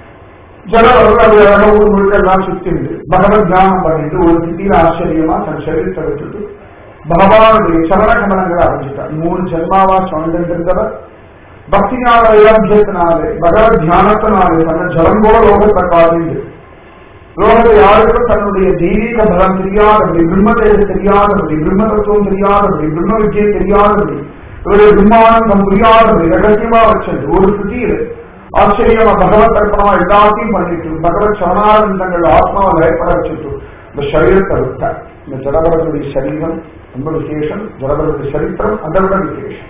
ஜனவர்கள் அது அழகா ஊர் முழுக்க எல்லாம் சுத்திண்டு பகவத் தியானம் பண்ணிட்டு ஒரு திடீர் ஆச்சரியமா தன் சரீரத்தை வச்சுட்டு பகவானுடைய சரண கமலங்களை அடைஞ்சிட்டார் மூணு ஜென்மாவா சுவாமிந்திருந்தவர் பக்திஞான வைராக்கியத்தினாலே பகவத் தியானத்தினாலே தன்னை ஜலம் போல லோகத்தை காதிண்டு லோகத்தை யாருக்கும் தன்னுடைய தெய்வீக பலம் தெரியாதபடி பிரம்மதேவ தெரியாதபடி பிரம்ம தத்துவம் தெரியாதபடி பிரம்ம வித்தியை தெரியாதபடி இவருடைய பிரம்மானந்தம் புரியாதபடி ரகசியமா வச்சது ஒரு ஸ்திதியில் ஆச்சரியமா பகவத் அர்ப்பணமா எல்லாத்தையும் பண்ணிட்டு பகவத் சரணானந்தங்கள் ஆத்மாவை ஏற்பட வச்சுட்டு இந்த சரீரத்தை விட்டார் இந்த ஜடபரத்துடைய சரீரம் ரொம்ப விசேஷம் ஜடபரத்துடைய சரித்திரம் அதை விட விசேஷம்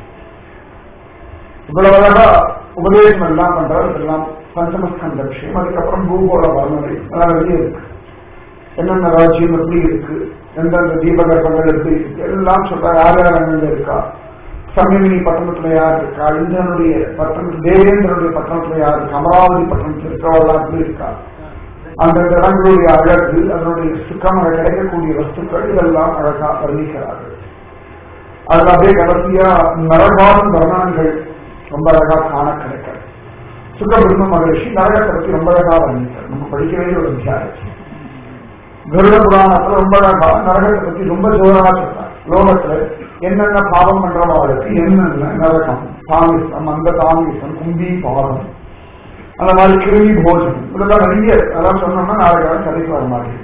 இவ்வளவு அழகா உபதேசம் எல்லாம் பண்றாரு இதெல்லாம் பஞ்சமஸ்கந்த விஷயம் அதுக்கப்புறம் பூகோள வர்ணனை அதெல்லாம் வெளியே இருக்கு என்னென்ன ராஜ்யம் எப்படி இருக்கு எந்தெந்த தீபகற்பங்கள் எப்படி இருக்கு எல்லாம் சொல்றாரு யார் யார் அங்கே இருக்கா சமயமினி பட்டணத்துல யார் இருக்கா இந்திரனுடைய பட்டணத்துல தேவேந்திரனுடைய பட்டணத்துல யார் இருக்கா அமராவதி பட்டணத்துல இருக்கிறவெல்லாம் எப்படி இருக்கா அந்த இடங்களுடைய அழகு அதனுடைய சுக்கம் அங்க கிடைக்கக்கூடிய வஸ்துக்கள் இதெல்லாம் அழகா வர்ணிக்கிறார்கள் அதுல அப்படியே கடைசியா நரகாலும் வர்ணனங்கள் ரொம்ப அழகா காண கிடைக்கிறது சுக்கபிரம்ம மகரிஷி நரகத்தை பத்தி ரொம்ப அழகா வர்ணிக்கிறார் நம்ம படிக்க வேண்டிய ஒரு அத்தியாயம் கருட புராணத்துல ரொம்ப அழகா நரகத்தை பத்தி ரொம்ப ஜோரா சொல்றார் லோகத்துல என்னென்ன பாவம் பண்றவாளுக்கு என்னென்ன நரகம் தாமிசம் அந்த தாமிசம் கும்பி பாவம் அந்த மாதிரி கிருமி போஜனம் இதெல்லாம் நிறைய அதெல்லாம் சொன்னோம்னா நாளைக்கு கதைக்கு வர மாட்டேங்குது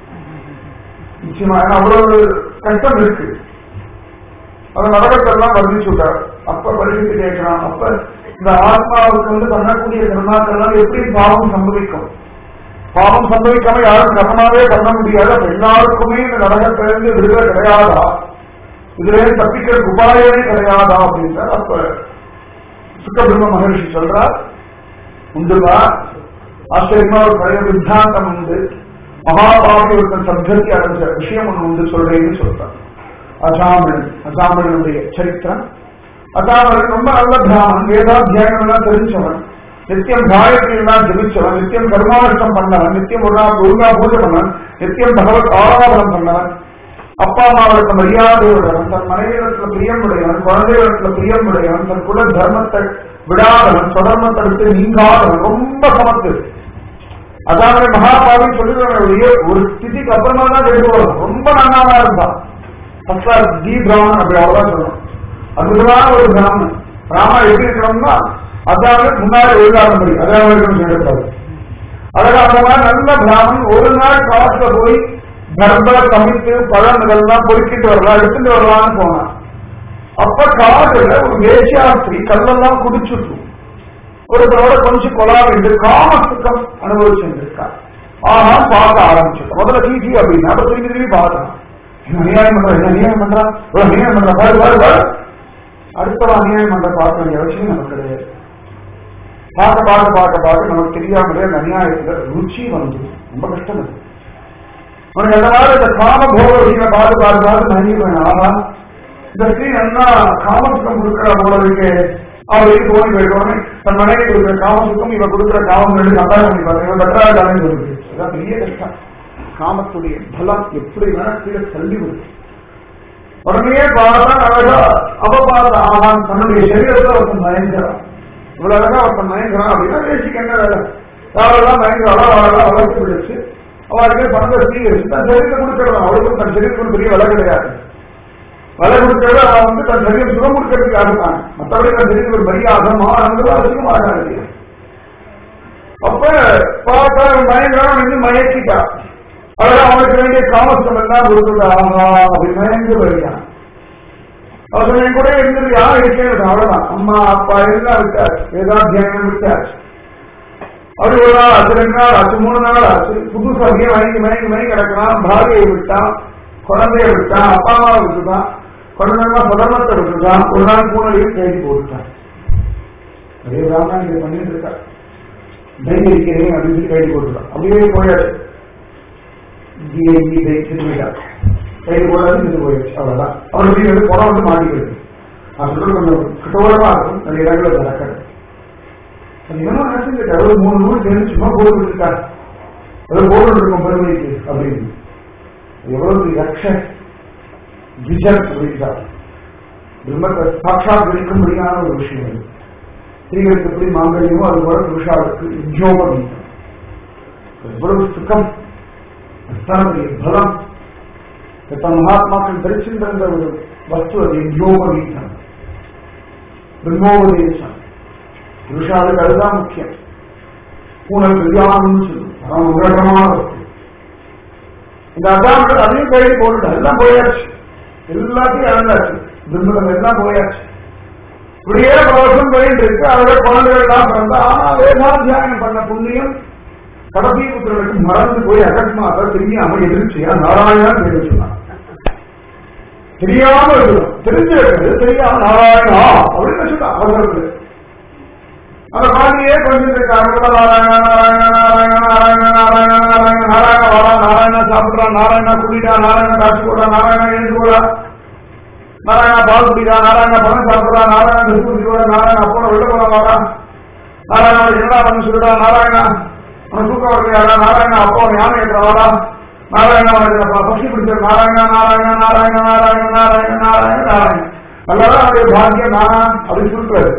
நிச்சயமா ஏன்னா அவ்வளவு கஷ்டம் இருக்கு அந்த நரகத்தெல்லாம் வர்ணிச்சு விட்டார் அப்ப பரிசுத்து கேட்கிறான் அப்ப இந்த ஆத்மாவுக்கு வந்து பண்ணக்கூடிய கர்மாக்கள்லாம் எப்படி பாவம் சம்பவிக்கும் பாவம் சம்பவிக்காம யாரும் கர்மாவே பண்ண முடியாது அப்ப எல்லாருக்குமே இந்த நரகத்திலிருந்து விடுதலை கிடையாதா இதுல தப்பிக்கிறதுக்கு உபாயமே கிடையாதா அப்படின்றார் அப்ப சுக்கபிரம்ம மகர்ஷி சொல்றார் உண்டுவா ஆச்சரியமா ஒரு பழைய சித்தாந்தம் உண்டு மகாபாவி ஒருத்தன் சப்தத்தை அடைஞ்ச விஷயம் ஒன்று உண்டு சொல்றேன்னு சொல்றான் அசாமன் அசாமனுடைய சரித்திரம் அசாமன் ரொம்ப நல்ல பிராமன் வேதாத்தியாயம் எல்லாம் தெரிஞ்சவன் நித்தியம் காயத்ரி எல்லாம் ஜபிச்சவன் நித்தியம் கர்மாவட்டம் பண்ணவன் நித்தியம் ஒரு நாள் ஒழுங்கா பூஜை பண்ணவன் நித்தியம் பகவத் ஆராதனம் பண்ணவன் அப்பா அம்மாவிடத்துல மரியாதையுடையவன் தன் மனைவிடத்துல பிரியமுடையவன் குழந்தைகளிடத்துல பிரியமுடையவன் தன் குல தர்மத்தை விடாதவன் தொடர்மத்தை விட்டு நீங்காதவன் ரொம்ப சமத்து அதாவது மகாபாவி சொல்லுகிறவனுடைய ஒரு ஸ்திதிக்கு அப்புறமா தான் தெரிந்து வரும் ரொம்ப நன்னாவா இருந்தான் ஃபர்ஸ்ட் கிளாஸ் தி பிராமன் அப்படி அவ்வளவுதான் சொல்லணும் அற்புதமான ஒரு பிராமன் ராமா எப்படி இருக்கணும்னா அதாவது முன்னாடி ஒழுங்காக முடியும் அதான் இருக்கணும் சொல்லக்கூடாது அதாவது அந்த மாதிரி நல்ல பிராமன் ஒரு நாள் காட்டுல போய் கர்ப்ப சமைத்து பழம் இதெல்லாம் பொறுக்கிட்டு வரலாம் எடுத்துட்டு வரலாம்னு போனான் அப்ப காடுல ஒரு வேஷாஸ்திரி கல்லெல்லாம் குடிச்சுட்டு ஒருத்தரோட கொஞ்சம் கொலா என்று காம சுத்தம் அனுபவிச்சுருக்கா ஆனா பார்க்க ஆரம்பிச்சிட்டோம் முதல்ல டிசி அப்படின்னா அப்ப திரும்பி திரும்பி பார்க்கலாம் என்ன அநியாயம் பண்ற என்ன அநியாயம் பண்றா ஒரு அநியாயம் பண்ற பாரு பாரு பாரு அடுத்தவன் அநியாயம் பண்ற பார்க்க வேண்டிய அவசியம் நமக்கு கிடையாது பார்க்க பார்க்க பார்க்க பார்க்க நமக்கு தெரியாமலே அந்த அநியாயத்துல ருச்சி வந்து ரொம்ப கஷ்டம் அது உனக்கு எதாவது இந்த காம போக விஷயம் பார்த்து பார்த்து பார்த்து நிறைய வேணும் ஆனா இந்த ஸ்ரீ நல்லா காமத்துக்கம் கொடுக்கிற போல இருக்கு அவருக்கு தோணி போயிடுவாங்க தன் மனைவி கொடுக்குற காமத்துக்கும் இவ கொடுக்குற காமம் ரெண்டு கம்பேர் பண்ணி பாருங்க இவன் பெட்டரா இருக்கான்னு சொல்லுது அதான் பெரிய கஷ்டம் காமத்துடைய பலம் எப்படி வேணா கீழே தள்ளி விடுது உடனே பார்த்தா அழகா அவ பார்த்த ஆகான் தன்னுடைய சரீரத்தை ஒருத்தன் மயங்கிறான் இவ்வளவு அழகா ஒருத்தன் மயங்கிறான் அப்படின்னா பேசிக்க என்ன வேலை யாரெல்லாம் மயங்கிறாளோ அவளெல்லாம் வளர்த்து விடுச்சு அவளுக்கே பணத்தை சீகரிச்சு தன் சரீரத்தை கொடுத்துடலாம் அவளுக்கும் தன் சரீரத்துக்கு பெரிய விலை கிடையாது விலை கொடுக்கறது அவன் வந்து தன் சரீரம் சுகம் கொடுக்கறதுக்காக தான் மற்றபடி தன் சரீரத்துக்கு பெரிய அகமா ஆனது அதிகமாக இருக்கு அப்ப பார்த்தா அவன் மயங்கிறான் வந்து மயக்கிட்டா அழகா அவனுக்கு வேண்டிய காமஸ்தம் எல்லாம் கொடுக்குது ஆஹா அப்படி மயங்கி வருகிறான் அவர் என் கூட இருந்தது யாரும் இருக்கேன் அவ்வளவுதான் அம்மா அப்பா எல்லாம் விட்டாச்சு வேதாத்தியானம் விட்டாச்சு அது ஒரு நாள் அது ரெண்டு நாள் ஆச்சு மூணு நாள் ஆச்சு புது சகியம் மயங்கி மயங்கி மயங்கி கிடக்கிறான் பாரியை விட்டான் குழந்தைய விட்டான் அப்பா அம்மாவை விட்டுட்டான் குழந்தைங்க சுதந்திரத்தை விட்டுட்டான் ஒரு நாள் பூனையும் தேடி போட்டுட்டான் அதே ராமன் இதை பண்ணிட்டு இருக்கா தைரியம் இருக்கிறேன் அப்படின்னு சொல்லி கைது போட்டுட்டான் அப்படியே போயாச்சு கீதை கீதை திரும்பிட்டார் கைது போடாது இது போயிடுச்சு அவ்வளவுதான் அவருக்கு வந்து படம் வந்து மாட்டிக்கிறது நான் சொல்றது கொஞ்சம் கட்டோரமா இருக்கும் நிறைய இடங்களில் நடக்கிறது அது என்னமோ நினைச்சுட்டு அறுபது மூணு நூறு சேர்ந்து சும்மா போட்டு இருக்காரு ஏதோ போட்டு இருக்கும் பெருமைக்கு அப்படின்னு எவ்வளவு லட்ச விஜன் அப்படின்றார் பிரம்மத்தை சாட்சாத் வெளிக்கும்படியான ஒரு விஷயம் அது ஸ்திரீகளுக்கு எப்படி மாங்கல்யமோ அது போல புருஷாவுக்கு உத்தியோகம் எவ்வளவு சுகம் அத்தனை பலம் தன் மகாத்மாக்கள் தரிசிந்திருந்த ஒரு வஸ்து அது யோக வீட்டம் பிரம்மோபதேசம் புருஷாவுக்கு அதுதான் முக்கியம் பூனல் கல்யாணம்னு சொல்லும் அதான் உலகமான வஸ்து இந்த அசாமிகள் அதையும் கையில் போட்டுட்டா எல்லாம் போயாச்சு எல்லாத்தையும் இழந்தாச்சு பிரம்மதம் எல்லாம் போயாச்சு இப்படியே பிரவசம் போயிட்டு இருக்கு அதோட குழந்தைகள் எல்லாம் பிறந்தா ஆனா அதே மாதிரி தியானம் பண்ண புண்ணியம் கடைசி புத்திரனுக்கு மறந்து போய் அகஸ்மாத தெரியாம எதிர்ச்சியா நாராயணா பேரு சொன்னான் தெரியாம இருக்கணும் தெரிஞ்சு இருக்கிறது தெரியாம நாராயணா அப்படின்னு சொன்னா அவசரத்து அந்த குழந்தையே கொஞ்சம் இருக்காங்க நாராயண நாராயண நாராயண நாராயண நாராயண நாராயண நாராயண வரா நாராயண சாப்பிடுறான் நாராயண குடிடா நாராயண காசு போடா நாராயண எழுந்து போடா நாராயண பால் குடிடா நாராயண பணம் சாப்பிடுறா நாராயண திருப்பதி போடா நாராயண அப்போ வெளில போட வாடா நாராயண என்னடா பண்ண சொல்லுடா நாராயணா அவன் தூக்கம் வருகிறாரா நாராயண அப்போ ஞானம் ஏற்றவாடா நாராயண பசி பிடிச்ச நாராயண நாராயண நாராயண நாராயண நாராயண நாராயண நாராயண நல்லாதான் அவருடைய பாக்கியம் நானா அப்படின்னு சொல்றாரு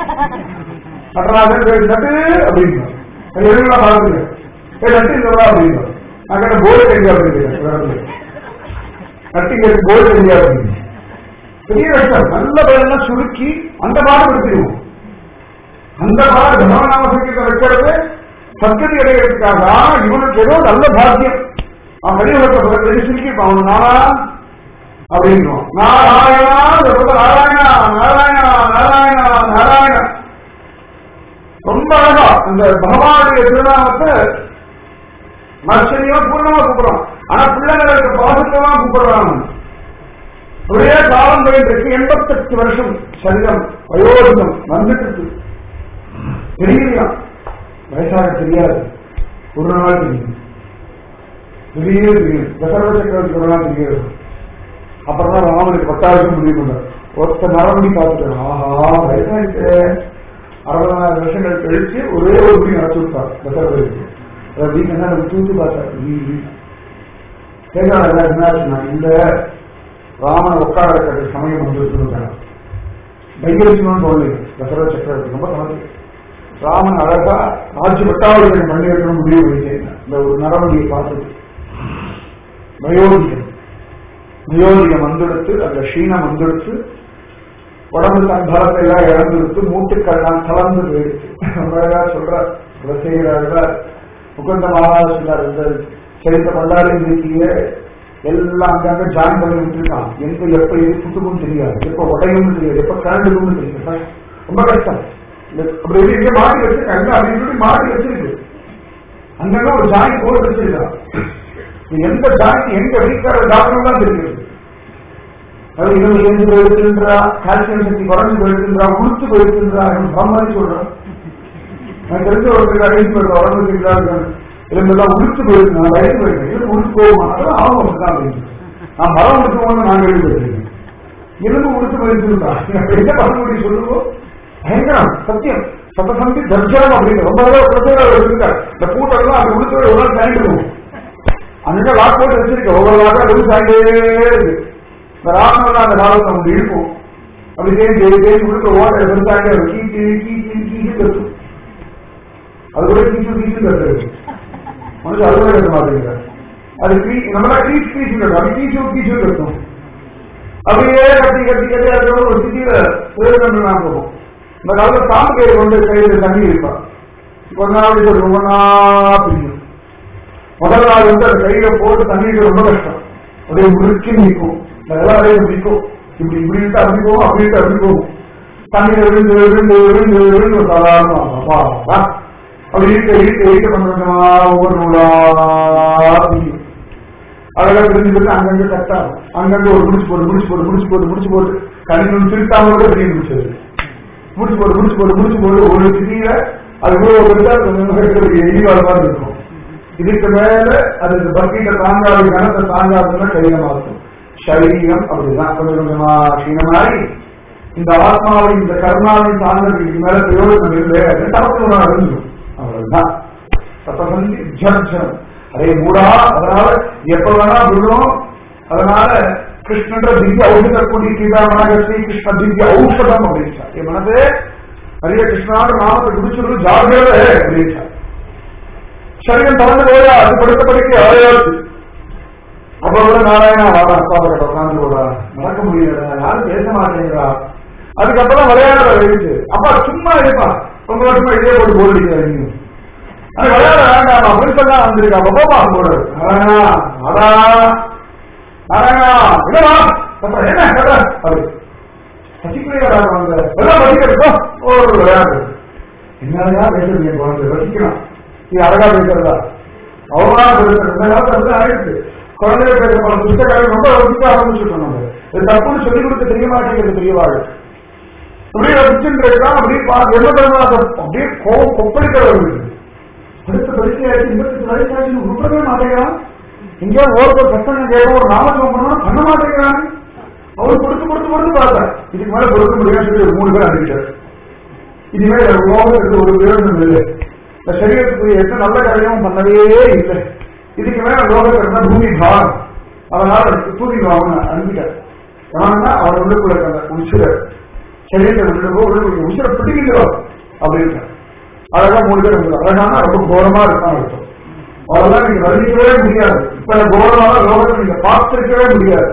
நடராஜன் பேர் நட்டு அப்படின்னு எழுதுல பாருங்க ஏ நட்டு இல்லவா அப்படின்னு அங்கே போர்டு தெரியா அப்படின்னு நட்டிங்க போர்டு தெரியா அப்படின்னு பெரிய கஷ்டம் நல்ல பேரெல்லாம் சுருக்கி அந்த பாடம் எடுத்துருவோம் அந்த பாடம் தர்மநாம சங்கீதம் வைக்கிறது சத்கதி அடைகிறதுக்காக இவனுக்கு ஏதோ நல்ல பாக்கியம் அவன் வெளியுலகத்தை பக்கத்துல சுருக்கிப்பான் அவன் நானா அப்படின்றோம் நாராயணா நாராயணா நாராயணா நாராயணா நாராயணா ரொம்ப அழகா இந்த பகவானுடைய திருநாமத்தை ஆச்சரியமா பூர்ணமா கூப்பிடுறான் ஆனா பிள்ளைங்களுக்கு பாசத்தமா கூப்பிடுறான் ஒரே காலம் போயிட்டு இருக்கு எண்பத்தெட்டு வருஷம் சரீரம் வயோதிகம் வந்துட்டு இருக்கு தெரியலையா வயசாக தெரியாது ஒரு நாள் தெரியும் திடீர்னு தெரியும் தசரத சக்கரவர்த்தி ஒரு நாள் தெரியாது அப்புறம் தான் ராமனுக்கு பட்டாளுக்கு முடிவு பண்ணார் ஒருத்த நரம்படி பார்த்துட்டார் ஆஹா வயசாயிட்டு அறுபதாயிரம் வருஷங்கள் கழிச்சு ஒரே ஒரு முடி நடத்தி விட்டார் தசரதற்கு அப்படின்னு என்ன தூத்து பார்த்தார் கேட்கலாம் எல்லாம் என்னாச்சுன்னா இல்ல ராமன் உட்கார இருக்கிற சமயம் வந்து சொல்லுங்க தைரியம்னு தோணலை தசரத சக்கரவர்த்தி ரொம்ப சமத்து ராமன் அழகா ராஜ்ய பட்டாவளிகளை பண்ணி வைக்கணும் முடிவு வைத்தேன் இந்த ஒரு நரவழியை பார்த்தது வயோதிகம் வயோதிகம் வந்தெடுத்து அந்த க்ஷீணம் வந்தெடுத்து உடம்பு தன் பலத்தை எல்லாம் இழந்துடுத்து மூட்டுக்கள்லாம் கலந்து போயிடுச்சு அழகா சொல்ற ரசிகராக முகுந்த மகாராஜ சொன்னார் இந்த சரித்த பண்டாரி இருக்கீங்க எல்லாம் அங்கங்க ஜாயின் பண்ணி விட்டுருக்கான் எங்க எப்ப எது புத்துக்கும் தெரியாது எப்ப உடையும் தெரியாது எப்ப கரண்டுக்கும் தெரியாது ரொம்ப கஷ்டம் அப்படி இங்க மாட்டி வச்சிருக்காங்க அப்படின்னு சொல்லி மாட்டி வச்சிருக்கு அங்கங்க ஒரு ஜாயின் போட்டு வச்சிருக்கான் எந்த ஜாயின் எங்க வீக்கார டாக்டர் தான் தெரியுது அது இன்னும் எழுந்து போயிருக்கின்றா கால்சியம் சக்தி குறைஞ்சு போயிருக்கின்றா உளுத்து போயிருக்கின்றா மாதிரி சொல்றேன் நான் தெரிஞ்ச ஒருத்தருக்கு அழைத்து போயிருக்க உடம்பு செய்கிறாங்க எலும்பெல்லாம் உளுத்து போயிருக்கு நான் வயது போயிருக்கேன் எலும்பு உளுத்து போகுமா அதெல்லாம் ஆகும் அப்படிதான் அப்படின்னு நான் மரம் உடுத்துவோம்னு நான் எழுதி போயிருக்கேன் எலும்பு உளுத்து போயிருக்கின்றா என்ன பண்ண முடியும் சொல்லுவோம் பயங்கரம் சத்தியம் சத்தசந்தி தர்ஜனம் அப்படின்னு ரொம்ப தடவை பிரச்சனை இருக்காரு இந்த கூட்டம்லாம் அப்படி உடுத்து ஒரு நாள் சாயிட்டு அங்க லாக் போட்டு வச்சிருக்க ஒவ்வொரு லாக்கா வெறும் சாயிட்டே இருக்கு இந்த ராமன் அந்த காலத்தை அவங்க இருக்கும் அப்படி தேடி தேடி தேடி உடுக்க ஓட்ட பெருசாகிட்டே இருக்கும் கீச்சு கீச்சு கீச்சு கத்தும் அது கூட கீச்சு கீச்சு கத்துறது மனுஷன் அது கூட கத்த மாட்டேங்கிறார் அது கீ நம்மளா கீச்சு கீச்சு கட்டும் அது கீச்சு கீச்சு கத்தும் அப்படியே கட்டி கட்டி கட்டி அதுக்கப்புறம் ஒரு சிட்டியில பேருந்து நான் போகும் இந்த காலத்துல சாமி கயிறு கொண்டு கையில தண்ணி இருப்பா கொஞ்ச நாள் இது ரொம்ப நாள் பிரியும் முதல் நாள் வந்து அந்த கையில போட்டு தண்ணிக்கு ரொம்ப கஷ்டம் அப்படியே முறுக்கி நிற்கும் அதெல்லாம் அப்படியே நிற்கும் இப்படி இப்படி இருந்து அப்படி போகும் அப்படி இருந்து அப்படி போகும் தண்ணியில விழுந்து விழுந்து விழுந்து விழுந்து ஒரு சாதாரண அப்பா அப்பா. அப்படி இருக்க இருக்க இருக்க கொஞ்சம் கொஞ்சமா ஒவ்வொரு நூலா பிரியும் அதெல்லாம் தெரிஞ்சுக்கிட்டு அங்கங்க கட்டாகும் அங்கங்க ஒரு முடிச்சு போடு முடிச்சு போடு முடிச்சு போடு முடிச்சு போட்டு கண்ணு திருத்தாம கூட பெரிய முடிச்சது முடிச்சு போடு முடிச்சு போடு முடிச்சு போடு ஒரு சிட்டியில அது கூட ஒரு பெருசா கொஞ்சம் எரிவாள் மாதிரி இருக்கும் இதுக்கு மேல அது இந்த பக்கெட்டை தாங்காது கணத்தை தாங்காதுன்னா கையில மாற்றும் சரீரம் அப்படிதான் கொஞ்சம் கொஞ்சமா க்ஷீணமாயி இந்த ஆத்மாவை இந்த கர்மாவை தாங்கிறதுக்கு மேல பிரயோஜனம் இல்லை அது தரத்துல அறிஞ்சும் அவ்வளவுதான் சத்தசந்தி ஜம் ஜம் அதே மூடா அதனால எப்ப வேணா விழும் அதனால கிருஷ்ணன்ற திவ்ய ஔஷத கூடி கீதா மனகத்தி கிருஷ்ண திவ்ய ஔஷதம் அப்படின்ச்சா என் மனசே நிறைய கிருஷ்ணாவோட நாமத்தை குடிச்சிருந்து ஜாகிரத அப்படின்ச்சா சரீரம் தவறு போயா அது படுத்த படிக்க அழையாது அப்ப கூட நாராயணா வாடா அப்பா கிட்ட உட்காந்து போடா நடக்க முடியல யாரும் பேச மாட்டேங்கிறா அதுக்கப்புறம் விளையாட வயசு அப்பா சும்மா இருப்பான் ரொம்ப வருஷமா இதே போட்டு போர் அடிக்கிறாங்க அது விளையாட வேண்டாம் புதுசெல்லாம் வந்திருக்கா பப்பா போடு நாராயணா அதா நாராயணா இல்லவா அப்புறம் என்ன கதை அது பசிக்கிறீங்களா வந்து எல்லாம் படிக்கிறப்போ ஒரு விளையாடு என்னையா பேசுறது என் குழந்தை ரசிக்கலாம் நீ அழகா பேசுறதா அவமானம் பேசுறது இந்த காலத்துல வந்து ஆயிடுச்சு குழந்தைய பேசுற பல புத்தகங்கள் ரொம்ப ரசிக்க ஆரம்பிச்சுட்டோம் நம்ம இது தப்புன்னு சொல்லிக் கொடுக்க தெரிய மாட்டேங்கிறது பெரியவாள் அப்படியே ரசிச்சுட்டு இருக்கான் அப்படியே பா- என்ன பண்ணுவா அப்படியே கோவம் கொப்பளிக்கிறவர்கள் அடுத்த பரிசையாச்சு இருபத்தி வயசாச்சு உருப்படவே மாட்டேங்கிறான் எங்கேயோ ஒரு பிரச்சனை கேட்க ஒரு நாமக்கம் பண்ணா பண்ண மாட்டேங்கிறான் அவர் கொடுத்து கொடுத்து கொடுத்து பார்த்தேன் இதுக்கு மேல கொடுக்க முடியாது சொல்லி ஒரு மூணு பேர் அனுப்பிட்டார் இனிமேல் லோகத்துக்கு ஒரு பிரயோஜனம் இல்லை இந்த சரீரத்துக்குரிய எந்த நல்ல காரியமும் பண்ணவே இல்லை இதுக்கு மேல லோகத்துக்கு இருந்தா பூமி பாரம் அதனால தூக்கி வாங்க அனுப்பிட்டார் ஆனா அவர் உள்ளுக்குள்ள இருக்க அந்த உசிர சரீரத்தை விட்டுக்கோ உள்ள உசிர பிடிக்கிறோம் அப்படின்னு அழகா மூணு பேர் வந்து அழகான ரொம்ப கோரமா இருக்கான் அர்த்தம் அதெல்லாம் நீங்க வர்ணிக்கவே முடியாது இப்ப கோரமான லோகத்தை நீங்க பார்த்திருக்கவே முடியாது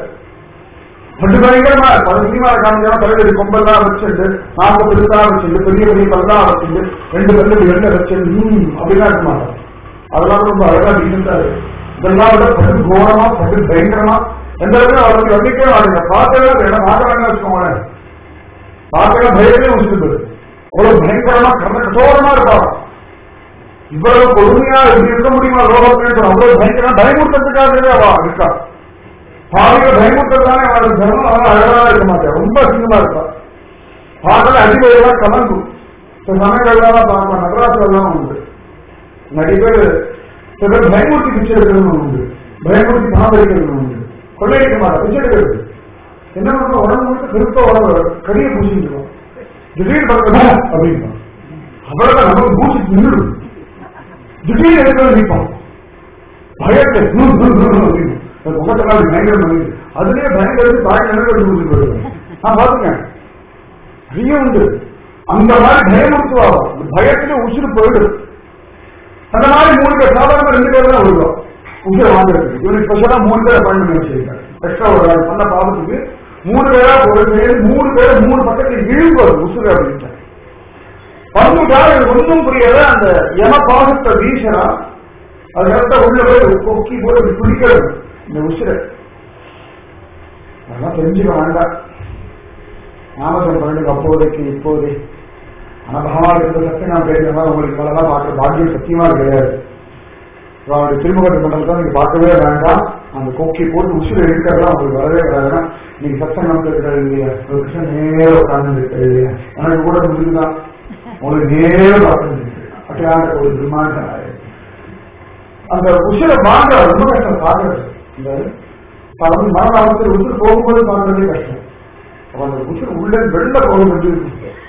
அது பயங்கரமா பல சினிமா காமிச்சா தலைவலி கொம்பெல்லாம் வச்சுட்டு நாக்கு பெருசா வச்சுட்டு பெரிய பெரிய பல்லாம் வச்சுட்டு ரெண்டு பல்லு எண்ணெய் வச்சுட்டு ம் அப்படிலாம் இருக்க மாட்டோம் அதெல்லாம் ரொம்ப அழகா டீசெண்டா இருக்கு இதெல்லாம் விட படு கோரமா படு பயங்கரமா எந்த இடத்துல அவருக்கு வந்திக்கவே மாட்டேங்க பார்க்கவே வேணும் பார்க்க வேண்டாம் வச்சுக்கோங்களேன் பார்க்கவே பயமே வச்சுட்டு அவ்வளவு பயங்கரமா கர்ண கசோரமா இருப்பாங்க இவ்வளவு கொடுமையா இப்படி இருக்க முடியுமா லோகத்தில் அவ்வளவு பயங்கரமா பயமுறுத்தத்துக்காகவே அவ இருக்கா பாவிய பயமுறுத்ததானே அவளுக்கு தர்மம் அவன் அழகா இருக்க மாட்டேன் ரொம்ப அசிங்கமா இருப்பா பார்க்கல அதிகம் கலங்கும் சில சமயங்கள்லாம் பார்க்கலாம் நடராசு எல்லாம் உண்டு நிறைய பேர் சில பேர் பயமுறுத்தி பிச்சை எடுக்கிறது உண்டு பயமுறுத்தி பணம் எடுக்கிறது உண்டு கொள்ளையடிக்க மாட்டா பிச்சை எடுக்கிறது என்ன பண்ண உடம்பு முழுக்க திருப்ப உடம்பு கடியை பூசிட்டு திடீர்னு பார்க்கணும் அப்படின்னு அவ்வளவுதான் நமக்கு பூசி நின்றுடும் திடீர்னு எடுக்கிறது நிற்போம் பயத்தை ஹூ, ஹூ, ஹூ, ஹூ அப்படின்னு. அந்த முகத்தெல்லாம் அப்படி பயங்கரம் பண்ணி அதுலயே பயங்கரத்து தாய் நினைவு பூசி போயிடுவேன் நான் பாத்துக்கேன் நிறைய உண்டு அந்த மாதிரி பயமுறுத்துவா அந்த பயத்துல உசுறு போயிடும் அந்த மாதிரி மூணு பேர் சாதாரண ரெண்டு பேர் தான் வருவோம் உசுரை வாங்குறதுக்கு இவனுக்கு ஸ்பெஷலா மூணு பேர் அப்பாயின்மெண்ட் வச்சிருக்காரு எக்ஸ்ட்ரா ஒரு ஆள் பண்ண பாவத்துக்கு மூணு பேரா ஒரு பேர் மூணு பேர் மூணு பக்கத்துல இழுப்பாரு உசுறு அப்படின்ட்டு வந்துட்டா எனக்கு ஒன்றும் புரியல அந்த யம பாகத்தை வீசனா அது கரெக்டா உள்ள போய் கொக்கி போய் அப்படி பிடிக்கிறது இந்த உசுரை அதெல்லாம் தெரிஞ்சுக்க வேண்டாம் நாமக்கல் பன்னெண்டுக்கு அப்போதைக்கு இப்போதே அனுபவமா இருக்கிற சத்தியம் நான் பேசுறதா உங்களுக்கு அதெல்லாம் பார்க்க பாக்கியம் சத்தியமா கிடையாது அவருடைய திருமுகத்தை மண்டலத்தை நீங்க பார்க்கவே வேண்டாம் அந்த கொக்கி போட்டு உசுரை இருக்கிறதெல்லாம் உங்களுக்கு வரவே வராதுன்னா நீங்க சத்தம் நமக்கு இருக்கிறது இல்லையா ஒரு கிருஷ்ணன் நேர உட்கார்ந்து இருக்கிறது இல்லையா எனக்கு கூட முடிஞ்சுதான் உங்களுக்கு நேர பார்த்து அட்லாண்ட ஒரு பிரம்மாண்ட அந்த உசுரை வாங்க ரொம்ப கஷ்டம் பார்க்கறது இந்த பல மரண அவசர உசுறு போகும்போது பார்க்கறதே கஷ்டம் அப்ப அந்த உசுறு உள்ள வெளில போக வேண்டியது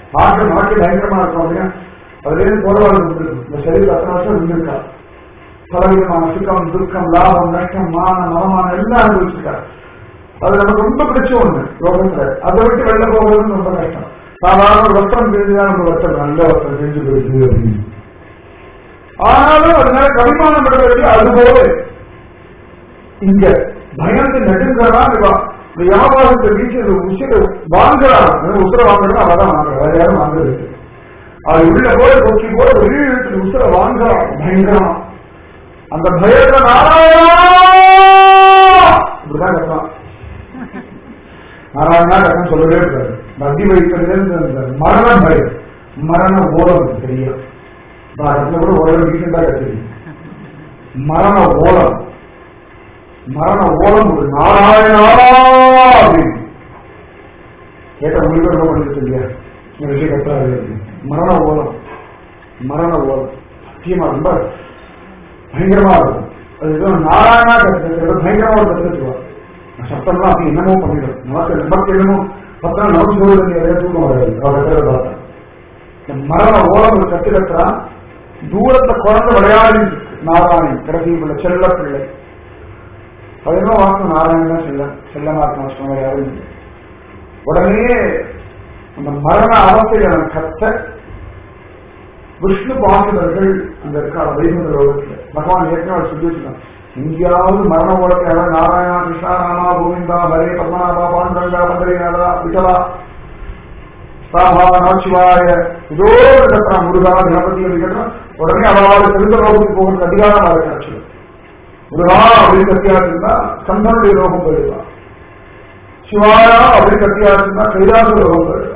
பார்க்க நமக்கு பயங்கரமா இருக்கும் அப்படின்னா அதுல இருந்து போராடு இந்த சரீரம் அத்தனை வருஷம் இருந்திருக்கா பலவிதமான சுகம் துக்கம் லாபம் நஷ்டம் மான நவமான எல்லாம் அனுபவிச்சிருக்காரு அது நமக்கு ரொம்ப பிடிச்ச ஒண்ணு யோகத்துல அதை விட்டு வெளில போகிறது ரொம்ப கஷ்டம் சாதாரண ஒரு வஸ்திரம் தெரிஞ்சுதான் நம்ம வஸ்திரம் நல்ல வஸ்திரம் தெரிஞ்சு போயிடுது அப்படின்னு ஆனாலும் அதனால கவிமானம் படுவதற்கு அது போல இங்க பயந்து நெடுங்கிறான் இந்த வியாபாரத்தை வீச்சு உசிர வாங்குறான் உசுர வாங்குறா அவதான் வாங்குறா வேற யாரும் வாங்குறது இல்லை. அது உள்ள போய் கொக்கி போய் வெளியே இழுத்து உசுர வாங்குறான் பயங்கரமா அந்த பயத்தை நாராயணா இப்படிதான் கட்டலாம் நாராயணா கட்டம் சொல்லவே இருக்காரு நதி வைக்கிறது மரண பயம் மரண ஓலம் தெரியும் பாரதத்துல கூட ஓலம் ரீசெண்டா கட்டுது மரண ஓலம் மரண ஓலம் ஒரு நாராயணா அப்படின்னு கேட்ட உங்களுக்கு ரொம்ப பண்ணிட்டு இல்லையா இந்த விஷயம் கட்டாது மரண ஓலம் மரண ஓலம் சத்தியமா ரொம்ப பயங்கரமா இருக்கும் அது ஏதோ நாராயணா கத்துக்கிறது பயங்கரமா ஒரு கத்துக்குவார் சத்தம்லாம் அப்படி என்னமோ பண்ணிடும் நமக்கு நமக்கு என்னமோ பத்தம் நமக்கு சொல்றது நிறைய தூக்கம் வராது அவர் கத்துறத பார்த்தா இந்த மரண ஓலம் ஒரு கத்து கத்துறான் தூரத்துல குழந்தை விளையாடி நாராயணன் கடைசி பிள்ளை செல்ல பிள்ளை அது என்ன வாசம் நாராயணன் தான் செல்ல செல்லமா இருக்கும் வச்சுக்கோங்க யாரும் இல்லை. உடனே அந்த மரண அவஸ்தையை அவன் கத்த விஷ்ணு பாசுதர்கள் அந்த இருக்கா வைகுண்ட லோகத்துல பகவான் ஏற்கனவே சொல்லி வச்சுட்டான் எங்கேயாவது மரண ஓலத்தை அவன் நாராயணா கிருஷ்ணா ராமா கோவிந்தா ஹரே பத்மநாபா பாண்டங்கா பந்தரிநாதா விட்டலா சாபா நமச்சிவாய இதோ ஒரு கட்டுறான் முருகா கணபதி அப்படி கட்டுறான் உடனே அவளால் தெரிந்த லோகத்துக்கு போகிறது அதிகாரம் அதை கிடைச்சிடும் முருகா அப்படின்னு கத்தியா இருந்தா கந்தனுடைய லோகம் போயிடுவான் சிவாயா அப்படின்னு கத்தியா இருந்தா கைலாச லோகம் போயிடுவான்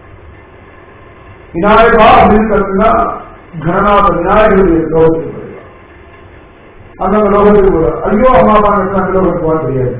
விநாயகா அப்படின்னு கத்துனா கணநாத விநாயகருடைய லோகத்துக்கு போயிடுவான் அந்த லோகத்துக்கு போயிடும் ஐயோ அம்மா அப்பா கட்டினா அந்த லோகத்துக்கு போக தெரியாது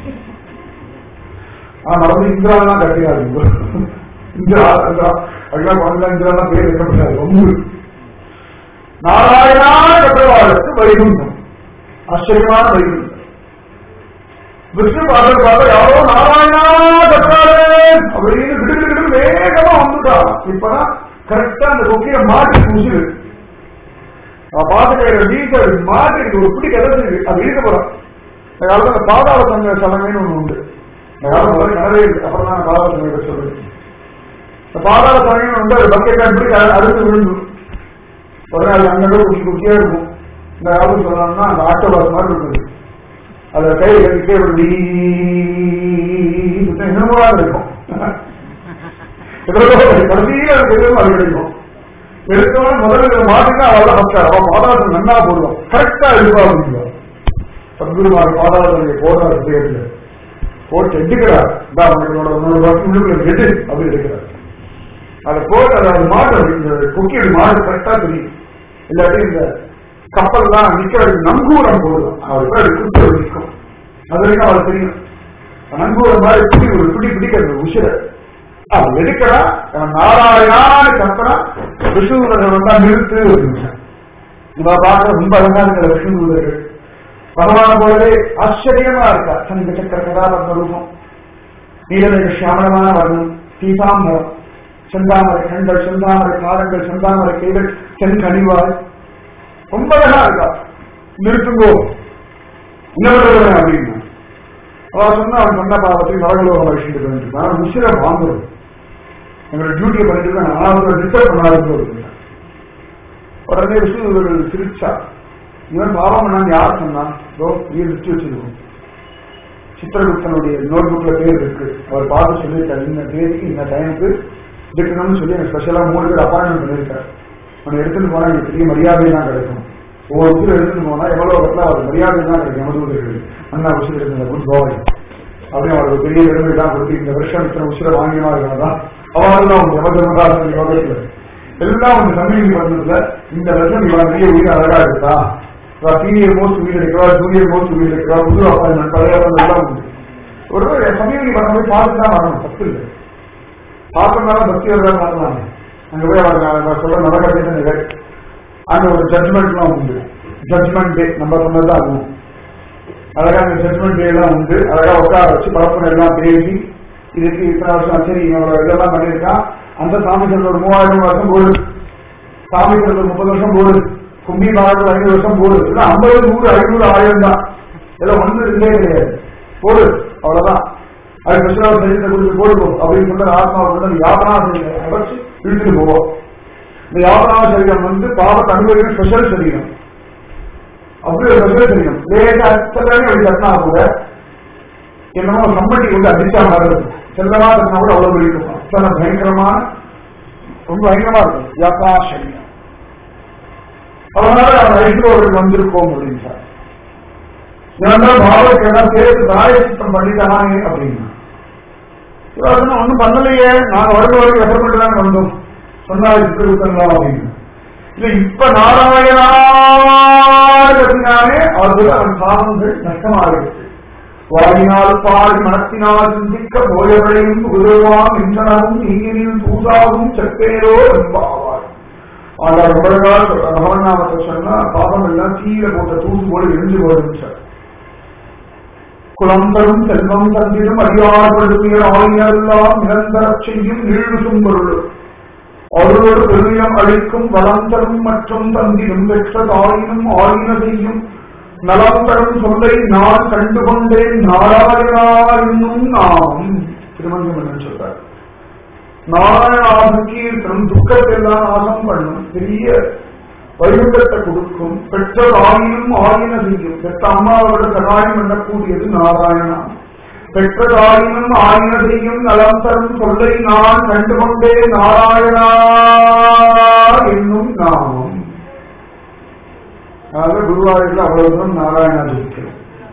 ஆனா மறந்து இந்திராலாம் கட்டியாது இந்திரா இந்திரா ஐயா குழந்தை இந்திராலாம் பேர் வைக்கப்படாது ரொம்ப நாராயணா கட்டவாளுக்கு வைகுண்டம் ஆச்சரியமான வைகுண்டம் விஷ்ணு பார்த்து பார்த்து யாரோ நாராயணா கட்டாளே அப்படின்னு கிடு கிடு கிடு வேகமா வந்துட்டான் இப்பதான் கரெக்டா அந்த கொக்கிய மாட்டி முசுது பாத்துக்கிற வீட்டை மாட்டி ஒரு பிடி கிடச்சிருக்கு அது இருக்க போறான் இந்த காலத்துல பாதாள சங்க சலங்கைன்னு ஒண்ணு உண்டு இந்த காலத்துல கிணறே இருக்கு அப்புறம் தான் பாதாள சங்கத்தை சொல்றது இந்த பாதாள சலங்கைன்னு உண்டு அது பக்கெட் பிடிக்க அடுத்து விழுந்து உடனே அது அங்கங்க குச்சி குச்சியா இருக்கும் இந்த காலத்துல சொல்லணும்னா அந்த ஆட்டோ பஸ் மாதிரி இருக்குது அதை கை கட்டிட்டே ஒரு டீ என்னமோ இருக்கும் கடைசியில் அது கிடைக்கும் அது கிடைக்கும் எடுத்தவன முதல்ல மாட்டுனா அவள் ஃபஸ்ட் அவன் பாதாளத்தை நன்னா போடுவான் கரெக்டா இருப்பா அப்படிங்க சத்குருமார் பாதாளத்தை போடுறாரு பேர்ல போட்டு எடுக்கிறார் இந்த அவனோட உன்னோட வருஷம் உள்ளுக்குள்ள எடு அப்படி எடுக்கிறார் அதை போட்டு அதை அது மாட்டு இந்த குக்கி மாடு கரெக்டா தெரியும் இல்லாட்டி இந்த கப்பல்லாம் நிக்கிறது நங்கூரம் போடுவோம் அவர் பேர் குத்து நிற்கும் அது வரைக்கும் அவர் தெரியும் நங்கூரம் மாதிரி பிடி ஒரு பிடி பிடிக்கிறது உசிர அவன் எடுக்கிறா அவன் நாராயணான்னு கத்தனா விஷ்ணுதர்கள் வந்தா நிறுத்து இவ பார்க்க ரொம்ப அழகா இருக்கிற விஷ்ணுதர்கள் பகவான போலவே ஆச்சரியமா இருக்கா சங்க சக்கர கதாபத்ம ரூபம் நீலநிற சியாமளமான வர்ணம் சீதாம்பரம் செந்தாமரை கண்கள் செந்தாமரை பாதங்கள் செந்தாமரை கைகள் சென் கனிவாய் ரொம்ப அழகா இருக்கா நிறுத்துங்கோ என்ன பண்றது அப்படின்னு அவன் சொன்னா அவன் சொன்ன பாவத்தை நரகலோகம் வச்சுட்டு வந்துருக்கான் முசிர வாங்குறது எங்களோட டியூட்டியை பண்ணிட்டு நான் அவங்களை டிஸ்டர்ப் பண்ணாது உடனே விஷ்ணு சிரிச்சா இவன் பாவம் பண்ணான்னு யார் சொன்னான் இதோ நீ லிஸ்ட் வச்சிருக்கோம் சித்திரகுப்தனுடைய நோட் புக்ல பேர் இருக்கு அவர் பார்த்து சொல்லியிருக்காரு இந்த தேதிக்கு இந்த டைமுக்கு எடுக்கணும்னு சொல்லி எனக்கு ஸ்பெஷலா மூணு பேர் அப்பாயின்மெண்ட் பண்ணியிருக்காரு அவனை எடுத்துட்டு போனா எனக்கு பெரிய மரியாதை தான் கிடைக்கும் ஒவ்வொரு உசுறு எடுத்துட்டு போனா எவ்வளவு இடத்துல அவர் மரியாதை தான் கிடைக்கும் எமது அண்ணா உசுறு எடுத்த குட் பாய் அப்படின்னு அவருக்கு பெரிய பெருமை தான் கொடுத்து இந்த வருஷம் இத்தனை உசுரை வாங்கினா இருக்கிறதா அவர்கள் தான் உங்க எமதர்மராசன் யோகத்துல எல்லாம் உங்க கம்யூனிட்டி பண்ணதுல இந்த வருஷம் இவன் பெரிய உயிர் அழகா இருக்கா சீனியர் மோஸ்ட் உயிர் இருக்கிறா ஜூனியர் மோஸ்ட் உயிர் இருக்கிறா புது அப்பாயின்மெண்ட் பழைய எல்லாம் உண்டு ஒரு கம்யூனிட்டி பண்ண போய் பார்த்து தான் வரணும் தப்பு இல்லை பார்த்தோம்னாலும் பக்தி வரதான் பார்க்கலாம் அங்க போய் அவர் சொல்ற நடக்கிறது நிகழ் அங்க ஒரு ஜட்மெண்ட்லாம் உண்டு ஜட்மெண்ட் டே நம்ம சொன்னதுதான் அதுவும் அழகா அந்த ஜட்மெண்ட் டே எல்லாம் உண்டு அழகா உட்கார வச்சு பரப்புரை எல்லாம் பேசி இதுக்கு இத்தனை வருஷம் சரி இவங்களோட இதெல்லாம் பண்ணியிருக்கான் அந்த சாமி ஒரு மூவாயிரம் வருஷம் போடு சாமி ஒரு முப்பது வருஷம் போடு கும்பி பாகத்தில் ஐநூறு வருஷம் போடு இல்லை ஐம்பது நூறு ஐநூறு ஆயிரம் தான் இதெல்லாம் ஒண்ணு இருந்தே கிடையாது போடு அவ்வளவுதான் அது கிருஷ்ணாவை சரீரத்தை கொடுத்து போடுவோம் அப்படின்னு சொல்ற ஆத்மாவை கொண்டு யாபனா சரீரம் வச்சு இழுத்துட்டு போவோம் இந்த யாபனா சரீரம் வந்து பாவத்தை அனுபவிக்கிற ஸ்பெஷல் சரீரம் அப்படி ஒரு ஸ்பெஷல் சரீரம் லேசா செல்லவே அப்படி தட்டினா கூட என்னமோ சம்பட்டி கொண்டு அடிச்சா மாதிரி செல்லமா தட்டினா கூட அவ்வளவு இருக்கும் அத்தனை பயங்கரமான ரொம்ப பயங்கரமா இருக்கும் யாத்ரா சரீரம் அதனால அவன் ஐஸ்வர்கள் வந்திருக்கோம் அப்படின்னு சார் ஏன்னா பாவத்துக்கு எல்லாம் சேர்த்து தாயசித்தம் பண்ணிட்டானே அப்படின்னா இவன் ஒன்றும் பண்ணலையே நாங்க வருட வரைக்கும் ரெஃபர் தான் வந்தோம் சொன்னாரு சித்திரகுத்தங்களா அப்படின்னு இல்ல இப்ப நாராயணாலே அவர்கள் அவன் பாவங்கள் நஷ்டமாகிறது வாயினால் பால் மனத்தினால் சிந்திக்க போயவளையும் உதவாம் இந்தனவும் நீரில் தூதாவும் செப்பேரோ என்பாவார் ஆனால் ரொம்ப நாள் பகவநாமத்தை சொன்னா பாவம் எல்லாம் கீழே போட்ட தூசு போல எரிஞ்சு போயிடும் சார் குளம்பரும் செல்வம் தந்திரும் அறியார்படுத்திய ஆயினெல்லாம் நிரந்தர செய்யும் நீழ்விசும் பொருள் அவர்களோடு பெருமியம் அளிக்கும் வளம் தரும் மற்றும் தந்திரும் பெற்ற தாயினும் ஆயின செய்யும் நலம் தரும் சொல்லை நான் கண்டுகொண்டேன் நாராயணா என்னும் நாமம் திருமஞ்சம் சொல்றார் நாராயண கீர்த்தனம் துக்கத்தை எல்லாம் நாசம் பண்ணும் பெரிய வைகுண்டத்தை கொடுக்கும் பெற்ற ஆயினும் ஆயின செய்யும் பெற்ற அம்மாவோட சகாயம் பண்ணக்கூடியது நாராயணா பெற்ற ஆயினும் ஆயின செய்யும் நலம் தரும் சொல்லை நான் கண்டுகொண்டே நாராயணா என்னும் நாமம் அதாவது குருவாயூர்ல அவ்வளவு தூரம் நாராயணா இருக்கிறது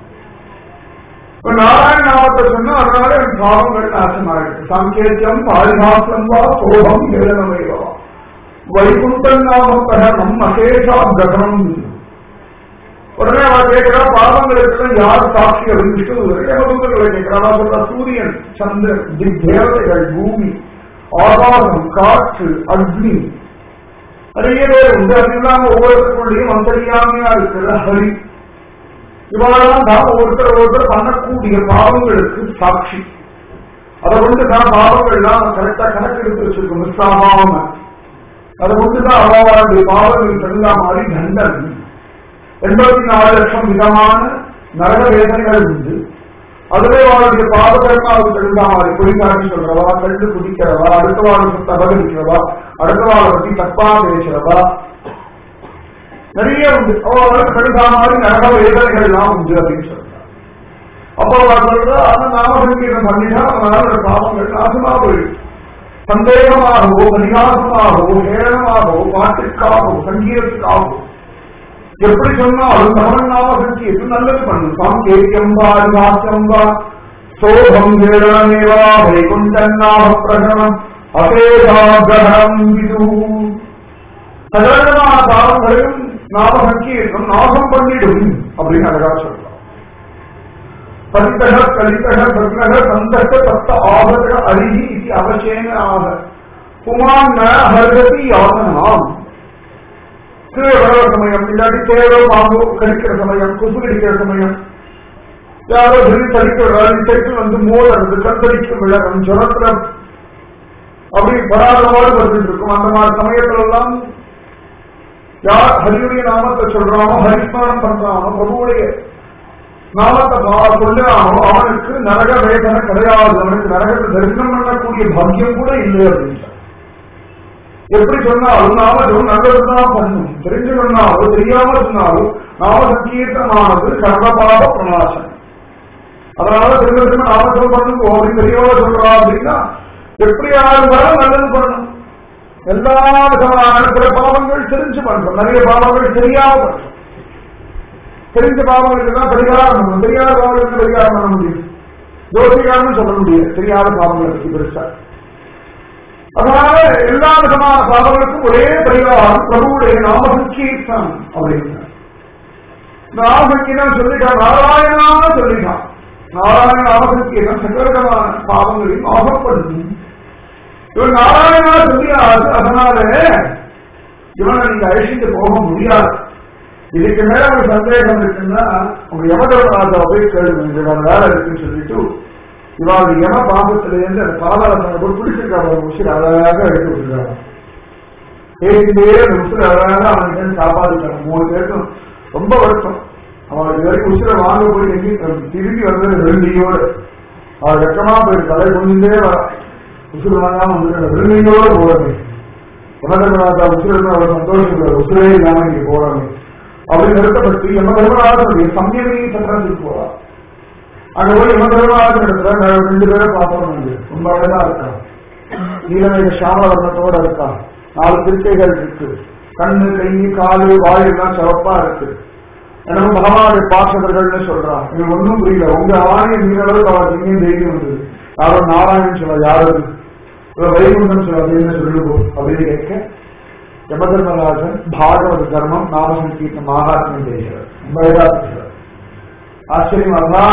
இப்ப நாராயண நாமத்தை சொன்னா அதனால என் பாவங்கள் நாசமாயிருக்கு சாங்கேத்தியம் பாரிபாசம் வா சோகம் ஏழனமைவா வைகுண்டன் நாம கரணம் அசேஷா ககனம் உடனே அவன் கேட்கிறா பாவங்களுக்கெல்லாம் யார் சாட்சி அப்படின்னு விஷ்ணு யமபுத்தர்களை கேட்கிறா சொல்ற சூரியன் சந்திரன் தேவதைகள் பூமி ஆகாசம் காற்று அக்னி நிறைய பேர் உண்டு அது இல்லாம ஒவ்வொருத்தருக்குள்ளேயும் அந்தரியாமையா இருக்கிற ஹரி இவரெல்லாம் தான் ஒருத்தர் ஒருத்தர் பண்ணக்கூடிய பாவங்களுக்கு சாட்சி அதை கொண்டு தான் பாவங்கள்லாம் கரெக்டா கணக்கு எடுத்து வச்சிருக்கோம் மிஸ் ஆகாம அதை கொண்டுதான் அவாவாருடைய பாவங்கள் தகுந்த மாதிரி தண்டன் எண்பத்தி நாலு லட்சம் விதமான நரக வேதனைகள் உண்டு அதுவே அவருடைய பாவகர்மாவுக்கு தகுந்த மாதிரி குறிக்காட்டி சொல்றவா கண்டு குடிக்கிறவா அடுத்த வாழை அபகரிக்கிறவா அடுத்த வாழை பத்தி தப்பா பேசுறவா நிறைய உண்டு அவர்களுக்கு தகுந்த மாதிரி நரக வேதனைகள் எல்லாம் உண்டு அப்படின்னு சொல்றாங்க அப்போ அவர் சொல்றா அந்த நாமசங்கீதம் பண்ணிட்டா அவனால பாவங்கள் நாசமா போயிடும் சந்தேகமாகவோ பரிகாசமாகவோ கேரளமாகவோ பாட்டுக்காகவோ சங்கீதத்துக்காகவோ எப்படி சொன்னாலும் தமிழ் நாம சங்கீதம் நல்லது பண்ணும் சாங்கேத்தியம் வா அரிகாசியம் வா சோகம் கேரளமேவா வைகுண்டநாம பிரகணம் அசேதாகிரகம் விது சகலமான பாவங்களையும் நாம சங்கீதம் நாசம் பண்ணிடும் அப்படின்னு அழகா சொல்றான் பரித்தக கலித்தக பத்னக சந்தக தத்த ஆபத அருகி இது அவசேன ஆக புமான் ஹர்கதி யாதனாம் கீழே வர சமயம் இல்லாட்டி தேவோ பாம்போ கடிக்கிற சமயம் கொசு கடிக்கிற சமயம் யாரோ திடீர் தடிக்கிறாரு சைக்கிள் வந்து மோதறது கத்தடிக்கும் விழகம் ஜுரத்துல அப்படி பராதமாடு வந்துட்டு இருக்கும் அந்த மாதிரி சமயத்துல எல்லாம் யார் ஹரியுடைய நாமத்தை சொல்றானோ ஹரிஸ்மரணம் பண்றானோ பிரபுவுடைய நாமத்தை சொல்லுறானோ அவனுக்கு நரக வேதனை கிடையாது அவனுக்கு நரகத்தை தரிசனம் பண்ணக்கூடிய பாக்கியம் கூட இல்லை அப்படின்னு எப்படி சொன்னாலும் நாம நல்லதுதான் பண்ணும் தெரிஞ்சு சொன்னாலும் தெரியாம சொன்னாலும் நாம சங்கீர்த்தமானது சர்வபாப பிரணாசம் அதனால திரும்ப திரும்ப நாமசம் பண்ணும் அப்படின்னு தெரியாம சொல்றா அப்படின்னா எப்படியாவது இருந்தாலும் நல்லது பண்ணணும் எல்லா விதமான சில பாவங்கள் தெரிஞ்சு பண்றோம் நிறைய பாவங்கள் தெரியாம பண்றோம் தெரிஞ்ச பாவங்களுக்கு தான் பரிகாரம் பண்ணணும் தெரியாத பாவங்களுக்கு பரிகாரம் பண்ண முடியும் ஜோசிகாரம்னு சொல்ல முடியாது தெரியாத பாவங்களுக்கு பெருசா அதனால எல்லா விதமான பாவங்களுக்கும் ஒரே பரிகாரம் பிரபுவுடைய நாமசங்கீர்த்தம் அப்படின்னு நாமசங்கீதம் சொல்லிட்டான் நாராயணா சொல்லிட்டான் நாராயண நாமசங்கீதம் சகல விதமான பாவங்களையும் ஆகப்படுத்தும் இவன் நாராயணா சொல்லியாது அதனால இவனை நீங்க அழிச்சிட்டு போக முடியாது இதுக்கு மேல ஒரு சந்தேகம் இருக்குன்னா உங்க யமதர்மராஜாவை போய் கேளுங்க வேற வேலை இருக்குன்னு சொல்லிட்டு இவாளுடைய யம பாபத்திலிருந்து அந்த பாதாளத்தை போட்டு பிடிச்சிருக்காங்க உசிர் அழகாக எடுத்து விட்டுருக்காங்க பேசிட்டே அந்த உசிர் அழகாக அவனுக்கு காப்பாற்றிட்டாங்க மூணு பேருக்கும் ரொம்ப வருத்தம் அவன் இது வரைக்கும் உசிரை வாங்க போய் எங்கேயும் திரும்பி வந்தது வெள்ளியோடு அவள் வெக்கமா போய் தலை கொஞ்சே வர உசுறு வாங்காம வந்து வெள்ளியோடு போறமே உலகநாதா உசுறு அவர் சந்தோஷம் உசுரே இல்லாம இங்க போறமே அப்படி நிறுத்தப்பட்டு எம்ம தர்மராஜனுடைய சமயமே சக்கரத்துக்கு போறா அங்க போய் எம்ம தர்மராஜன் இடத்துல நான் ரெண்டு பேரை பார்த்தோம் வந்து ரொம்ப அழகா இருக்கா நீலமேக சாம வர்ணத்தோட இருக்கா நாலு திருக்கைகள் இருக்கு கண்ணு கை காலு வாய் எல்லாம் சிவப்பா இருக்கு எனக்கு பகவானுடைய பாசகர்கள்னு சொல்றான் இது ஒன்றும் புரியல உங்க ஆணைய மீனளவுக்கு அவர் இங்கேயும் தைரியம் வந்தது யாரோ நாராயணன் சொல்ல யாரு வைகுண்டம் சொல்ல அப்படின்னு சொல்லுவோம் அப்படின்னு கேட்க யமதர்மராஜன் பாகவத தர்மம் நாமசங்கீர்த்தம் மகாத்மியம் பேசுகிறார் ரொம்ப அழகா பேசுகிறார் ஆச்சரியம் அல்லா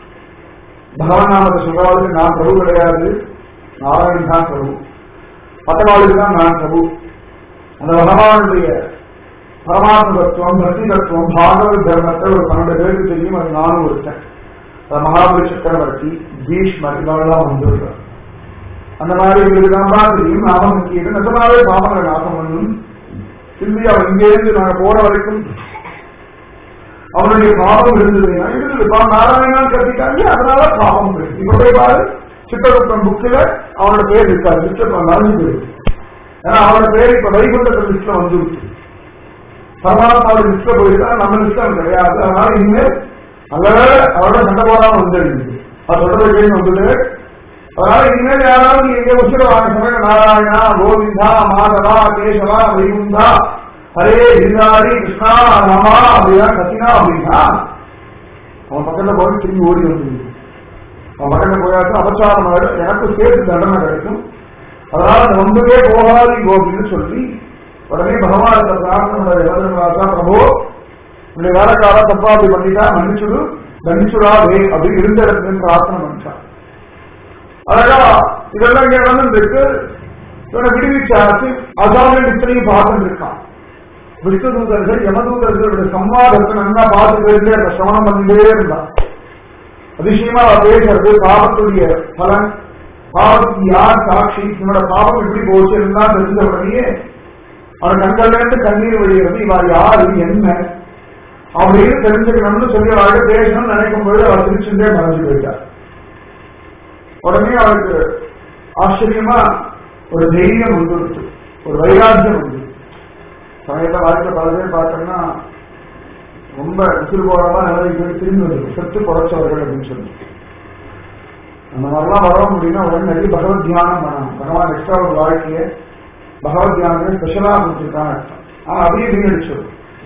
பகவான் நாமத்தை சொல்றவளுக்கு நான் பிரபு கிடையாது நாராயணன் தான் பிரபு மற்றவாளுக்கு தான் நான் பிரபு அந்த பகவானுடைய பரமாத்ம தத்துவம் பக்தி தத்துவம் பாகவத தர்மத்தை ஒரு பன்னெண்டு பேருக்கு தெரியும் அது நானும் ஒருத்தன் மகாபலி சக்கரவர்த்தி பீஷ்மர் இவெல்லாம் வந்துடுறார் அந்த மாதிரி இவங்களுக்கு தான் தெரியும் நாமம் முக்கியம் நிஜமாவே பாவங்களை நாசம் பண்ணும் சிந்தி அவன் இங்கேருந்து நாங்க போற வரைக்கும் அவனுடைய பாவம் இருந்ததுன்னா இருந்ததுப்பா நாராயணன் கட்டிட்டாங்க அதனால பாவம் இருக்கு இப்ப போய் பாரு சித்தகுப்தன் புக்கில் அவனோட பேர் இருக்காது லிஸ்ட்ல மறைஞ்சு போயிருக்கு ஏன்னா அவனோட பேர் இப்ப வைகுண்டத்தில் லிஸ்ட்ல வந்துருக்கு பரமாத்மாவோட லிஸ்ட்ல போயிருக்கா நம்ம லிஸ்ட்ல கிடையாது அதனால இனிமேல் அல்லவே அவரோட சண்டை போடாம வந்துருக்கு அது சொல்றது கேள்வி வந்துட்டு அதனால இனிமேல் யாராவது நீங்க எங்க உச்சிர வாங்க சொன்னாங்க நாராயணா கோவிந்தா மாதவா கேசவா வைகுந்தா ஹரே கிரிதாரி கிருஷ்ணா ரமா அப்படின்னா கத்தினா அப்படின்னா அவன் பக்கத்துல போய் திரும்பி ஓடி வந்துருக்கு அவன் பக்கத்துல போயாச்சும் அபச்சாரம் ஆயிடும் எனக்கு சேர்த்து தண்டனை கிடைக்கும் அதனால அந்த ஒன்றுமே போகாது அப்படின்னு சொல்லி உடனே பகவான் பிரார்த்தனை யமதர்மராஜா பிரபு உன்னுடைய வேலைக்கார தப்பா அப்படி பண்ணிட்டா மன்னிச்சுடு தண்டிச்சுடாதே அப்படி இருந்த இடத்துல பிரார்த்தனை பண்ணிட்டான் அழகா இதெல்லாம் இங்க நடந்துருக்கு இவனை விடுவிச்சாச்சு அசாமில் இத்தனையும் பார்த்துட்டு இருக்கான் விஷ்ணுதூதர்கள் யமதூதர்களுடைய சம்வாதத்தை நல்லா பார்த்துக்கிட்டே அந்த சிரவணம் பண்ணிட்டே இருந்தான் அதிசயமா அவ பேசுறது பாவத்துடைய பலன் பாவத்துக்கு யார் சாட்சி இவனோட பாவம் எப்படி போச்சு எல்லாம் தெரிஞ்ச உடனே அவன் கண்கள்ல இருந்து கண்ணீர் வழிகிறது இவர் யாரு என்ன அப்படின்னு தெரிஞ்சுக்கணும்னு சொல்லி அவர்கிட்ட பேசணும்னு நினைக்கும் பொழுது அவர் திருச்சுட்டே மறைஞ்சு போயிட்டார் உடனே அவருக்கு ஆச்சரியமா ஒரு தைரியம் வந்துருச்சு ஒரு வைராக்கியம் வந்து சமயத்தை வாழ்க்கை பல பேர் பார்த்தோம்னா ரொம்ப உசுறு போறவா நிலைக்கு போய் திரும்பி வந்து செத்து குறைச்சவர்கள் அப்படின்னு சொல்லி அந்த மாதிரிலாம் வர முடியும்னா உடனே நிறைய பகவத் தியானம் பண்ணணும் பகவான் எக்ஸ்ட்ரா ஒரு வாழ்க்கையை பகவத் தியானமே ஸ்பெஷலா கொடுத்துருக்காங்க ஆனா அப்படியே வீணடிச்சு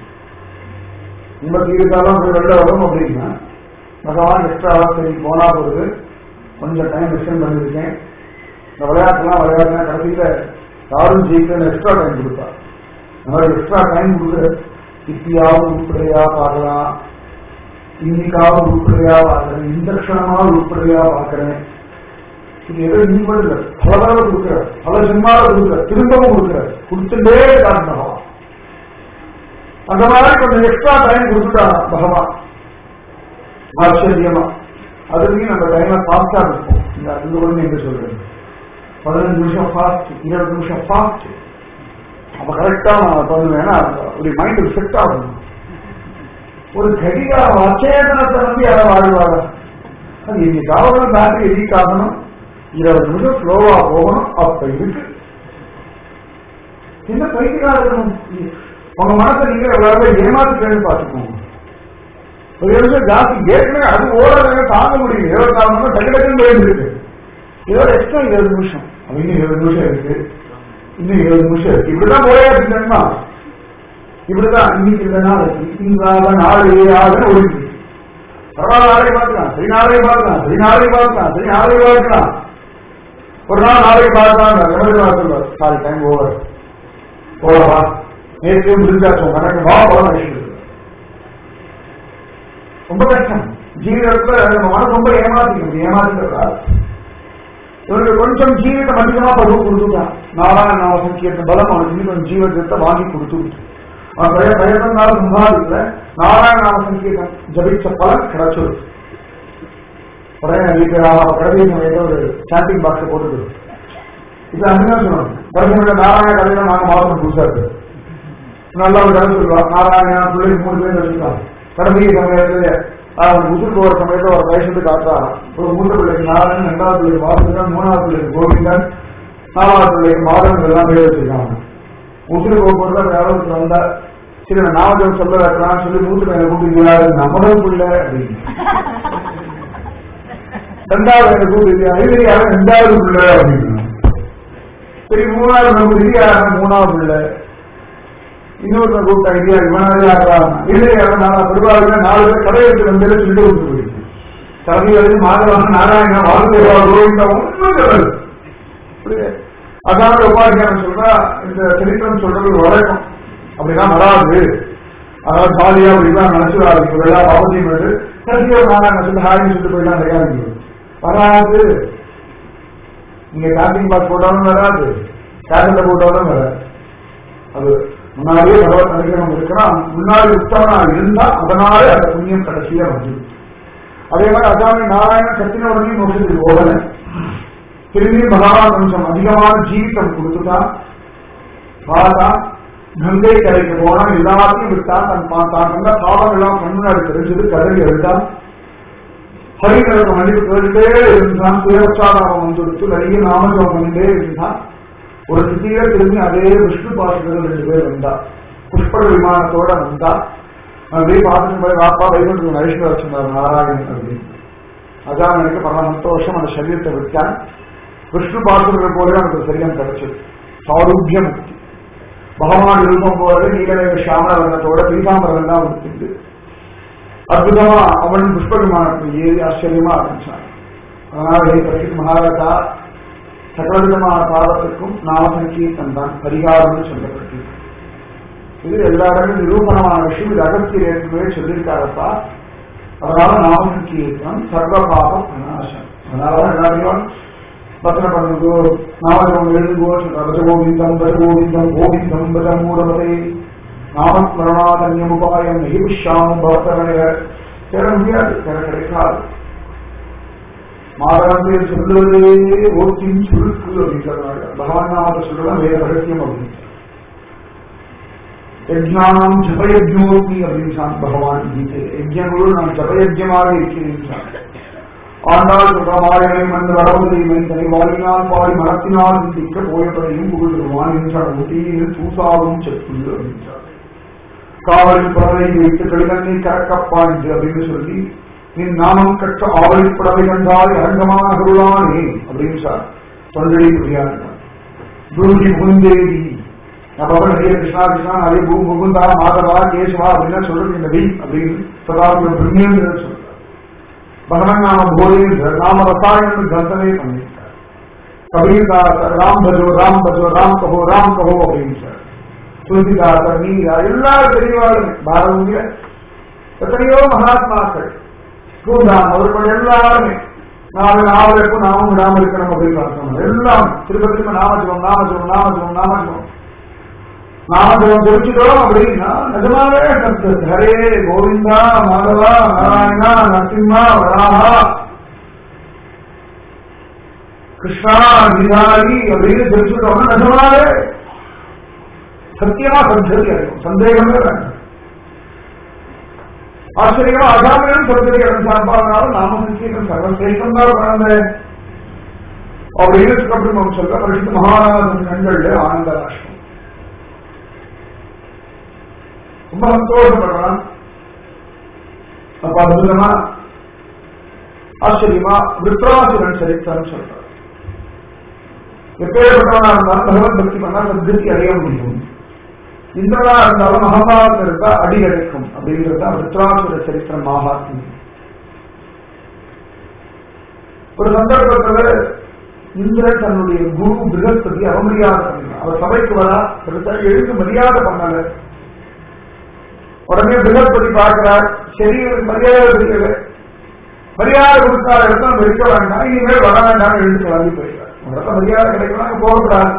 எண்பத்தி இருக்காலும் போய் வெளில வரும் அப்படின்னா பகவான் எக்ஸ்ட்ரா சரி போனா போகுது கொஞ்சம் டைம் எக்ஸ்டெண்ட் பண்ணிருக்கேன் இந்த விளையாட்டுலாம் விளையாடுனா கடைசியில யாரும் ஜெயிக்கணும் எக்ஸ்ட்ரா டைம் கொடுப்பா இந்த மாதிரி எக்ஸ்ட்ரா டைம் கொடுத்து இப்பயாவது உருப்படியா பார்க்கலாம் இன்னைக்காவது உருப்படியா பார்க்கறேன் இந்த க்ஷணமாவது உருப்படியா பார்க்கறேன் இது ஏதோ இன்பம் இல்லை பல தடவை கொடுக்குற பல ஜென்மாவை கொடுக்குற திரும்பவும் கொடுக்குற கொடுத்துட்டே இருக்காங்க பகவான் அந்த மாதிரி கொஞ்சம் எக்ஸ்ட்ரா டைம் கொடுத்துட்டாங்க பகவான் ஆச்சரியமா அதுலயும் நம்ம டைமை ஃபாஸ்டா இருப்போம் இந்த அந்த ஒண்ணு என்று சொல்றேன் பதினஞ்சு நிமிஷம் ஃபாஸ்ட் இருபது நிமிஷம் ஃபாஸ்ட் அப்ப கரெக்டா நான் பண்ணுவேன்னா ஒரு மைண்ட் செட் ஆகணும் ஒரு கடிகார அச்சேதனத்தை நம்பி யாரை வாழ்வாங்க அது இன்னைக்காவது பேட்டரி வீக் ஆகணும் இருபது நிமிஷம் ஸ்லோவா போகணும் அப்ப இருக்கு என்ன பைத்தியமா இருக்கணும் உங்க மனசை நீங்க எவ்வளவு ஏமாத்துக்கேன்னு பார்த்துக்கோங்க ஒரு நிமிஷம் ஜாஸ்தி ஏற்கனவே அது ஓடுறதுங்க தாங்க முடியும் இருபத்தி நாலு நிமிஷம் டக்கு டக்குன்னு போயிருக்கு இதோட எக்ஸ்ட்ரா இருபது நிமிஷம் அப்படின்னு இருபது நிமிஷம் இருக்கு இன்னும் இருபது நிமிஷம் இருக்கு இப்படிதான் போயே இருக்குன்னா இப்படிதான் இன்னைக்கு இந்த நாளைக்கு திங்களாக நாளே ஆக ஒழுங்கு பரவாயில்ல நாளைக்கு பார்க்கலாம் சரி நாளைக்கு பார்க்கலாம் சரி நாளைக்கு பார்க்கலாம் சரி நாளைக்கு பார்க்கலாம் ஒரு நாள் நாளைக்கு பார்க்கலாம் எவ்வளவு பார்க்கலாம் சாரி டைம் ஓவர் போகவா நேற்று முடிஞ்சாச்சும் கணக்கு வா போகலாம் ரொம்ப கஷ்டம் ஜீவிதத்துல நம்ம மனசு ரொம்ப ஏமாத்திக்கணும் ஏமாத்திக்கிறதா இவருக்கு கொஞ்சம் ஜீவிதம் அதிகமா பருவ கொடுத்துட்டான் நாராயண நாம சங்கீர்த்த பலம் அவனுக்கு இன்னும் கொஞ்சம் ஜீவிதத்தை வாங்கி கொடுத்து அவன் பய பயத்தினால சம்பாதிக்கல நாராயண நாம சங்கீர்த்தம் ஜபிச்ச பலன் கிடைச்சிருக்கு உடனே வீட்டு கடைசி சமயத்தில் ஒரு சாட்டிங் பாக்ஸ் போட்டுது இது அப்படிதான் சொல்லணும் கடைசி நாராயண கதையில நாங்க மாதம் புதுசா இருக்கு நல்லா ஒரு கதை சொல்லுவா நாராயண பிள்ளைக்கு மூணு பேர் வச்சுக்கலாம் கடைசி சமயத்துல அவன் உசுர் போற சமயத்துல ஒரு வயசுக்கு காத்தா ஒரு மூத்த பிள்ளைக்கு நாராயணன் ரெண்டாவது பிள்ளைக்கு வாசுதன் மூணாவது பிள்ளைக்கு கோவிந்தன் நாலாவது பிள்ளைக்கு மாதம் எல்லாம் பேர் வச்சிருக்காங்க உசுறு போக்குவரத்து யாராவது வந்தா சரி நான் நாமஜம் சொல்ல வைக்கலாம்னு சொல்லி மூத்த பையனை கூப்பிட்டு நம்மளும் பிள்ளை அப்படின்னு ரெண்டாவது என்ன கூப்பிட்டு ஐவரியாக ரெண்டாவது பிள்ளை அப்படின்னு சரி மூணாவது நம்ம இந்தியாக மூணாவது பிள்ளை இன்னொரு கூப்பிட்டா இந்தியா இவனாவது ஆகலாம் இல்லையாக நான் பெரும்பாலுமே நாலு பேர் கடை எடுத்து வந்து சொல்லிட்டு கொடுத்து போயிருக்கு கல்வி எழுதி மாதவாங்க நாராயணா வாசுதேவா கோவிந்தா ஒன்றும் சொல்லு அதாவது உபாதிகாரம் சொல்றா இந்த சரித்திரம் சொல்றது வழக்கம் அப்படிலாம் வராது அதாவது ஜாலியா அப்படிலாம் நினைச்சுடாது இதெல்லாம் அவசியம் வந்து கடைசியாக நாராயண சொல்லி ஹாய்னு சொல்லிட்டு போயிடலாம் தயாரிக்கிறது வராது நீங்க காப்பிங் பாக்ஸ் போட்டாலும் வராது கேரண்ட போட்டாலும் வராது அது முன்னாடியே பகவத் அனுகிரகம் இருக்குன்னா முன்னாடி உத்தமனா இருந்தா அதனாலே அந்த புண்ணியம் கடைசியா வந்து அதே மாதிரி அசாமி நாராயண சத்தின உடனே மோசத்துக்கு போகல திரும்பி பகவான் கொஞ்சம் அதிகமான ஜீவிதம் கொடுத்துட்டான் பார்த்தா கங்கை கரைக்கு போனா எல்லாத்தையும் விட்டான் தன் பார்த்தான் கண்ட பாவம் எல்லாம் கண்முன்னாடி தெரிஞ்சது கதறி எழுதான் ஹரிகளுக்கு மன்னிப்பு கேட்டுட்டே இருந்தான் சுயசாதாரம் வந்துடுத்து நிறைய நாமஜம் பண்ணிட்டே இருந்தான் ஒரு திசையில திரும்பி அதே விஷ்ணு பாசத்தில் ரெண்டு பேர் வந்தா புஷ்ப விமானத்தோட வந்தா அப்படியே பார்த்துட்டு போய் வாப்பா வைகுண்டம் வைஷ்ணவ வச்சிருந்தார் நாராயணன் அப்படின்னு அதான் எனக்கு பல சந்தோஷம் அந்த சரீரத்தை விட்டான் விஷ்ணு பாசுரர்கள் போல எனக்கு சரீரம் கிடைச்சது சாரூபிய முக்தி பகவான் விருப்பம் போல நீலவேக சாமர வர்ணத்தோட பீதாம்பரம் தான் வந்துட்டு அற்புதமா அவன் புஷ்ப விமானத்தில் ஏறி ஆச்சரியமா ஆரம்பிச்சான் அதனால ஹே பரிசுத்த மகாராஜா சகலவிதமான பாவத்திற்கும் நாம சங்கீர்த்தம் தான் பரிகாரம்னு சொல்லப்பட்டு இது எல்லா இடங்களும் நிரூபணமான விஷயம் இது அகத்தியர் ஏற்கனவே சொல்லியிருக்காரப்பா அதனால நாம சங்கீர்த்தம் சர்வ பாபம் அநாசம் அதனால எல்லாரையும் பத்திர பண்ணுங்கோ நாமஜம் எழுதுங்கோ ரஜ கோவிந்தம் பஜ கோவிந்தம் கோவிந்தம் பஜ மூடமதே நாமஸ்மரணாதன்யம் உபாயம் நெகிஷாமும் பவத்தனைய தேட முடியாது தேட கிடைக்காது மாதவன் சொல்லுவதே ஓட்டின் சுருக்கு அப்படின்னு சொல்றாங்க பகவான் நாமத்தை சொல்றதான் வேற ரகசியம் அப்படின்னு யஜ்ஞானம் ஜபயஜ்யோதி அப்படின்னு சொன்னான் பகவான் கீதை யஜ்யங்களோடு நான் ஜபயஜ்யமாக இருக்கிறேன் ஆண்டாள் சுகமாயனை மண் வரவதை மைந்தனை வாழினால் பாடி மனத்தினால் சிந்திக்க போயப்படையும் புகழ்வான் என்றார் ஊட்டியில் சூசாவும் செப்புள்ளு அப்படின்றார் காவலில் புறவை வைத்து கடிதத்தை கறக்கப்பான் என்று அப்படின்னு சொல்லி நின் நாமம் கற்ற ஆவலில் புடவை கண்டால் அரங்கமான அருளானே அப்படின்னு சார் தொண்டடி புரியாங்க குருஜி முகுந்தேவி நம்ம நிறைய கிருஷ்ணா கிருஷ்ணா நிறைய பூ முகுந்தா மாதவா கேசவா அப்படின்னா சொல்றது இந்த வி அப்படின்னு சதாபுரம் பிரம்மேந்திரன் சொல்றார் பகவன் நாம போதேந்திர நாம ரசாயனம் கிரந்தமே பண்ணியிருக்கார் கபீர்தாசர் ராம் பஜோ ராம் பஜோ ராம் கஹோ ராம் கஹோ அப்படின்னு சார் துளசிதாசர் நீரா எல்லாரும் பெரியவாளுமே பாரதிய எத்தனையோ மகாத்மாக்கள் பூந்தாம் அவர்கள் எல்லாருமே நாலு நாவலுக்கும் நாமும் விடாம இருக்கணும் அப்படின்னு அர்த்தம் எல்லாம் திருப்பதிக்கு நாமஜபம் நாமஜபம் நாமஜபம் நாமஜபம் நாமஜபம் தெரிஞ்சுட்டோம் அப்படின்னா நிஜமாவே சத்தது. ஹரே கோவிந்தா மாதவா நாராயணா நரசிம்மா வராஹா கிருஷ்ணா விதாரி அப்படின்னு தெரிஞ்சுட்டோம்னா நிஜமாவே சத்தியமா சந்ததி அடையும் சந்தேகமே வேண்டாம் ஆச்சரியமா அகாமியம் சந்ததி அடைஞ்சாலும் நாம சங்கீதம் சர்வசேஷம் தான் குழந்தை அப்படின்னு சுப்பிரமணியம் சொல்ற பரிசுத்த மகாராஜன் கண்கள்ல ஆனந்த ராஷ்டிரம் ரொம்ப சந்தோஷப்படுறான் அப்ப அற்புதமா ஆச்சரியமா விருத்ராசுரன் சரித்திரம் சொல்றார் எப்பேற்பட்டவனா இருந்தாலும் பகவத் பக்தி பண்ணா சத்கதி அடைய முடியும் இந்திரனா இருந்தாலும் மகாபாரதம் இருந்தா அடி அடைக்கும் அப்படிங்கிறது தான் விருத்ராசுர சரித்திரம் மகாத்மியம் ஒரு சந்தர்ப்பத்துல இந்திரன் தன்னுடைய குரு பிருகஸ்பதி அவமரியாதை பண்ணார் அவர் சபைக்கு வரா பெருசா எழுந்து மரியாதை பண்ணல உடனே பிருகஸ்பதி பார்க்கிறார் சரி இவருக்கு மரியாதை தெரியல மரியாதை கொடுக்காத இடத்துல நம்ம இருக்க வேண்டாம் இனிமேல் வர வேண்டாம் எழுந்து கிளம்பி போயிடுறார் இடத்துல மரியாதை கிடைக்கலாம் போகக்கூடாது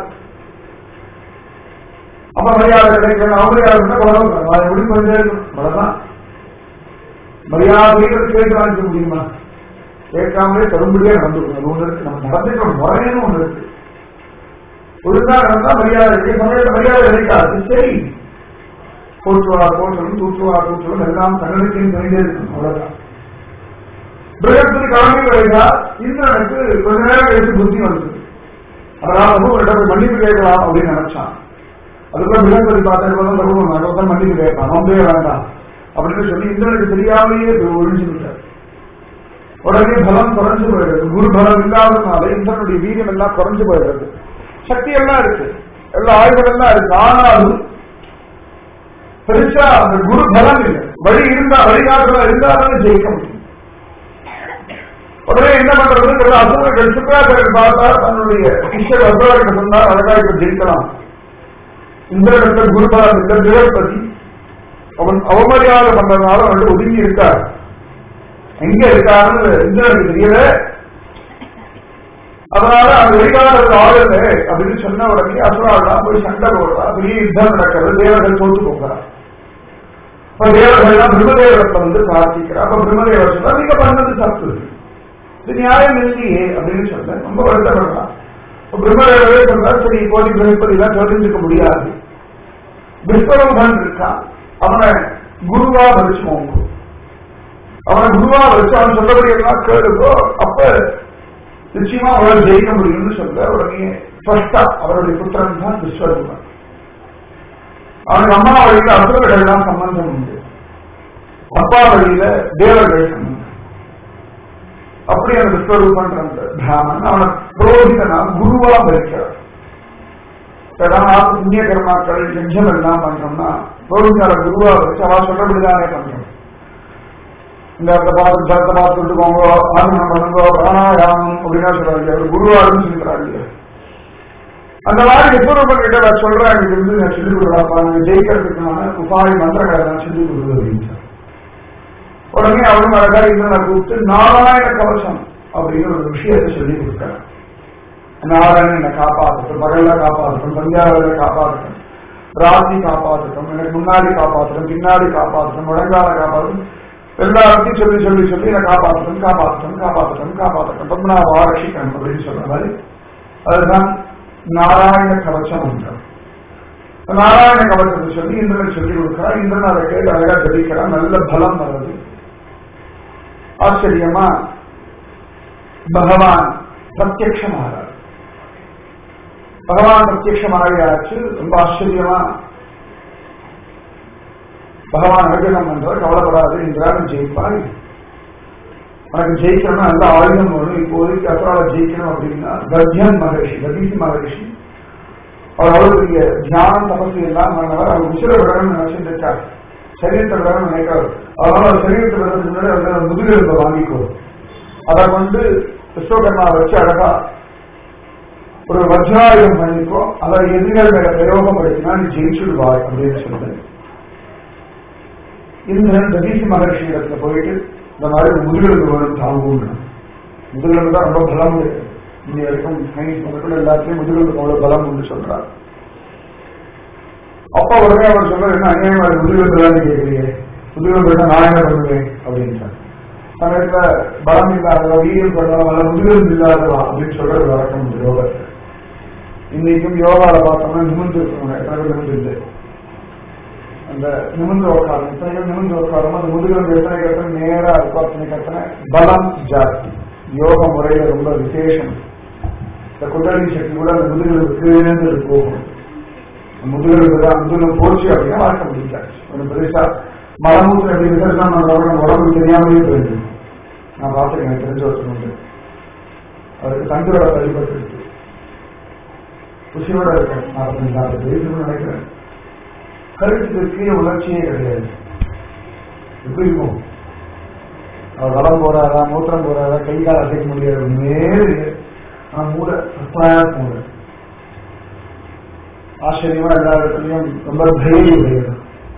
அப்ப மரியாதை கிடைக்கணும் அவமரியாதை இருந்தா போகக்கூடாது அதை எப்படி கொஞ்சம் அவ்வளவுதான் மரியாதை கேட்டு வாங்கிக்க முடியுமா கேட்காமலே தரும்படியா நடந்துக்கணும் அது ஒண்ணு இருக்கு நம்ம நடந்துக்கிற முறைன்னு ஒண்ணு இருக்கு ஒழுங்கா நடந்தா மரியாதை இருக்கு சமயத்துல மரியாதை கிடைக்காது சரி போற்றுவா போற்றலும் தூற்றுவா தூற்றலும் எல்லாம் தன்னிடத்தையும் தெரிந்தே இருக்கணும் அவ்வளவுதான் பிரகத்துக்கு கிளம்பி வருகிறா இந்திரனுக்கு கொஞ்ச நேரம் கழிச்சு புத்தி வந்தது அதனால ஒரு இடத்துல மன்னிப்பு கேட்கலாம் அப்படின்னு நினைச்சான் அதுக்குள்ள பிரகஸ்பதி பார்த்தா நடவதான் மன்னிப்பு கேட்பான் நம்பவே வேண்டாம் அப்படின்னு சொல்லி இந்திரனுக்கு தெரியாமலேயே ஒழிஞ்சு விட்டார் உடனே பலம் குறைஞ்சு போயிடுறது குரு பலம் இல்லாததுனால இந்திரனுடைய வீரியம் எல்லாம் குறைஞ்சு போயிடுறது சக்தி எல்லாம் இருக்கு எல்லா ஆயுதம் எல்லாம் இருக்கு ஆனாலும் பெருசா அந்த குரு பலம் இல்லை வழி இருந்தா வழிகாட்டுதா இருந்தாலும் ஜெயிக்க முடியும் உடனே என்ன பண்றது அசுரர்கள் சுக்கராச்சாரியர் பார்த்தா தன்னுடைய சிஷ்யர் அசுரர்கள் சொன்னார் அழகா இப்ப ஜெயிக்கலாம் இந்திரனிடத்துல குருபலம் இந்த திரௌபதி அவன் அவமரியாதை பண்றதுனால அவன் ஒதுங்கி இருக்கார் எங்க இருக்காருன்னு இந்திரனுக்கு தெரியல அதனால அந்த வெளிக்காலத்துக்கு ஆளுங்க அப்படின்னு சொன்ன உடனே அசுராலாம் போய் சண்டை போடுறா பெரிய யுத்தம் நடக்கிறது தேவர்கள் தோற்று போகிறார் இப்ப தேவர்கள்லாம் பிரம்மதேவரத்தை வந்து பிரார்த்திக்கிறா அப்ப பிரம்மதேவர் சொன்னா நீங்க பண்ணது தப்பு இது நியாயம் இல்லையே அப்படின்னு சொல்ல ரொம்ப வருத்தப்படுறான் பிரம்மதேவரே சொல்றார் சரி கோடி பிரகஸ்பதி எல்லாம் தெரிஞ்சுக்க முடியாது விஸ்வரூபன் இருக்கான் அவனை குருவா வச்சுக்கோங்க அவனை குருவா வச்சு அவன் சொல்றபடி எல்லாம் கேளுக்கோ அப்ப நிச்சயமா அவரால் ஜெயிக்க முடியும்னு சொல்ல உடனே ஃபர்ஸ்டா அவருடைய புத்திரன் தான் விஸ்வரூபன் அவனுக்கு அம்மா வழியில அசுரர்கள் தான் சம்பந்தம் உண்டு அப்பா வழியில தேவர்கள் சம்பந்தம் அப்படி அந்த விஸ்வரூபன்ற அந்த பிராமன் அவனை புரோகிதனா குருவா பரிக்கிறார் புண்ணிய கர்மாக்கள் யஜ்யம் எல்லாம் பண்றோம்னா புரோகிதால குருவா வச்சு அவ சொல்றபடிதானே பண்றோம் இந்த அந்த பார்த்து ஜலத்தை பார்த்து விட்டுக்கோங்க ஆசனம் பண்ணுங்க பிராணாயாமம் அப்படின்னா சொல்றாங்க அவர் குருவாருன்னு சொல்லிக்கிறாங்க அந்த மாதிரி விஸ்வரூபம் கிட்ட நான் சொல்றேன் எனக்கு இருந்து நான் சொல்லிக் கொடுக்குறாப்பா நான் ஜெயிக்கிறதுக்கான உபாய மந்திரங்களை நான் சொல்லிக் கொடுக்குறது அப்படின்னு உடனே அவரும் அழகா இந்திரனை கூப்பிட்டு நாராயண கவசம் அப்படின்னு ஒரு விஷயத்தை சொல்லி கொடுக்குறேன் நாராயணன் என்னை காப்பாற்றட்டும் பகல்ல காப்பாற்றட்டும் சந்தியாவில காப்பாற்றட்டும் ராசி காப்பாற்றட்டும் எனக்கு முன்னாடி காப்பாற்றட்டும் பின்னாடி காப்பாற்றட்டும் முழங்கால காப்பாற்றட்டும் எல்லாத்தையும் சொல்லி சொல்லி சொல்லி என்னை காப்பாற்றட்டும் காப்பாற்றட்டும் காப்பாற்றட்டும் காப்பாற்றட்டும் பத்மநாப ஆரட்சிக்கணும் அப்படின்னு சொல்ற மாதிரி அதுதான் நாராயண கவச்சம் என்றார் நாராயண கவச்சத்தை சொல்லி இந்திரன் சொல்லி கொடுக்கிறார் இந்திரன் அதை கேட்டு அழகா தெரிவிக்கிறான் நல்ல பலம் வருது ஆச்சரியமா பகவான் பிரத்யக்ஷமாகிறார் பகவான் பிரத்யக்ஷமாகியாச்சு ரொம்ப ஆச்சரியமா பகவான் அனுகிரகம் பண்றார் கவலைப்படாது என்றாலும் ஜெயிப்பாய் உனக்கு ஜெயிக்கணும் நல்ல ஆயுதம் வரும் இப்போதைக்கு அப்புறம் ஜெயிக்கணும் அப்படின்னா கர்ஜன் மகரிஷி கதீசி மகரிஷி அவர் அவ்வளவு பெரிய தியானம் தபசு எல்லாம் பண்ணவர் அவர் உசிர விடணும்னு நினைச்சிட்டு இருக்கார் சரீரத்தை விடணும்னு நினைக்கிறார் அதனால அவர் சரீரத்தை விடுறதுக்கு முன்னாடி அவர் முதுகெலும்பை வாங்கிக்கோ அதை கொண்டு விஸ்வகர்மா வச்சு அழகா ஒரு வஜ்ராயுதம் பண்ணிக்கோ அதை எதிரிகள் மேல பிரயோகப்படுத்தினா நீ ஜெயிச்சுடுவாய் அப்படின்னு சொல்றேன் இந்திரன் ததீசி மகர்ஷி இடத்துல போயிட்டு இந்த மாதிரி முதுகெலும்பு வேணும் தாங்குங்க முதுகெலும்பு தான் ரொம்ப பலம் இருக்கு இங்க வரைக்கும் சயின்ஸ் முதற்கொண்டு எல்லாத்தையும் முதுகெலும்பு அவ்வளவு பலம் உண்டு சொல்றார் அப்ப உடனே அவர் சொல்றாரு என்ன அநியாயமா இருக்கு முதுகெலும்பு தான் கேட்கிறீங்க முதுகெலும்பு தான் நான் என்ன பண்ணுவேன் அப்படின்றார் சமயத்துல பலம் இல்லாதவா வீரியம் பண்ணவா முதுகெலும்பு இல்லாதவா அப்படின்னு சொல்றது வழக்கம் உண்டு யோகத்தை இன்னைக்கும் யோகால பார்த்தோம்னா நிமிந்து இருக்கணும் எத்தனை பேர் நிமிந்து இல்லை அந்த நிமிந்து உட்காரம் எத்தனை பேர் நிமிந்து உட்காரமோ அந்த முதுகெலும்பு எத்தனை கட்டணம் நேரா இருக்கும் அத்தனை கட்டணம் பலம் ஜாஸ்தி யோக முறையில ரொம்ப விசேஷம் இந்த குண்டலி சக்தி கூட அந்த முதுகெலும்பு கீழே போகும் முதுகெலும்பு தான் முதுகெலும்பு போச்சு அப்படின்னா வாழ்க்கை முடிஞ்சாச்சு ஒரு பெருசா மலமூத்திரம் எப்படி விசர்ஜனம் பண்றவங்க நம்ம உடம்புக்கு தெரியாமலே போயிருக்கு நான் பார்த்துருக்கேன் எனக்கு தெரிஞ்ச ஒருத்தர் உண்டு அவருக்கு தங்குவர வழிபட்டு இருக்கு குஷியோட இருக்கேன் நாற்பத்தஞ்சு நாற்பது வயசுக்கு நினைக்கிறேன் கருத்துக்கு கீழே உணர்ச்சியே கிடையாது எப்படி இருக்கும் அவர் வளம் போறாரா மூத்திரம் போறாரா கை கால் அசைக்க முடியாது நேரு ஆனா மூட சத்தாயா மூட ஆச்சரியமா எல்லா இடத்துலயும் ரொம்ப தைரியம் உடையது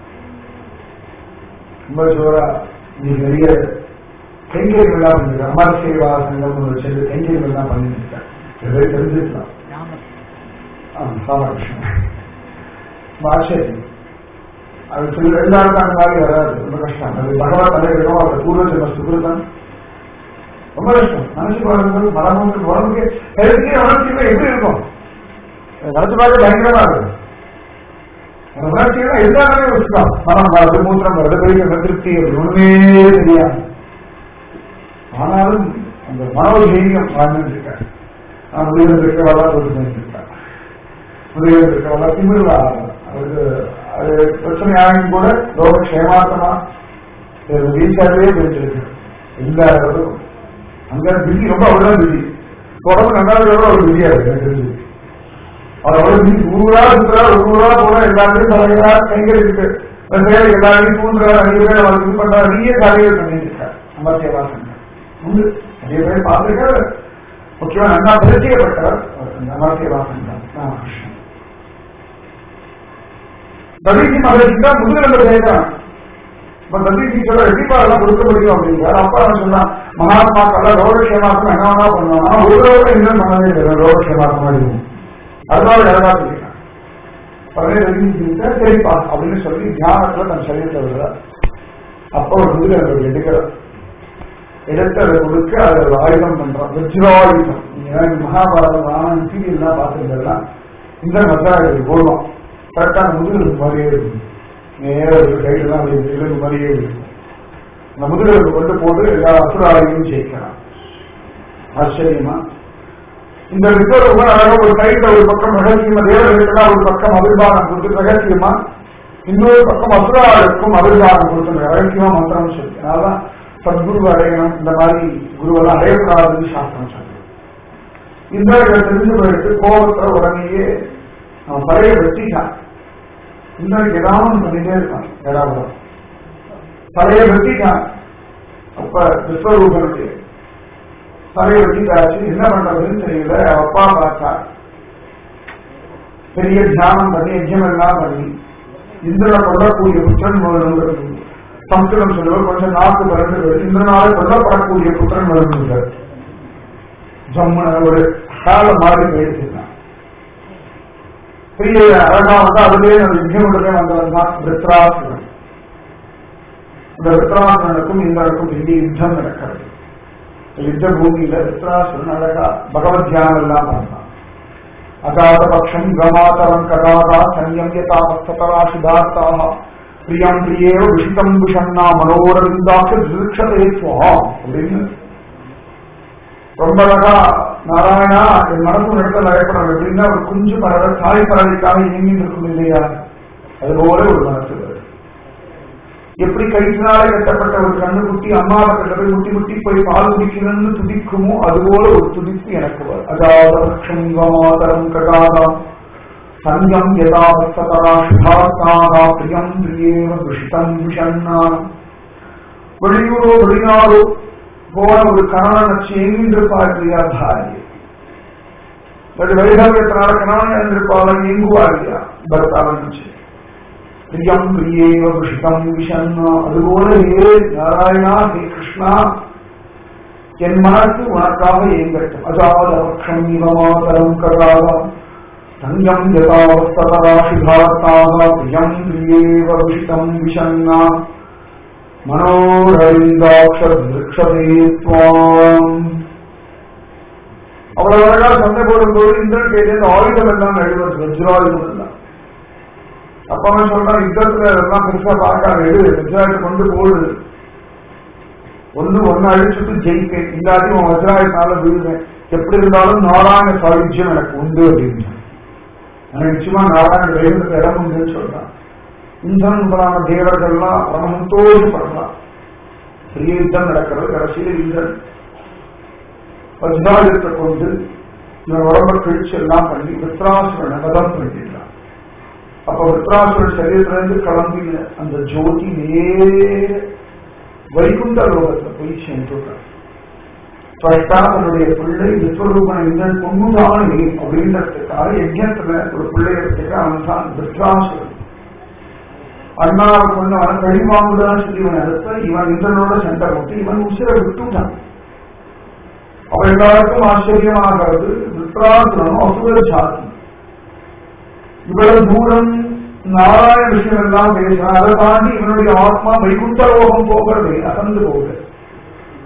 ரொம்ப ஜோரா நீ நிறைய கைங்கரியம் எல்லாம் பண்ணிருக்க அமர் சேவா சங்கம் ஒரு செல்லு கைங்கரியம் எல்லாம் பண்ணிட்டு இருக்காங்க சில தெரிஞ்சிருக்கலாம் ராமகிருஷ்ணன் ஆச்சரியம் அது சில எல்லாருக்கும் அந்த மாதிரி வராது ரொம்ப கஷ்டம் அது பகவத் தலைவரும் அவர் பூர்வ ஜென்ம சுகிருதம் ரொம்ப கஷ்டம் மனசு வரும்போது மரமுக்கு உடம்புக்கு ஹெல்த்தி உணர்ச்சியில எப்படி இருக்கும் நினைச்சு பார்க்க பயங்கரமா இருக்கும் அந்த உணர்ச்சியெல்லாம் எல்லாமே வச்சுக்கலாம் மனம் வருது மூத்திரம் வருது பெரிய திருப்தி அப்படி ஒண்ணுமே தெரியாது ஆனாலும் அந்த மனோதைரியம் வாழ்ந்துட்டு இருக்காரு நான் முதலில் இருக்கவெல்லாம் தொழில் செஞ்சிருக்கேன் முதலில் இருக்கவெல்லாம் திமிர்ல அவருக்கு அது பிரச்சனை ஆகும் கூட ரொம்ப க்ஷேமாத்தமா வீட்டாலே போயிட்டு எல்லா இடத்தும் அங்க பிஸி ரொம்ப அவ்வளவுதான் பிஸி உடம்பு நல்லா இருக்கிற ஒரு பிஸியா இருக்கு எனக்கு தெரிஞ்சு அவர் அவ்வளவு பிஸி ஊரா இருக்கிறார் ஒரு ஊரா போனா எல்லாத்தையும் பழகிறார் கைகள் இருக்கு வேலை எல்லாரையும் தூண்டுறார் நிறைய பேர் அவர் இது பண்றார் நிறைய காரியங்கள் பண்ணிட்டு இருக்கார் அமர்த்தியவா சங்கம் உண்டு நிறைய பேர் பார்த்துருக்காரு முக்கியமா நல்லா பரிச்சயப்பட்டவர் அமர்த்தியவா சங்கம் ராமகிருஷ்ணன் தபிசி மகரிஷி தான் முதுகு நம்ம செய்யறான் இப்ப தபிசி சொல்ல எப்படிப்பா எல்லாம் கொடுக்க முடியும் அப்படிங்கிறார் அப்பா என்ன சொன்னா மகாத்மாக்கெல்லாம் ரோகக்ஷேமாக்கம் என்ன வேணா பண்ணுவாங்க ஆனா ஒரு ரோக இன்னும் பண்ணவே இல்லை ரோகக்ஷேமாக்கம் மாதிரி அதனால யாரா சொல்லிட்டான் உடனே ரஜினிகிட்ட சரிப்பா அப்படின்னு சொல்லி தியானத்துல தன் சரீரத்தை விடுறார் அப்போ ஒரு முதுகு அவர் எடுக்கிறார் எடுத்து அதை கொடுக்க அதை ஒரு ஆயுதம் பண்றான் வஜ்ராயுதம் நீங்க மகாபாரதம் ராமன் சீரியல்லாம் பார்த்துருந்தா இந்த மசாஜ் போடுவோம் கரெக்டா முதுகு மாதிரியே இருக்கும் நேர ஒரு கைடெல்லாம் அப்படி விலங்கு மாதிரியே இருக்கும் அந்த முதுகலுக்கு கொண்டு போட்டு எல்லா அசுராலையும் ஜெயிக்கலாம் ஆச்சரியமா இந்த ரிசர்வ் ரொம்ப அழகா ஒரு கையில ஒரு பக்கம் ரகசியமா தேவர்களுக்கெல்லாம் ஒரு பக்கம் அபிர்வாகம் கொடுத்து ரகசியமா இன்னொரு பக்கம் அசுராளுக்கும் அபிர்வாகம் கொடுத்து ரகசியமா மந்திரம் சொல்லி அதனாலதான் சத்குரு அடையணும் இந்த மாதிரி குருவெல்லாம் அடையக்கூடாதுன்னு சாஸ்திரம் சொல்லி இந்த தெரிஞ்சு போயிட்டு கோபத்தை உடனேயே அவன் பழைய வெட்டிட்டான் இன்னைக்கு ஏதாவது பண்ணிட்டே இருக்கான் ஏடாபுரம் பழைய வெட்டிட்டான் அப்ப விஸ்வரூபனுக்கு பழைய வெட்டிட்டாச்சு என்ன பண்றதுன்னு தெரியல அப்பா பார்த்தா பெரிய தியானம் பண்ணி யஜ்யம் எல்லாம் பண்ணி இந்திரனை கொல்லக்கூடிய புத்திரன் வேணுங்கிறது சம்ஸ்கிருதம் சொல்லுவார் கொஞ்சம் நாக்கு பறந்து இந்திரனால கொல்லப்படக்கூடிய புத்திரன் வேணுங்கிறார் ஜம்முன ஒரு கால மாறி போயிருச்சுதான் பெரிய அழகா வந்து அதுலேயே அந்த யுத்தம் உடனே வந்தவன் தான் விருத்ராசுரன் இந்த விருத்ராசுரனுக்கும் இந்திரனுக்கும் பெரிய யுத்தம் நடக்கிறது யுத்த பூமியில விருத்ராசுரன் அழகா பகவத் தியானம் எல்லாம் பண்ணான் அகாத பக்ஷம் கமாதரம் கதாதா சன்யம்யதாமஸ்தரா சுதார்த்தாக பிரியம் பிரியேவ விஷிதம் விஷண்ணா மனோரவிந்தாக்க திருக்ஷதே சுவாம் அப்படின்னு ரொம்ப அழகா நாராயணா என் மனசு இடத்துல அழைப்படம் எப்படின்னா ஒரு குஞ்சு பறவை தாய் பறவைக்காக இயங்கி இருக்கும் இல்லையா அதுபோல ஒரு மனசு வருது எப்படி கயிற்றினால கட்டப்பட்ட ஒரு கண்ணுக்குட்டி அம்மாவை கிட்ட போய் முட்டி முட்டி போய் பால் குடிக்கணும்னு துடிக்குமோ அதுபோல ஒரு துடிப்பு எனக்கு வரும் அதாதம் மாதரம் கடாதம் சங்கம் யதாவஸ்தரா சுபாத்தாக பிரியம் பிரியேவ துஷிதம் விஷண்ணா வெளியூரோ வெளிநாடோ போன ஒரு கணவன் வச்சு எங்கிருப்பார் இல்லையா பாரிய அது வைரவத்தினால கணவன் எழுந்திருப்பாள் எங்குவார் இல்லையா பரத்தாளன் வச்சு பிரியம் பிரியேவ விஷிதம் விஷன்னா அதுபோல ஏ நாராயணா ஹே கிருஷ்ணா என் மனசு உனக்காக ஏங்கட்டும் அதாவது பக்ஷம் இவமாதரம் கதாதம் சங்கம் யதாவஸ்தரா சிதார்த்தாக பிரியம் பிரியேவ விஷிதம் விஷன்னா மனோரவிந்தாட்சம் அவ்வளவு அழகா சண்டை போடும்போது இந்திரன் கையில ஆயுதம் எல்லாம் நடுவது வஜ்ராயுதம் எல்லாம் அப்ப அவன் சொல்றான் யுத்தத்துல எல்லாம் பெருசா பார்க்காத எடு வஜ்ராயத்தை கொண்டு போடுது ஒண்ணு ஒன்னு அழிச்சுட்டு ஜெயிக்க இல்லாட்டி உன் வஜ்ராயத்தால விழுவேன் எப்படி இருந்தாலும் நாராயண சாயுஜ்யம் எனக்கு உண்டு அப்படின்னு எனக்கு நிச்சயமா நாராயண தெய்வத்துக்கு இடம் உண்டுன்னு சொல்றான் இந்திரன் முதலான தேவர்கள்லாம் பரம சந்தோஷப்படலாம் பெரிய யுத்தம் நடக்கிறது கடைசியில் இந்திரன் வஜ்ராயுதத்தை கொண்டு இவன் உடம்ப கிழிச்சு எல்லாம் பண்ணி வித்ராசுரனை வதம் பண்ணிடலாம் அப்ப வித்ராசுரன் சரீரத்திலிருந்து கிளம்பின அந்த ஜோதி நேர வைகுண்ட லோகத்தை போய் சென்றுட்டான் ஸ்பஷ்டா தன்னுடைய பிள்ளை விஸ்வரூபன் இந்திரன் பொண்ணுதானே அப்படின்றதுக்காக யஜ்யத்துல ஒரு பிள்ளைய வச்சுக்க அவன் தான் வித்ராசுரன் அண்ணாவை கொண்டு அவன் கழிவாங்குதான் சொல்லி இவன் அடுத்த இவன் இந்திரனோட சண்டை போட்டு இவன் உசிரை விட்டுட்டான் அவ எல்லாருக்கும் ஆச்சரியமாகிறது வித்ராசுரனும் அசுர ஜாதி இவ்வளவு தூரம் நாராயண விஷயம் எல்லாம் பேசினான் அதை தாண்டி இவனுடைய ஆத்மா வைகுண்ட லோகம் போகிறது அசந்து போகிறது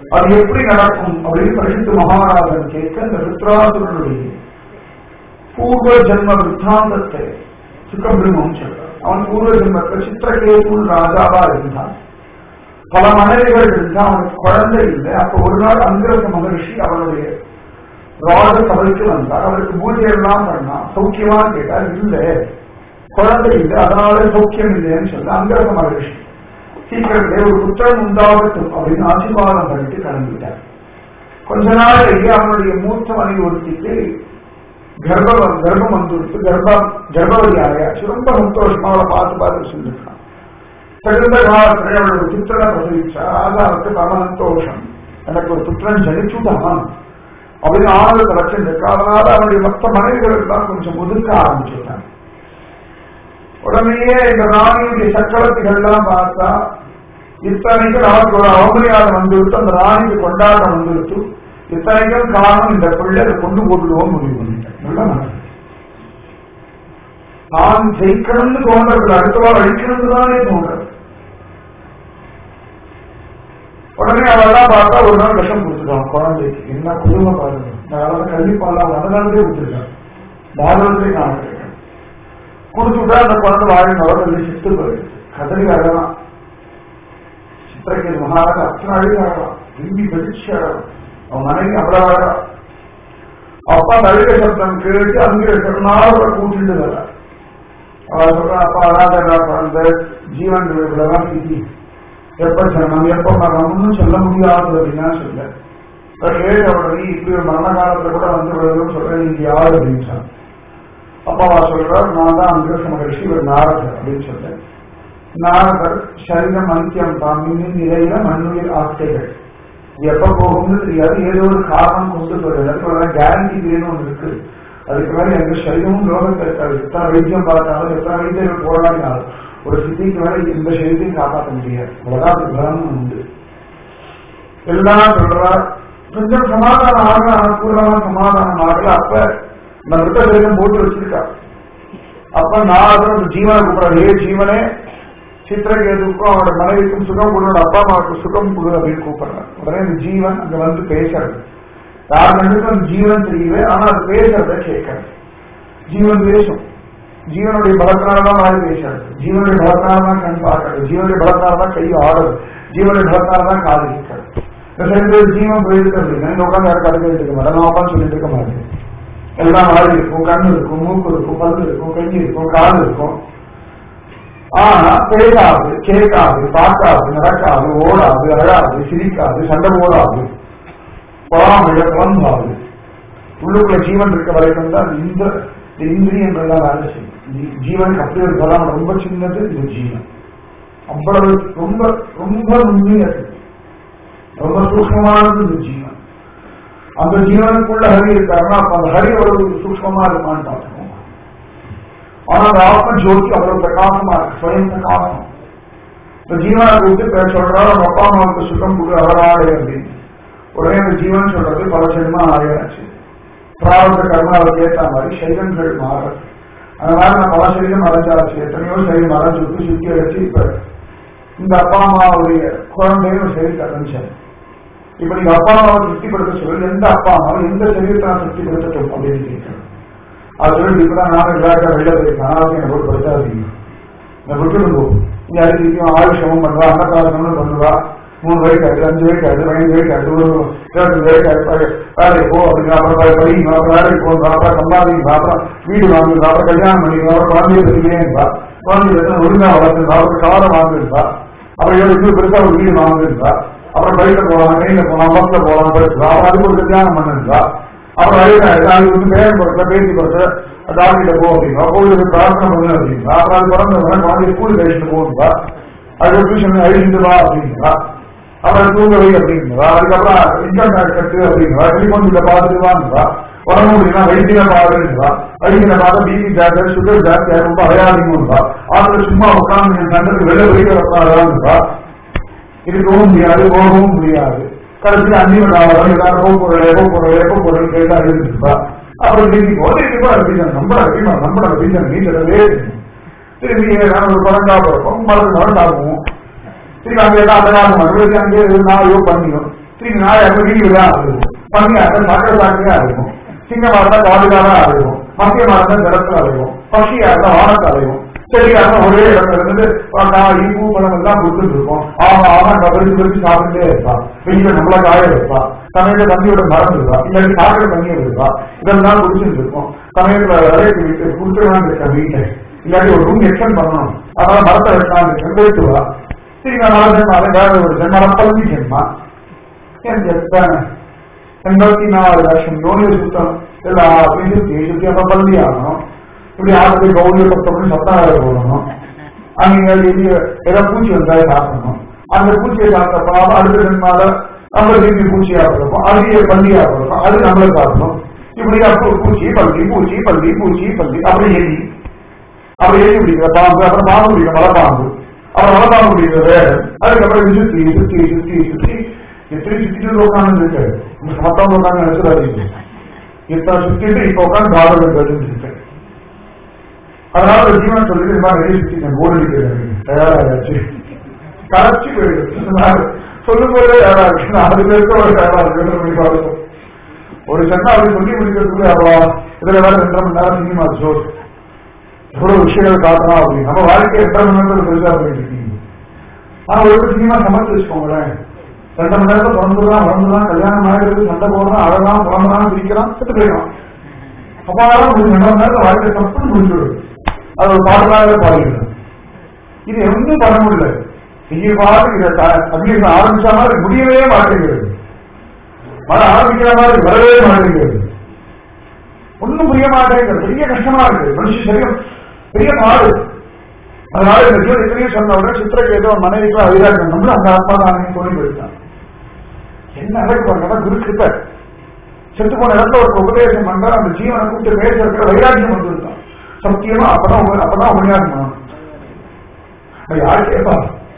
அது எப்படி நடக்கும் அப்படின்னு பரிசுத்த மகாராஜன் கேட்க இந்த ருத்ராசுரனுடைய பூர்வ ஜென்ம வித்தாந்தத்தை சுக்கபிரம்மம் சொல்றான் அவன் பூர்வ ஜென்மத்தில் சித்திரகேதுள் ராஜாவா இருந்தான் பல மனைவிகள் இருந்தா அவனுக்கு குழந்தை இல்லை அப்ப ஒரு நாள் அங்கிரச மகரிஷி அவனுடைய ராஜ சபைக்கு வந்தார் அவருக்கு பூஜை எல்லாம் பண்ணா சௌக்கியமா கேட்டார் இல்ல குழந்தை இல்லை அதனால சௌக்கியம் இல்லைன்னு சொல்ல அங்கிரச மகரிஷி சீக்கிரத்திலே ஒரு புத்திரன் உண்டாகட்டும் அப்படின்னு ஆசீர்வாதம் பண்ணிட்டு கிளம்பிட்டார் கொஞ்ச நாளைக்கு அவனுடைய மூத்த மனைவி ஒருத்திக்கு கர்ப்பம் கர்ப்பம் வந்துடுத்து கர்ப்பம் கர்ப்பவதி ஆயாச்சு ரொம்ப சந்தோஷமா அவளை பார்த்து பார்த்து சொல்லிருக்கான் தகுந்த காலத்துல அவளோட புத்திரனை பிரசவிச்சா ராஜாவுக்கு பரம சந்தோஷம் எனக்கு ஒரு புத்திரன் ஜனிச்சுட்டான் அப்படின்னு ஆனந்தத்தை வச்சிருந்திருக்கா அதனால அவனுடைய மற்ற மனைவிகள் எல்லாம் கொஞ்சம் ஒதுக்க ஆரம்பிச்சுட்டான் உடனேயே இந்த ராணியுடைய சக்கரத்துகள்லாம் பார்த்தா இத்தனைக்கும் நமக்கு ஒரு அவமரியாதை வந்துவிட்டு அந்த ராணிக்கு கொண்டாட்டம் வந்துவிட்டு இத்தனைக்கும் காரணம் இந்த பிள்ளை அதை கொண்டு போட்டுடுவோம் முடிவு பண்ணிட்டேன் நல்ல மனசு நான் ஜெயிக்கணும்னு தோன்றது அடுத்தவாள் அழிக்கணும்னு தானே தோன்றது உடனே அவெல்லாம் பார்த்தா ஒரு நாள் விஷம் கொடுத்துட்டான் குழந்தைக்கு என்ன குடும்ப பாருங்க நான் கல்வி பாலாம் அதனாலே கொடுத்துருக்கேன் பாரதத்திலே காணப்படுறேன் கொடுத்துட்டா அந்த குழந்தை வாழை நவர்கள் சித்து போயிடுச்சு கதறி அழலாம் சித்திரக்கு மகாராஜா அத்தனை அழகி அழலாம் விரும்பி வெடிச்சு அழலாம் அவன் மனைவி அவ்வளவு அழகா அப்பா அந்த அழுகை சப்தம் கேட்டு அங்கே நாள் கூட்டிட்டு வர அவர் சொல்றான் அப்பா அழாதடா குழந்தை ஜீவன் இவ்வளவுதான் விதி எப்ப ஜனம் எப்ப மரணம் ஒன்றும் சொல்ல முடியாது அப்படின்னா சொல்ல கேட்ட உடனே இப்படி ஒரு மரண காலத்துல கூட வந்து விழுதுன்னு சொல்றேன் நீங்க யாரு அப்படின்னு சொன்ன அப்பாவா சொல்றார் நான் தான் அங்கிரச மகர்ஷி ஒரு நாரதர் அப்படின்னு சொல்றேன் நாரதர் சரீரம் அந்தியம் தான் மின்னின் நிலையில மண்ணுயிர் ஆசைகள் இது எப்ப போகும்னு தெரியாது ஏதோ ஒரு காரணம் கொண்டு போறது கேரண்டி பீரியட் ஒன்று இருக்கு அதுக்கு மேல எங்க சரீரமும் லோகத்தில் இருக்காது எத்தனை வைத்தியம் பார்த்தாலும் எத்தனை வைத்தியர்கள் போராடினாலும் ஒரு சித்திக்கு மேல இந்த சரீரத்தையும் காப்பாற்ற முடியாது அவ்வளவுதான் அது பலம் உண்டு எல்லாம் சொல்றா கொஞ்சம் சமாதானம் ஆக அனுகூலமா சமாதானம் ஆகல அப்ப இந்த மிருத்த சரீரம் போட்டு வச்சிருக்கா அப்ப நான் ஜீவனை கூப்பிடுறேன் ஏ ஜீவனே சித்திரகேதுக்கும் அவனோட மனைவிக்கும் சுகம் கொடு அப்பா அம்மாவுக்கு சுகம் கொடு அப்படின்னு கூப்பிடுறான் உடனே இந்த ஜீவன் அங்க வந்து பேசுறது யார் கண்டுக்கும் அந்த ஜீவன் தெரியவே ஆனா அது பேசுறத கேட்கறது ஜீவன் பேசும் ஜீவனுடைய பலத்தினால்தான் வாய் பேசுறது ஜீவனுடைய பலத்தினால்தான் கண் பார்க்கறது ஜீவனுடைய பலத்தினால்தான் கை ஆடுறது ஜீவனுடைய பலத்தினால்தான் காது கேட்கறது இந்த ரெண்டு பேர் ஜீவன் போயிருக்கு அப்படின்னா இந்த உட்காந்து யாரும் கதை இருக்க மாட்டேன் நான் உட்காந்து சொல்லிட்டு இருக்க மாட்டேன் எல்லாம் வாய் இருக்கும் கண் இருக்கும் மூக்கு இருக்கும் பல்லு இருக்கும் கை இருக்கும் காது இருக்கும் ஆனா பேசாது கேட்காது பார்க்காது நடக்காது ஓடாது அழாது சிரிக்காது சண்டை போடாது பொறாமைய குழம்பாது உள்ளுக்குள்ள ஜீவன் இருக்க வரைக்கும் தான் இந்த இந்திரியங்கள்லாம் வேலை செய்யும் ஜீ- ஜீவனுக்கு அப்படி ஒரு பலம் ரொம்ப சின்னது இந்த ஜீவன் அவ்வளவு ரொம்ப ரொம்ப நுண்ணியது ரொம்ப சூக்மமானது இந்த ஜீவன் அந்த ஜீவனுக்குள்ள ஹரி இருக்காருன்னா அப்ப அந்த ஹரி அவ்வளவு சூக்மமா இருக்கான்னு பார்க்கணும் ஆனா அந்த ஆத்ம ஜோதி அவ்வளவு பிரகாசமா இருக்கு ஸ்வயம் பிரகாசம் இந்த ஜீவனை கூப்பிட்டு பேர் சொல்றாரு அவங்க அப்பா அம்மாவுக்கு சுகம் கொடு அவராடு அப்படின்னு உடனே அந்த ஜீவன் சொல்றது பல ஜென்மா ஆயாச்சு பிராரத்த கர்மாவுக்கு ஏற்ற மாதிரி சைலங்கள் மாறுறது அதனால நான் பல சரீரம் மறைஞ்சாச்சு எத்தனையோ சரீரம் மறைஞ்சு விட்டு சுத்தி அடிச்சு இப்ப இந்த அப்பா அம்மாவுடைய குழந்தையும் ஒரு சரீரத்தை அடைஞ்சாரு இப்ப நீங்க அப்பா அம்மாவை திருப்திப்படுத்த சொல்லி எந்த அப்பா அம்மாவும் எந்த சரீரத்தை நான் திருப்திப்படுத்தட்டும் அப்படின்னு கேட்கணும் அது சொல்லி இப்பதான் நானும் விளையாட்ட வெளில போயிருக்கேன் ஆனால் என்னை போட்டு படுத்தாதீங்க நான் விட்டுட்டு போ நீ அதுக்கு ஆயுஷமும் பண்ணுவா அன்னதாசனமும் பண்ணுவா மூணு வயசு ஆகுது அஞ்சு வயசு ஆகுது பதினஞ்சு வயசு ஆகுது ஒரு இருபத்தஞ்சு வயசு ஆகுது வேலைக்கு போ அப்படிங்கிற அப்புறம் ப- படிங்க அப்புறம் வேலைக்கு போங்க அப்புறம் சம்பாதிங்க அப்புறம் வீடு வாங்குங்க அப்புறம் கல்யாணம் பண்ணிங்க அப்புறம் குழந்தைய பத்திலேங்கப்பா குழந்தை எத்தனை ஒழுங்கா வளர்த்துருந்தா அப்புறம் காரை வாங்குறா அப்புறம் ஏழு இன்னும் பெருசா ஒரு வீடு வாங்குறா அப்புறம் பைக்ல போகலாம் ட்ரெயின்ல போகலாம் பஸ்ல போகலாம் பஸ்ல அப்புறம் அதுக்கு ஒரு கல்யாணம் பண்ணுறா அப்புறம் வயசாயிடுச்சு அது வந்து பேரன் கொடுத்த பேசி கொடுத்த டாக்டர்கிட்ட போ அப்படிங்களா கோயிலுக்கு பிரார்த்தனை பண்ணு அப்படிங்களா அப்புறம் அது பிறந்த குழந்தை ஸ்கூல் கழிச்சுட்டு போகணுங்களா அது டியூஷன் அழிச்சுட்டு வா அப்படிங்களா அப்புறம் தூங்க வை அப்படிங்களா அதுக்கப்புறம் இன்கம் டேக்ஸ் கட்டு அப்படிங்களா டெலிஃபோன் பில்ல பார்த்துட்டு வாங்களா உடம்பு முடியுமா வைத்திய பாருங்களா வைத்திய பார்த்தா பிபி ஜாஸ்தி சுகர் ஜாஸ்தியா ரொம்ப அடையாளங்களா ஆத்துல சும்மா உட்காந்து சண்டத்துக்கு வெளில வெளியே வரப்பாங்களா இருக்கவும் முடியாது போகவும் முடியாது கடைசியில் அந்நிய காலம் எல்லாரும் எப்போ போறேன் எப்போ போறேன் எப்போ போறேன்னு கேட்டா எழுதிருப்பா அப்புறம் திரும்பி போது இருப்பா அப்படின்னு நம்பட அப்படிமா நம்பட அப்படின்னு நீட்டவே திரும்பி நான் ஒரு பழங்கா பிறப்போம் மருந்து மருந்து ஆகும் திரும்பி அங்கே எல்லாம் அந்த காலம் மறுபடியும் அங்கே நாளையோ பண்ணியும் திரும்பி நாய் அப்ப வீடு தான் இருக்கும் பன்னி ஆட்ட சாக்கடை சாக்கடையா இருக்கும் சிங்கம் ஆட்டா காடுகாரா அலையும் மத்திய மரம் ஜலத்துல அலையும் பசி ஆட்டா வானத்தை அலையும் செடியாக ஒரே இடத்துல இருந்து காய் பூ பழம் எல்லாம் கொடுத்துட்டு இருப்போம் ஆமா ஆமா பறிச்சு பறிச்சு சாப்பிட்டுட்டே இருப்பா வெயில நம்மள காய வைப்பா சமயத்துல தண்ணியோட மரம் இருப்பா இல்லாட்டி சாக்கடை தண்ணியை இருப்பா இதெல்லாம் குடிச்சுட்டு இருக்கோம் சமயத்துல விலைக்கு விட்டு கொடுத்துடலான்னு இருக்கேன் வீட்டை இல்லாட்டி ஒரு ரூம் எக்ஸ்டெண்ட் பண்ணணும் அதனால மரத்தை வைக்கலாம்னு இருக்கேன் போயிட்டு வா சரி நான் நாலு ஜென்மா வேற ஒரு ஜென்மா பழனி ஜென்மா என் ஜென்ம எண்பத்தி நாலு லட்சம் யோனிய சுத்தம் எல்லாத்தையும் சுத்தி சுத்தி அப்ப பள்ளி ஆகணும் இப்படி ஆறு கௌரிய பத்தப்படி சத்தாயிரம் போடணும் அங்க ஏதாவது பூச்சி வந்தா சாப்பிடணும் அந்த பூச்சியை சாப்பிட்டப்ப அடுத்த ஜென்மால நம்ம திருப்பி பூச்சியா பிறப்போம் அது பள்ளியா பிறப்போம் அது நம்மளை சாப்பிடணும் இப்படி அப்போ பூச்சி பள்ளி பூச்சி பள்ளி பூச்சி பள்ளி அப்படி எலி அப்படி எலி பிடிக்கிற பாம்பு அப்புறம் பாம்பு பிடிக்கிற மலை பாம்பு அப்புறம் மலை பாம்பு பிடிக்கிற வேறு அதுக்கப்புறம் சுத்தி சுத்தி சுத்தி சுத்தி எத்தனை சுத்திட்டு உட்காந்து இருக்கு மத்தவங்க உட்காந்து நினைச்சுடாதீங்க இத்தனை சுத்திட்டு இப்ப உட்காந்து பாடல் இருக்கேன் அதனால ஒரு ஜீவன் சொல்லிட்டு இந்த மாதிரி வெளியே சுத்தி நான் ஓடி இருக்கிறேன் தயாராச்சு கரைச்சி போயிடுது சொல்லும் போதே தயாரா இருக்கு நான் அது பேருக்கு ஒரு தயாரா இருக்கு பார்க்கும் ஒரு சென்னா அப்படி சொல்லி முடிக்கிறதுக்கு அவ்வளோ இதுல வேற ரெண்டரை மணி நேரம் சினிமா ஜோர் எவ்வளவு விஷயங்கள் காட்டலாம் அப்படின்னு நம்ம வாழ்க்கை எட்டரை மணி நேரத்தில் பெருசா போயிட்டு இருக்கீங்க ஆனா ஒரு சினிமா சமைச்சு வச்சுக்கோங்களேன் ரெண்டு மணி நேரத்துல பிறந்துதான் வளர்ந்துதான் கல்யாணம் ஆயிடுது சண்டை போடுறான் அழகான் புலம்புறான் பிரிக்கிறான் செத்து போயிடும் அப்பாதான் ஒரு ரெண்டு மணி நேரத்துல வாழ்க்கை தப்புன்னு முடிஞ்சிடும் அது ஒரு பாடலாக பாடுகிறது இது எதுவும் பண்ண முடியல நீங்க பாட்டு இதை அப்படின்னு ஆரம்பிச்ச மாதிரி முடியவே மாட்டேங்கிறது மழை ஆரம்பிக்கிற மாதிரி வரவே மாட்டேங்கிறது ஒன்னும் புரிய மாட்டேங்கிறது பெரிய கஷ்டமா இருக்கு மனுஷ சரீரம் பெரிய பாடு அதனால இந்த ஜீவன் எத்தனையோ சொன்ன உடனே சித்திரக்கு ஒரு மனைவிக்கு வைராக்கியம் நம்மளும் அந்த ஆத்மா தான் தோணி போயிருக்கான் என்ன அழகு பாருங்க குரு கிருப்ப செத்து போன இடத்துல ஒரு உபதேசம் பண்ற அந்த ஜீவனை கூப்பிட்டு பேச இருக்கிற வைராக்கியம் வந்துருக்கான் சத்தியமா அப்பதான் உப- அப்பதான் உபன்யாசம் அது யாரு கேட்பா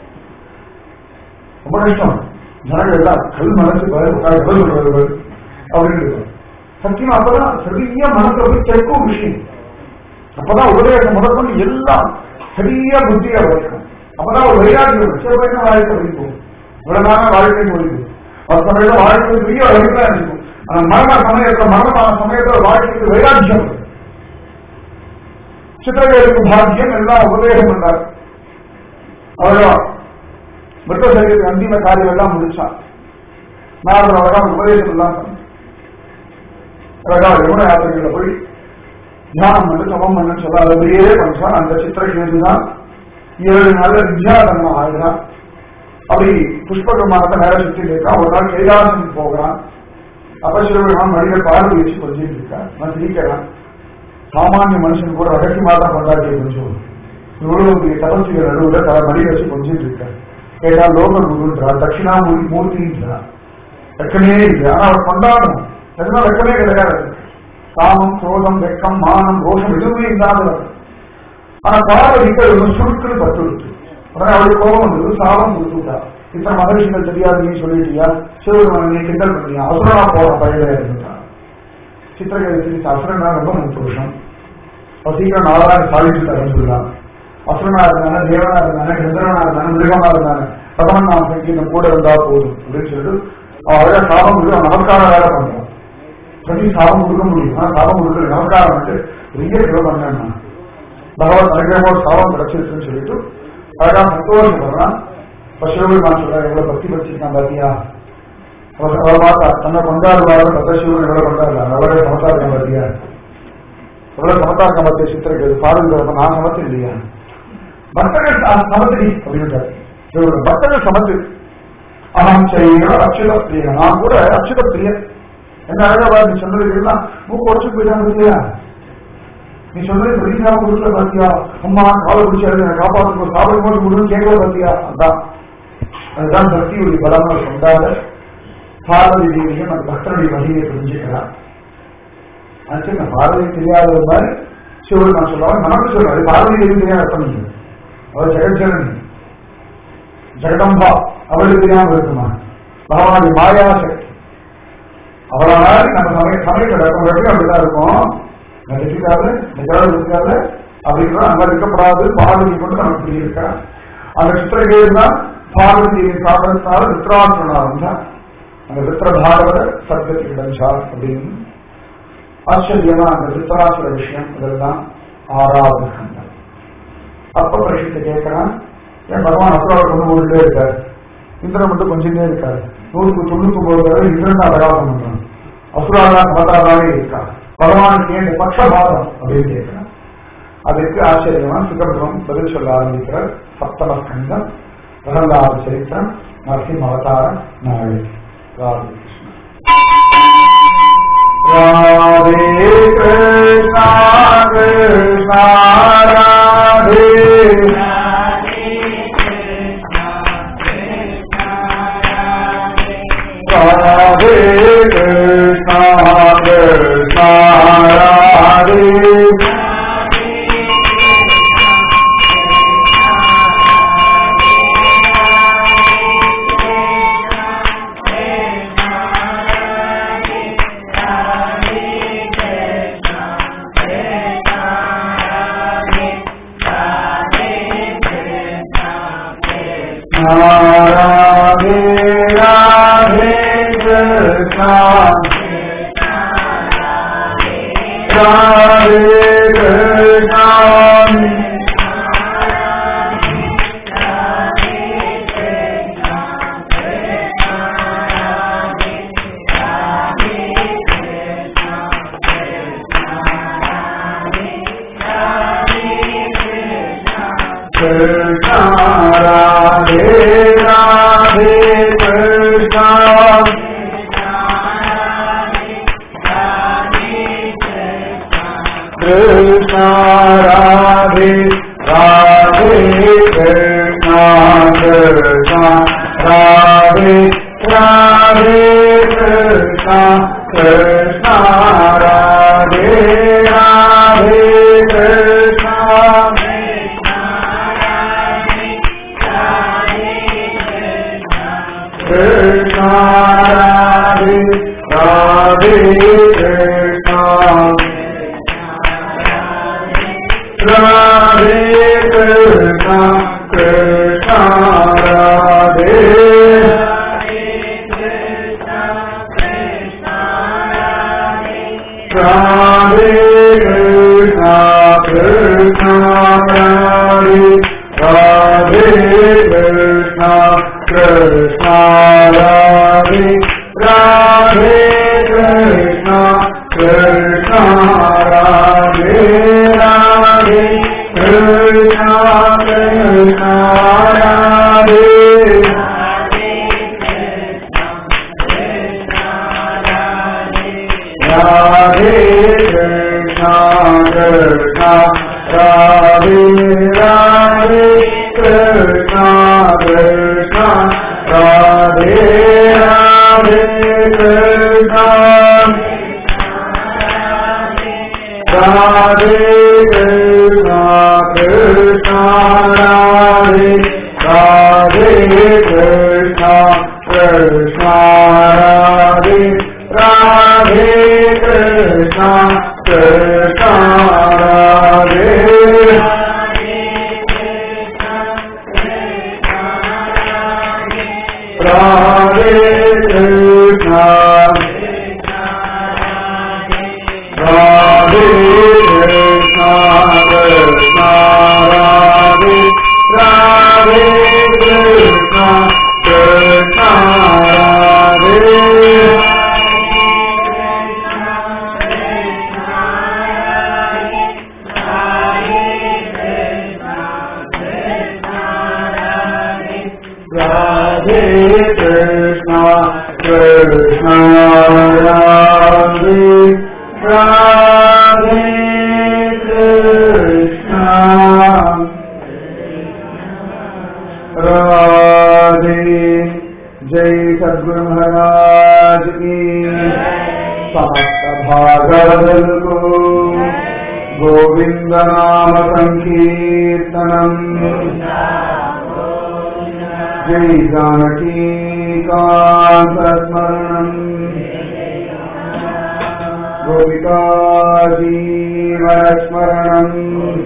ரொம்ப கஷ்டம் ஜனங்கள் எல்லாம் கல் மனசு பதில் சொல்றது அப்படின்னு இருக்கும். சத்தியமா அப்பதான் சரியா மனசுல போய் கேட்கும் விஷயம் அப்பதான் உபதேசம் முதல் கொண்டு எல்லாம் சரியா புத்தியா இருக்கும் அப்பதான் ஒரு வைராக்கியம் சில பேருக்கு வாழ்க்கை வைக்கும் இவ்வளவுதான வாழ்க்கை முடிக்கும் ஒரு சமயத்துல வாழ்க்கை பெரிய வழிகளா இருக்கும் ஆனா மரண சமயத்துல மரணமான சமயத்துல வாழ்க்கைக்கு வைராக்கியம் வரும். சித்திரகேதுக்கு பாக்கியம் எல்லாம் உபதேசம் பண்ணார் அவ்வளோ மிருத்த சரீரத்துக்கு அந்திம காரியம் எல்லாம் முடிச்சான் நான் அழகா உபதேசம் எல்லாம் பண்ணேன் அழகா யமுன யாத்திரைகளை போய் தியானம் பண்ணு சமம் பண்ணு சொல்ல அது அப்படியே பண்ணான் அந்த சித்திரகேது தான் ஏழு நாள்ல வித்யாதனம் ஆகிறான் அப்படி புஷ்ப விமானத்தை நேர சுத்திட்டு இருக்கான் ஒரு நாள் கைலாசம் போகிறான் அப்ப சிவபெருமான் மனிதர் பார்வை வச்சு கொஞ்சிட்டு இருக்கான் நான் சிரிக்கிறான் சாமானிய மனுஷன் கூட ரகசியமா தான் கொண்டாடி கொஞ்சம் இவ்வளவு பெரிய தபசுகள் நடுவில் தலை மடி வச்சு கொஞ்சிட்டு இருக்கார் கேட்டா லோக குருன்றா தட்சிணாமூர்த்தி மூர்த்தின்றா வெக்கமே இல்லை ஆனா அவர் கொண்டாடணும் எதுனா வெக்கமே கிடையாது காமம் குரோதம் வெக்கம் மானம் ரோஷம் எதுவுமே இல்லாதவர் ஆனா பார்வதிக்கு அது ஒரு சுருக்குன்னு பத்து விட்டு உடனே அவளுக்கு கோபம் வந்தது சாபம் கொடுத்துட்டா இத்தனை மகரிஷிகள் தெரியாது நீ சொல்லிட்டியா சிவபெருமான் நீ கிண்டல் பண்ணியா அசுரனா போற பயில இருந்தா சித்திரகேசி அசுரனா ரொம்ப சந்தோஷம் அவன் சீக்கிரம் நாலாயிரம் சாதிச்சு தரேன்னு சொல்லலாம் அசுரனா இருந்தானே தேவனா இருந்தானே கந்தரனா இருந்தானே மிருகமா இருந்தானே பகவன் நாம் சங்கீதம் கூட இருந்தா போதும் அப்படின்னு சொல்லிட்டு அவன் அழகா சாபம் கொடுத்து அவன் நமஸ்காரம் வேலை பண்றான் சரி சாபம் கொடுக்க முடியும் ஆனா சாபம் கொடுக்க நமஸ்காரம் வந்து பெரிய சிவ பண்ணேன் பகவத் அனுகிரகமோ சாபம் கிடைச்சிருக்குன்னு சொல்லிட்டு அழகா சந்தோஷப்படுறான் பசுபெருமான் சொல்ற எவ்வளவு பக்தி படிச்சிருக்கான் பாத்தியா அவர் அவர் பார்த்தா தன்னை கொண்டாடுவாரு பத்தசிவன் எவ்வளவு கொண்டாடுறாரு அவரே சமத்தாருக்கான் பாத்தியா எவ்வளவு சமத்தாருக்கான் பாத்தியா சித்திரக்கு பாருங்க நான் சமத்து இல்லையா பக்தர்கள் ச- சமத்துடி அப்படின்ட்டாரு இவரோட பக்தர்கள் சமத்து அகம் செய்ய அச்சுத பிரியன் நான் கூட அச்சுத பிரியன் என்ன அழகா பாரு, நீ சொன்னது எல்லாம் மூக்கு உடச்சு போயிட்டாங்க இல்லையா நீ சொன்னது பிரதிகாம கொடுக்கல பாத்தியா அம்மா காலை பிடிச்சாரு என்னை காப்பாற்று சாப்பிடும் போது முடியும் கேட்கல பாத்தியா அதான் அதுதான் பக்தியுடைய பலமாக கொண்டாட பார்வதி தேவியும் அந்த பக்தனுடைய வழியை புரிஞ்சுக்கிறான் அது நான் பார்வதி தெரியாத மாதிரி சிவன் நான் சொல்லுவாங்க நமக்கு சொல்றாரு பார்வதி தேவி தெரியாத அர்த்தம் இல்லை அவர் ஜெகஜனனி ஜெகதம்பா அவளுக்கு தெரியாம இருக்குமா பகவானுடைய மாயா சக்தி அவளால் நம்ம சமய சமயத்தில் இருக்கும் எப்படி அப்படிதான் இருக்கும் நடிக்காது நிகழ்வு இருக்காது அப்படின்னா அங்க இருக்கப்படாது பார்வதி கொண்டு நமக்கு புரியிருக்கா அந்த சித்திரகேது தான் பார்வதியை சாப்பிடத்தால் வித்ராசனாலும் தான் அந்த வித்திரபாகவத சத்கதி அடைஞ்சார் அப்படின்னு ஆச்சரியமா அந்த வித்ராசுர விஷயம் இதெல்லாம் ஆறாவது கண்டம் அப்ப பரிசுத்த கேட்கிறான் என் பகவான் அசுராவை கொண்டு போட்டுட்டே இருக்காரு இந்திரன் மட்டும் கொஞ்சமே இருக்காரு நூறுக்கு தொண்ணூத்தி ஒன்பது தடவை இந்திரன் அபராதம் பண்றான் அசுராதான் மாதாவே இருக்கார் பகவானுக்கு ஏன் பட்சபாதம் அப்படின்னு கேட்கிறான் அதுக்கு ஆச்சரியமா சுகபிரமம் பதில் சொல்ல ஆரம்பிக்கிறார் சப்தம ஸ்கந்தம் பிரகலாத சரித்திரம் நரசிம்ம அவதார நாளை ராதே கிருஷ்ணா கிருஷ்ணா ராதே ராதே கிருஷ்ணா கிருஷ்ணா ராதே ராதே ராதே கிருஷ்ணா ராதே கிருஷ்ணா கிருஷ்ணா ராதே ராதே கிருஷ்ணா கிருஷ்ணா ராதே ராதே கிருஷ்ணா கிருஷ்ணா ராதே ராதே கிருஷ்ணா கிருஷ்ணா ராதே ராதே கிருஷ்ணா கிருஷ்ணா ராதே ராதே கிருஷ்ணா ராதே கிருஷ்ணா கிருஷ்ணா ராதே ராதே கிருஷ்ணா கிருஷ்ணா ராதே ராதே கிருஷ்ணா கிருஷ்ணா ராதே ராதே கிருஷ்ணா கிருஷ்ணா ராதே ராதே கிருஷ்ணா கிருஷ்ணா ராதே ராதே கிருஷ்ணா கிருஷ்ணா ராதே ராதே கிருஷ்ணா கிருஷ்ணா ராதே ராதே கிருஷ்ணா ராதே கிருஷ்ணா கிருஷ்ணா ராதே ராதே கிருஷ்ணா கிருஷ்ணா ராதே ராதே கிருஷ்ணா கிருஷ்ணா ராதே ராதே கிருஷ்ணா ராதே கிருஷ்ணா கிருஷ்ணா ராதே ராதே கிருஷ்ணா கிருஷ்ணா ராதே ராதே கிருஷ்ணா கிருஷ்ணா ராதே ராதே கிருஷ்ணா राधे जय सद्गुरु महाराज की समस्त भागवत को गोविंद नाम संकीर्तनम जय जानकी कांत स्मरणम गोपिका जीवन स्मरणम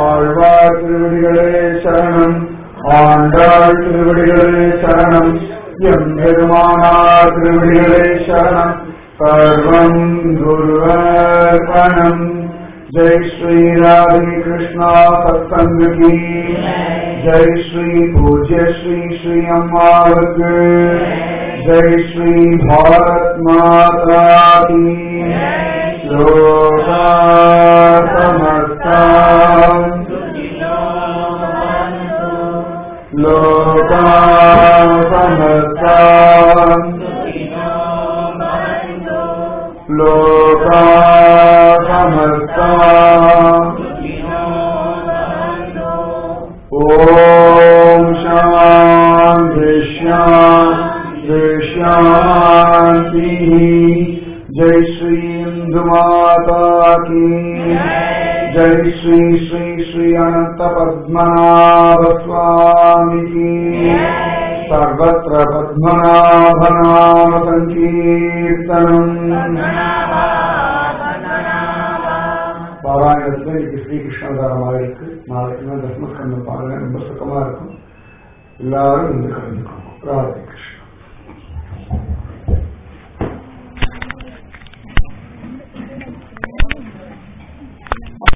ஆழ்வார் திருவடிகளே சரணம் ஆண்டாள் திருவடிகளே சரணம் எம் பெருமானார் திருவடிகளே சரணம் சர்வம் குருவர்பணம் ஜெய் ஸ்ரீ ராதே கிருஷ்ணா சத்சங்க கீ ஜெய் ஸ்ரீ பூஜ்ய ஸ்ரீ ஸ்ரீ அம்மாவுக்கு ஜெய் ஸ்ரீ பாரத் மாதா கீ லோகா சமஸ்தா लोका समस्ता लोका समस्ता ॐ शान्ति शान्ति शान्तिः जय श्री इन्दुमाता की जय श्री श्री श्री अनंत पद्मनाभ स्वामी की सर्वत्र पद्मनाभनाम संकीर्तनम् பாராயணத்துல இன்னைக்கு ஸ்ரீகிருஷ்ணதாரமாக இருக்கு நாளைக்கு தசமஸ்கந்தம் பாருங்க ரொம்ப சுத்தமா இருக்கும் எல்லாரும் வந்து கலந்துக்கணும் ராதே கிருஷ்ணா